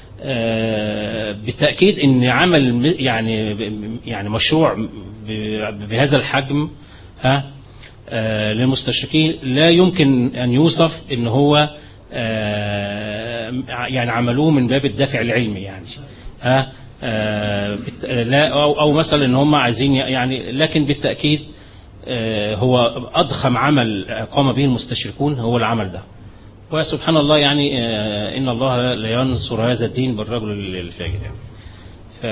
آه، بالتأكيد أن عمل م- يعني يعني مشروع ب- بهذا الحجم ها آه، للمستشرقين لا يمكن أن يوصف أن هو آه، يعني عملوه من باب الدافع العلمي يعني ها آه، بالت- لا أو, أو مثلا أن هم عايزين يعني لكن بالتأكيد آه، هو أضخم عمل قام به المستشركون هو العمل ده وسبحان الله يعني آه، إن الله لا ينصر هذا الدين بالرجل الفاجر يعني. ف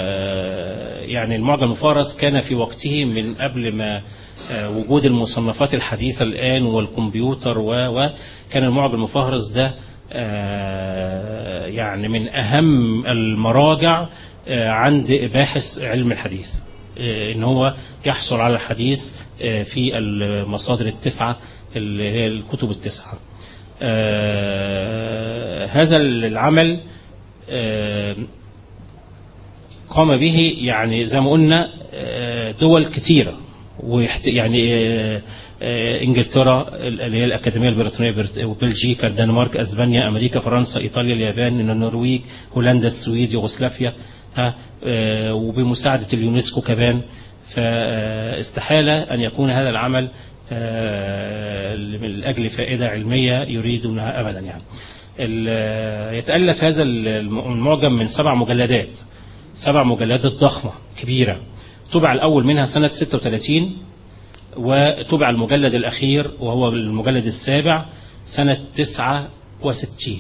يعني المعجم المفارس كان في وقته من قبل ما آه، وجود المصنفات الحديثة الآن والكمبيوتر و و كان المعجم المفهرس ده آه، يعني من أهم المراجع آه، عند باحث علم الحديث آه، ان هو يحصل على الحديث آه، في المصادر التسعة اللي هي الكتب التسعة آه، هذا العمل آه، قام به يعني زي ما قلنا آه، دول كتيرة ويحت- يعني آه، آه، انجلترا اللي هي الاكاديميه البريطانيه برت- وبلجيكا الدنمارك اسبانيا امريكا فرنسا ايطاليا اليابان النرويج هولندا السويد يوغوسلافيا ها آه، وبمساعده اليونسكو كمان فاستحاله ان يكون هذا العمل آه، من اجل فائده علميه يريدونها ابدا يعني ال- يتالف هذا الم- المعجم من سبع مجلدات سبع مجلدات ضخمه كبيره طبع الاول منها سنه 36 وطبع المجلد الأخير وهو المجلد السابع سنة 69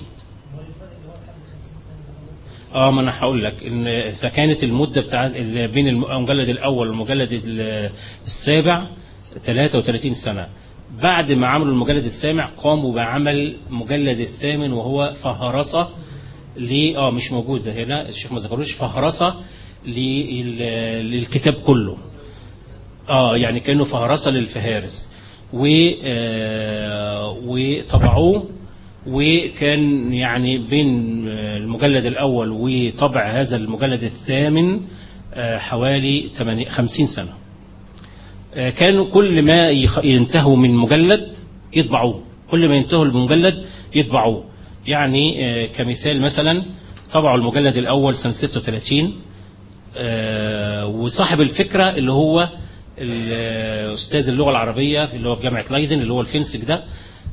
اه ما انا هقول لك ان فكانت المده بتاع ال- بين الم- المجلد الاول والمجلد ال- السابع 33 سنه بعد ما عملوا المجلد السابع قاموا بعمل مجلد الثامن وهو فهرسه ل اه مش موجود ده هنا الشيخ ما ذكروش فهرسه لل- للكتاب كله اه يعني كانه فهرسه للفهارس و آه، وطبعوه وكان يعني بين آه، المجلد الاول وطبع هذا المجلد الثامن آه، حوالي 80 50 سنه آه، كانوا كل ما يخ- ينتهوا من مجلد يطبعوه كل ما ينتهوا المجلد يطبعوه يعني آه، كمثال مثلا طبعوا المجلد الاول سنه 36 آه، وصاحب الفكرة اللي هو ال- أستاذ اللغة العربية اللي هو في جامعة لايدن اللي هو الفنسك ده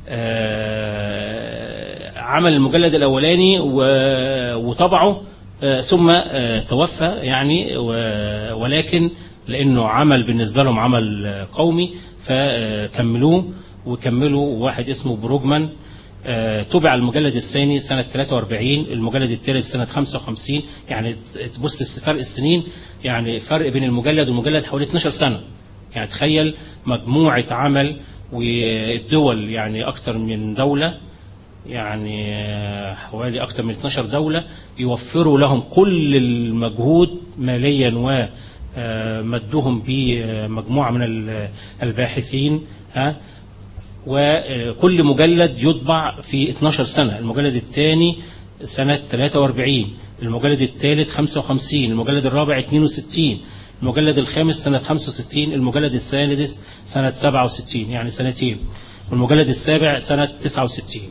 آه، عمل المجلد الأولاني و- وطبعه آه، ثم آه، توفى يعني و- ولكن لأنه عمل بالنسبة لهم عمل آه، قومي فكملوه وكملوا واحد اسمه بروجمان آه، طبع المجلد الثاني سنة 43 المجلد الثالث سنة 55 يعني تبص فرق السنين يعني فرق بين المجلد والمجلد حوالي 12 سنة يعني تخيل مجموعة عمل والدول يعني أكثر من دولة يعني آه، حوالي أكثر من 12 دولة يوفروا لهم كل المجهود ماليا ومدهم بمجموعة من ال- الباحثين ها وكل مجلد يطبع في 12 سنة المجلد الثاني سنة 43 المجلد الثالث 55 المجلد الرابع 62 المجلد الخامس سنة 65 المجلد السادس سنة 67 يعني سنتين والمجلد السابع سنة 69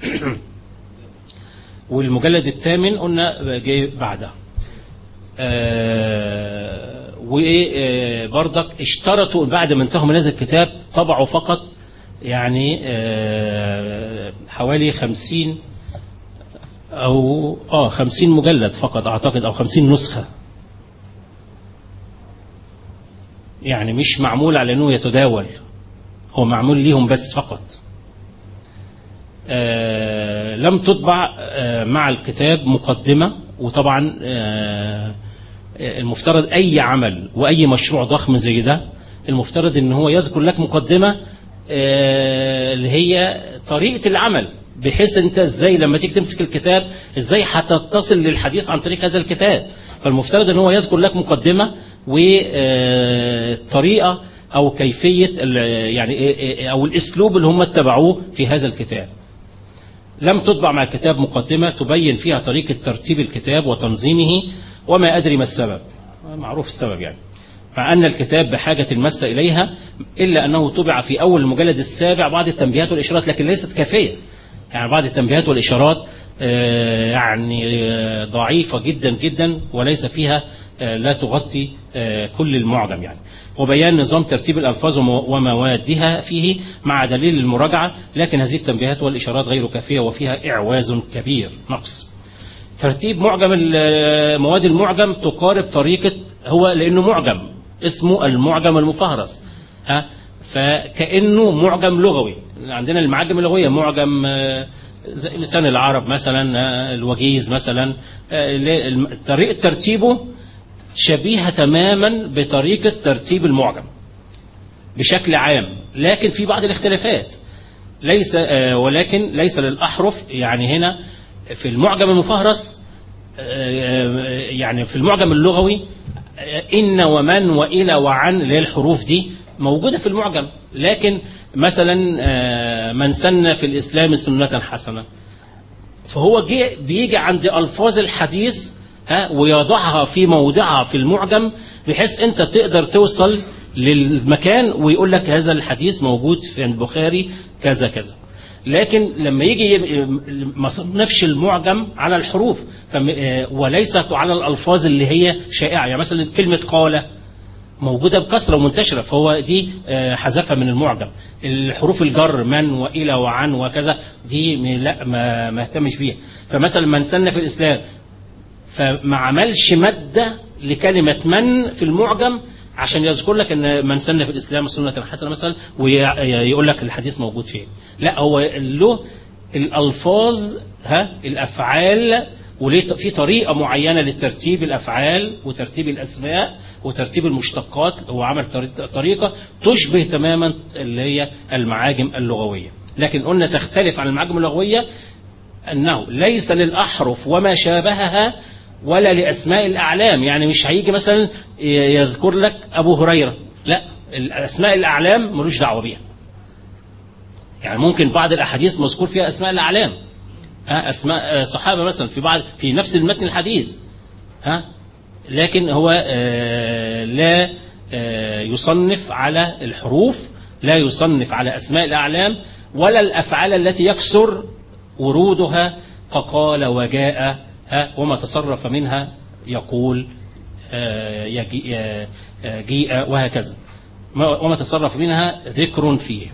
والمجلد الثامن قلنا جاي بعدها آه وبرضك اشترطوا بعد ما انتهوا من هذا الكتاب طبعوا فقط يعني آه حوالي خمسين أو آه خمسين مجلد فقط أعتقد أو خمسين نسخة يعني مش معمول على أنه يتداول هو معمول ليهم بس فقط آه لم تطبع آه مع الكتاب مقدمة وطبعا آه المفترض أي عمل وأي مشروع ضخم زي ده المفترض أن هو يذكر لك مقدمة اللي هي طريقة العمل بحيث أنت إزاي لما تيجي تمسك الكتاب إزاي هتتصل للحديث عن طريق هذا الكتاب فالمفترض أن هو يذكر لك مقدمة وطريقة أو كيفية يعني أو الأسلوب اللي هم اتبعوه في هذا الكتاب لم تطبع مع الكتاب مقدمة تبين فيها طريقة ترتيب الكتاب وتنظيمه وما أدري ما السبب معروف السبب يعني مع أن الكتاب بحاجة المسة إليها إلا أنه طبع في أول المجلد السابع بعض التنبيهات والإشارات لكن ليست كافية يعني بعض التنبيهات والإشارات يعني ضعيفة جدا جدا وليس فيها لا تغطي كل المعجم يعني وبيان نظام ترتيب الألفاظ وموادها فيه مع دليل المراجعة لكن هذه التنبيهات والإشارات غير كافية وفيها إعواز كبير نقص ترتيب معجم مواد المعجم تقارب طريقة هو لأنه معجم اسمه المعجم المفهرس ها فكأنه معجم لغوي عندنا المعاجم اللغوية معجم لسان العرب مثلا الوجيز مثلا طريقة ترتيبه شبيهة تماما بطريقة ترتيب المعجم بشكل عام لكن في بعض الاختلافات ليس ولكن ليس للأحرف يعني هنا في المعجم المفهرس يعني في المعجم اللغوي إن ومن وإلى وعن اللي هي الحروف دي موجودة في المعجم لكن مثلا من سن في الإسلام سنة حسنة فهو جي بيجي عند ألفاظ الحديث ها ويضعها في موضعها في المعجم بحيث أنت تقدر توصل للمكان ويقول لك هذا الحديث موجود في البخاري كذا كذا لكن لما يجي ما صنفش المعجم على الحروف وليست على الألفاظ اللي هي شائعة يعني مثلا كلمة قال موجودة بكثرة ومنتشرة فهو دي حذفها من المعجم الحروف الجر من وإلى وعن وكذا دي لا ما ما اهتمش بيها فمثلا من سن في الإسلام فما عملش مادة لكلمة من في المعجم عشان يذكر لك ان من سن في الاسلام سنه حسنه مثلا ويقول لك الحديث موجود فين لا هو له الالفاظ ها الافعال وليه في طريقه معينه لترتيب الافعال وترتيب الاسماء وترتيب المشتقات هو عمل طريقه تشبه تماما اللي هي المعاجم اللغويه لكن قلنا تختلف عن المعاجم اللغويه انه ليس للاحرف وما شابهها ولا لأسماء الأعلام يعني مش هيجي مثلا يذكر لك أبو هريرة لا الأسماء الأعلام ملوش دعوة بيها يعني ممكن بعض الأحاديث مذكور فيها أسماء الأعلام ها أسماء صحابة مثلا في بعض في نفس المتن الحديث ها لكن هو لا يصنف على الحروف لا يصنف على أسماء الأعلام ولا الأفعال التي يكسر ورودها كقال وجاء وما تصرف منها يقول جيء وهكذا وما تصرف منها ذكر فيه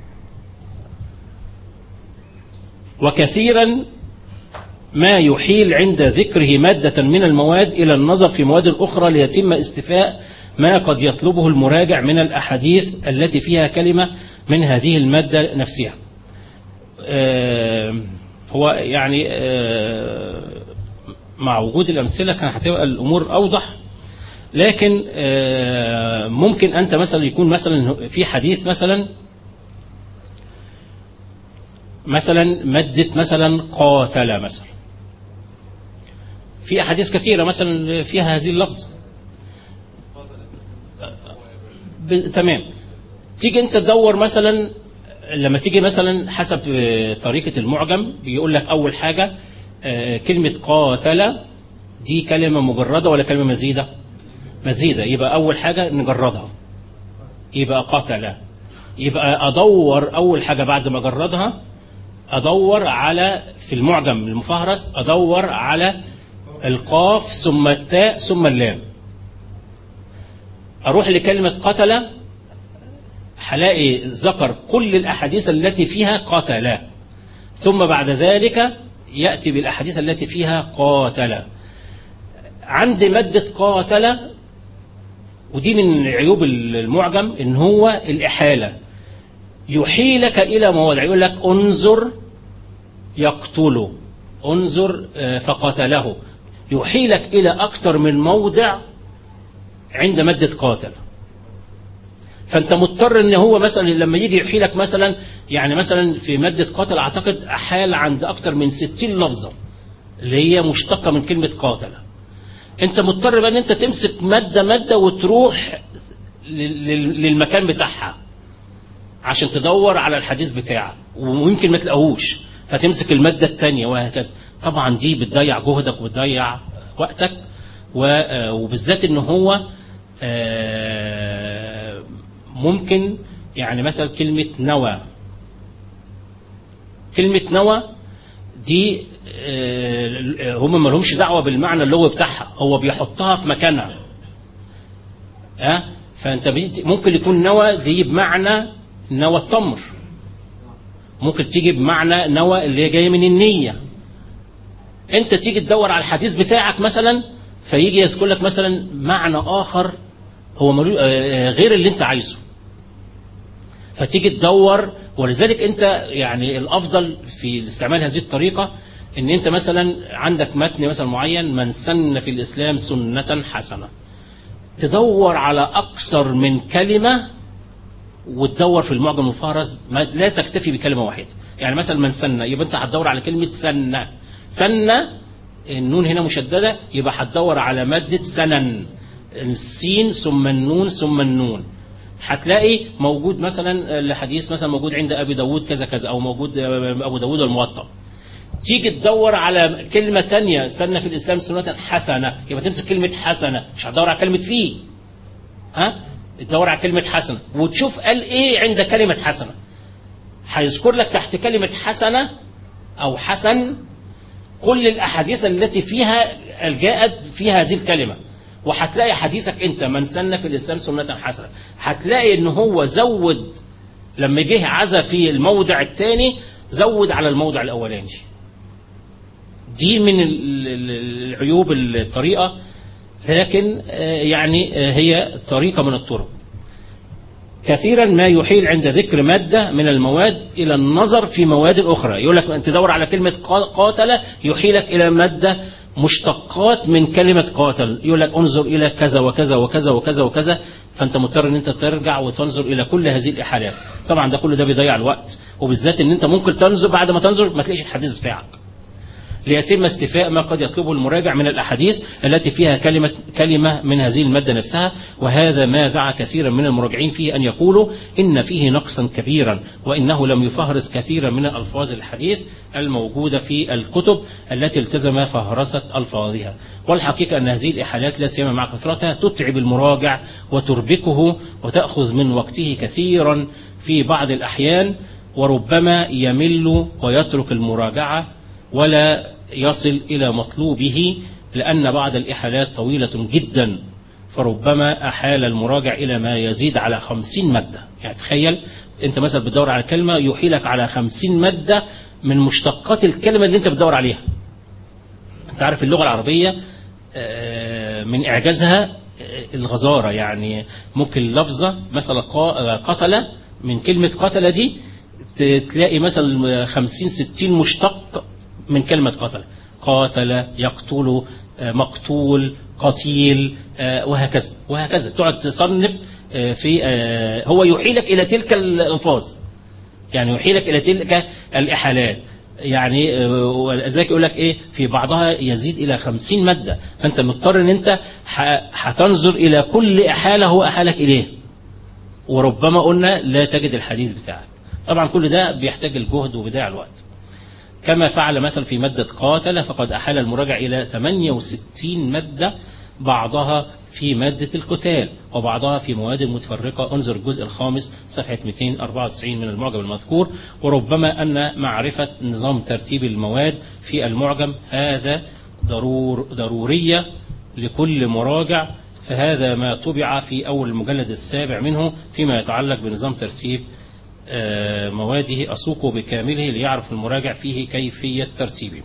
وكثيرا ما يحيل عند ذكره مادة من المواد إلى النظر في مواد أخرى ليتم استفاء ما قد يطلبه المراجع من الأحاديث التي فيها كلمة من هذه المادة نفسها هو يعني مع وجود الأمثلة كان هتبقى الأمور أوضح لكن ممكن أنت مثلا يكون مثلا في حديث مثلا مثلا مادة مثلا قاتل مثلا في أحاديث كثيرة مثلا فيها هذه اللفظ تمام تيجي أنت تدور مثلا لما تيجي مثلا حسب آه، طريقة المعجم بيقول لك أول حاجة آه، كلمة قاتل دي كلمة مجردة ولا كلمة مزيدة مزيدة يبقى أول حاجة نجردها يبقى قتل يبقى أدور أول حاجة بعد ما أجردها أدور على في المعجم المفهرس أدور على القاف ثم التاء ثم اللام أروح لكلمة قتل هلاقي ذكر كل الأحاديث التي فيها قتل ثم بعد ذلك يأتي بالأحاديث التي فيها قاتل عند مادة قاتل ودي من عيوب المعجم ان هو الإحالة يحيلك إلى مواضع يقول لك انظر يقتله انظر آه، فقتله يحيلك إلى أكثر من موضع عند مادة قاتل فانت مضطر ان هو مثلا لما يجي يحيلك مثلا يعني مثلا في مادة قاتل اعتقد احال عند اكتر من 60 لفظة اللي هي مشتقة من كلمة قاتل انت مضطر بقى ان انت تمسك مادة مادة وتروح لل- لل- للمكان بتاعها عشان تدور على الحديث بتاعك ويمكن ما تلاقوش فتمسك المادة التانية وهكذا طبعا دي بتضيع جهدك وبتضيع وقتك و- آه، وبالذات ان هو آه، ممكن يعني مثلا كلمة نوى كلمة نوى دي آه، هم ما لهمش دعوة بالمعنى اللغوي بتاعها هو بيحطها في مكانها ها فانت بيجي- ممكن يكون نوى دي بمعنى نوى التمر ممكن تيجي بمعنى نوى اللي هي جايه من النيه انت تيجي تدور على الحديث بتاعك مثلا فيجي يذكر لك مثلا معنى اخر هو ملو- آه، غير اللي انت عايزه فتيجي تدور ولذلك انت يعني الافضل في استعمال هذه الطريقه ان انت مثلا عندك متن مثلا معين من سن في الاسلام سنه حسنه تدور على اكثر من كلمه وتدور في المعجم المفهرس ما لا تكتفي بكلمه واحده يعني مثلا من سن يبقى انت هتدور على كلمه سن سن النون هنا مشدده يبقى هتدور على ماده سنن السين ثم النون ثم النون هتلاقي موجود مثلا الحديث مثلا موجود عند ابي داود كذا كذا او موجود ابو داود الموطأ تيجي تدور على كلمة تانية سنة في الإسلام سنة حسنة يبقى تمسك كلمة حسنة مش هتدور على كلمة فيه ها تدور على كلمة حسنة وتشوف قال إيه عند كلمة حسنة هيذكر لك تحت كلمة حسنة أو حسن كل الأحاديث التي فيها جاءت فيها هذه الكلمة وهتلاقي حديثك أنت من سن في الإسلام سنة حسنة هتلاقي إن هو زود لما جه عزى في الموضع الثاني زود على الموضع الأولاني دي من ال- ال- العيوب الطريقة لكن آه، يعني آه، هي طريقة من الطرق كثيرا ما يحيل عند ذكر مادة من المواد إلى النظر في مواد أخرى يقول لك أنت تدور على كلمة قا- قاتل يحيلك إلى مادة مشتقات من كلمة قاتل يقول لك انظر إلى كذا وكذا وكذا وكذا وكذا فأنت مضطر أن أنت ترجع وتنظر إلى كل هذه الإحالات طبعا ده كله ده بيضيع الوقت وبالذات أن أنت ممكن تنظر بعد ما تنظر ما تلاقيش الحديث بتاعك ليتم استيفاء ما قد يطلبه المراجع من الأحاديث التي فيها كلمة, كلمة من هذه المادة نفسها وهذا ما دعا كثيرا من المراجعين فيه أن يقولوا إن فيه نقصا كبيرا وإنه لم يفهرس كثيرا من الألفاظ الحديث الموجودة في الكتب التي التزم فهرسة ألفاظها والحقيقة أن هذه الإحالات لا سيما مع كثرتها تتعب المراجع وتربكه وتأخذ من وقته كثيرا في بعض الأحيان وربما يمل ويترك المراجعة ولا يصل إلى مطلوبه لأن بعض الإحالات طويلة جدا فربما أحال المراجع إلى ما يزيد على خمسين مادة يعني تخيل أنت مثلا بتدور على كلمة يحيلك على خمسين مادة من مشتقات الكلمة اللي أنت بتدور عليها أنت عارف اللغة العربية آه، من إعجازها آه، الغزارة يعني ممكن لفظة مثلا قا- قتل من كلمة قتل دي ت- تلاقي مثلا خمسين ستين مشتق من كلمة قتل قاتل يقتل آه، مقتول قتيل آه، وهكذا وهكذا تقعد تصنف آه، في آه، هو يحيلك إلى تلك الألفاظ يعني يحيلك إلى تلك الإحالات يعني آه، ولذلك يقول لك إيه في بعضها يزيد إلى خمسين مادة فأنت مضطر أن أنت ح- هتنظر إلى كل إحالة هو أحالك إليه وربما قلنا لا تجد الحديث بتاعك طبعا كل ده بيحتاج الجهد وبضيع الوقت كما فعل مثلا في مادة قاتل فقد أحال المراجع إلى 68 مادة بعضها في مادة القتال وبعضها في مواد متفرقة انظر الجزء الخامس صفحة 294 من المعجم المذكور وربما أن معرفة نظام ترتيب المواد في المعجم هذا ضرور ضرورية لكل مراجع فهذا ما طبع في أول المجلد السابع منه فيما يتعلق بنظام ترتيب آه، مواده أسوقه بكامله ليعرف المراجع فيه كيفية ترتيبه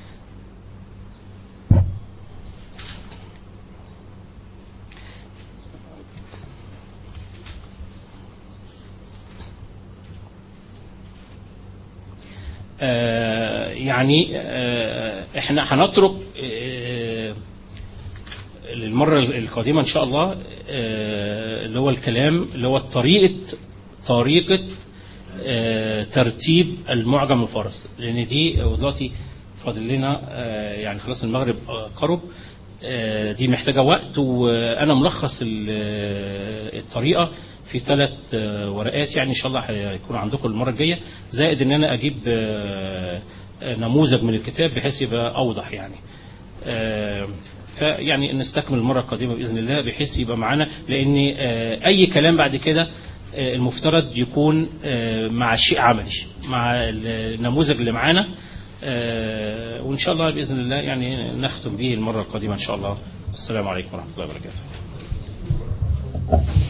آه، يعني آه، احنا هنترك آه، للمرة القادمة إن شاء الله آه، اللي هو الكلام اللي هو طريقة طريقة آه، ترتيب المعجم الفارس لأن دي دلوقتي فاضل لنا آه، يعني خلاص المغرب آه، قرب آه، دي محتاجة وقت وأنا ملخص ال- آه، الطريقة في ثلاث آه، ورقات يعني إن شاء الله هيكون عندكم المرة الجاية زائد إن أنا أجيب آه، آه، نموذج من الكتاب بحيث يبقى أوضح يعني آه، فيعني نستكمل المرة القادمة بإذن الله بحيث يبقى معانا لأن آه، أي كلام بعد كده آه، المفترض يكون آه، مع شيء عملي مع النموذج اللي معانا آه، وإن شاء الله بإذن الله يعني نختم به المرة القادمة إن شاء الله السلام عليكم ورحمة الله وبركاته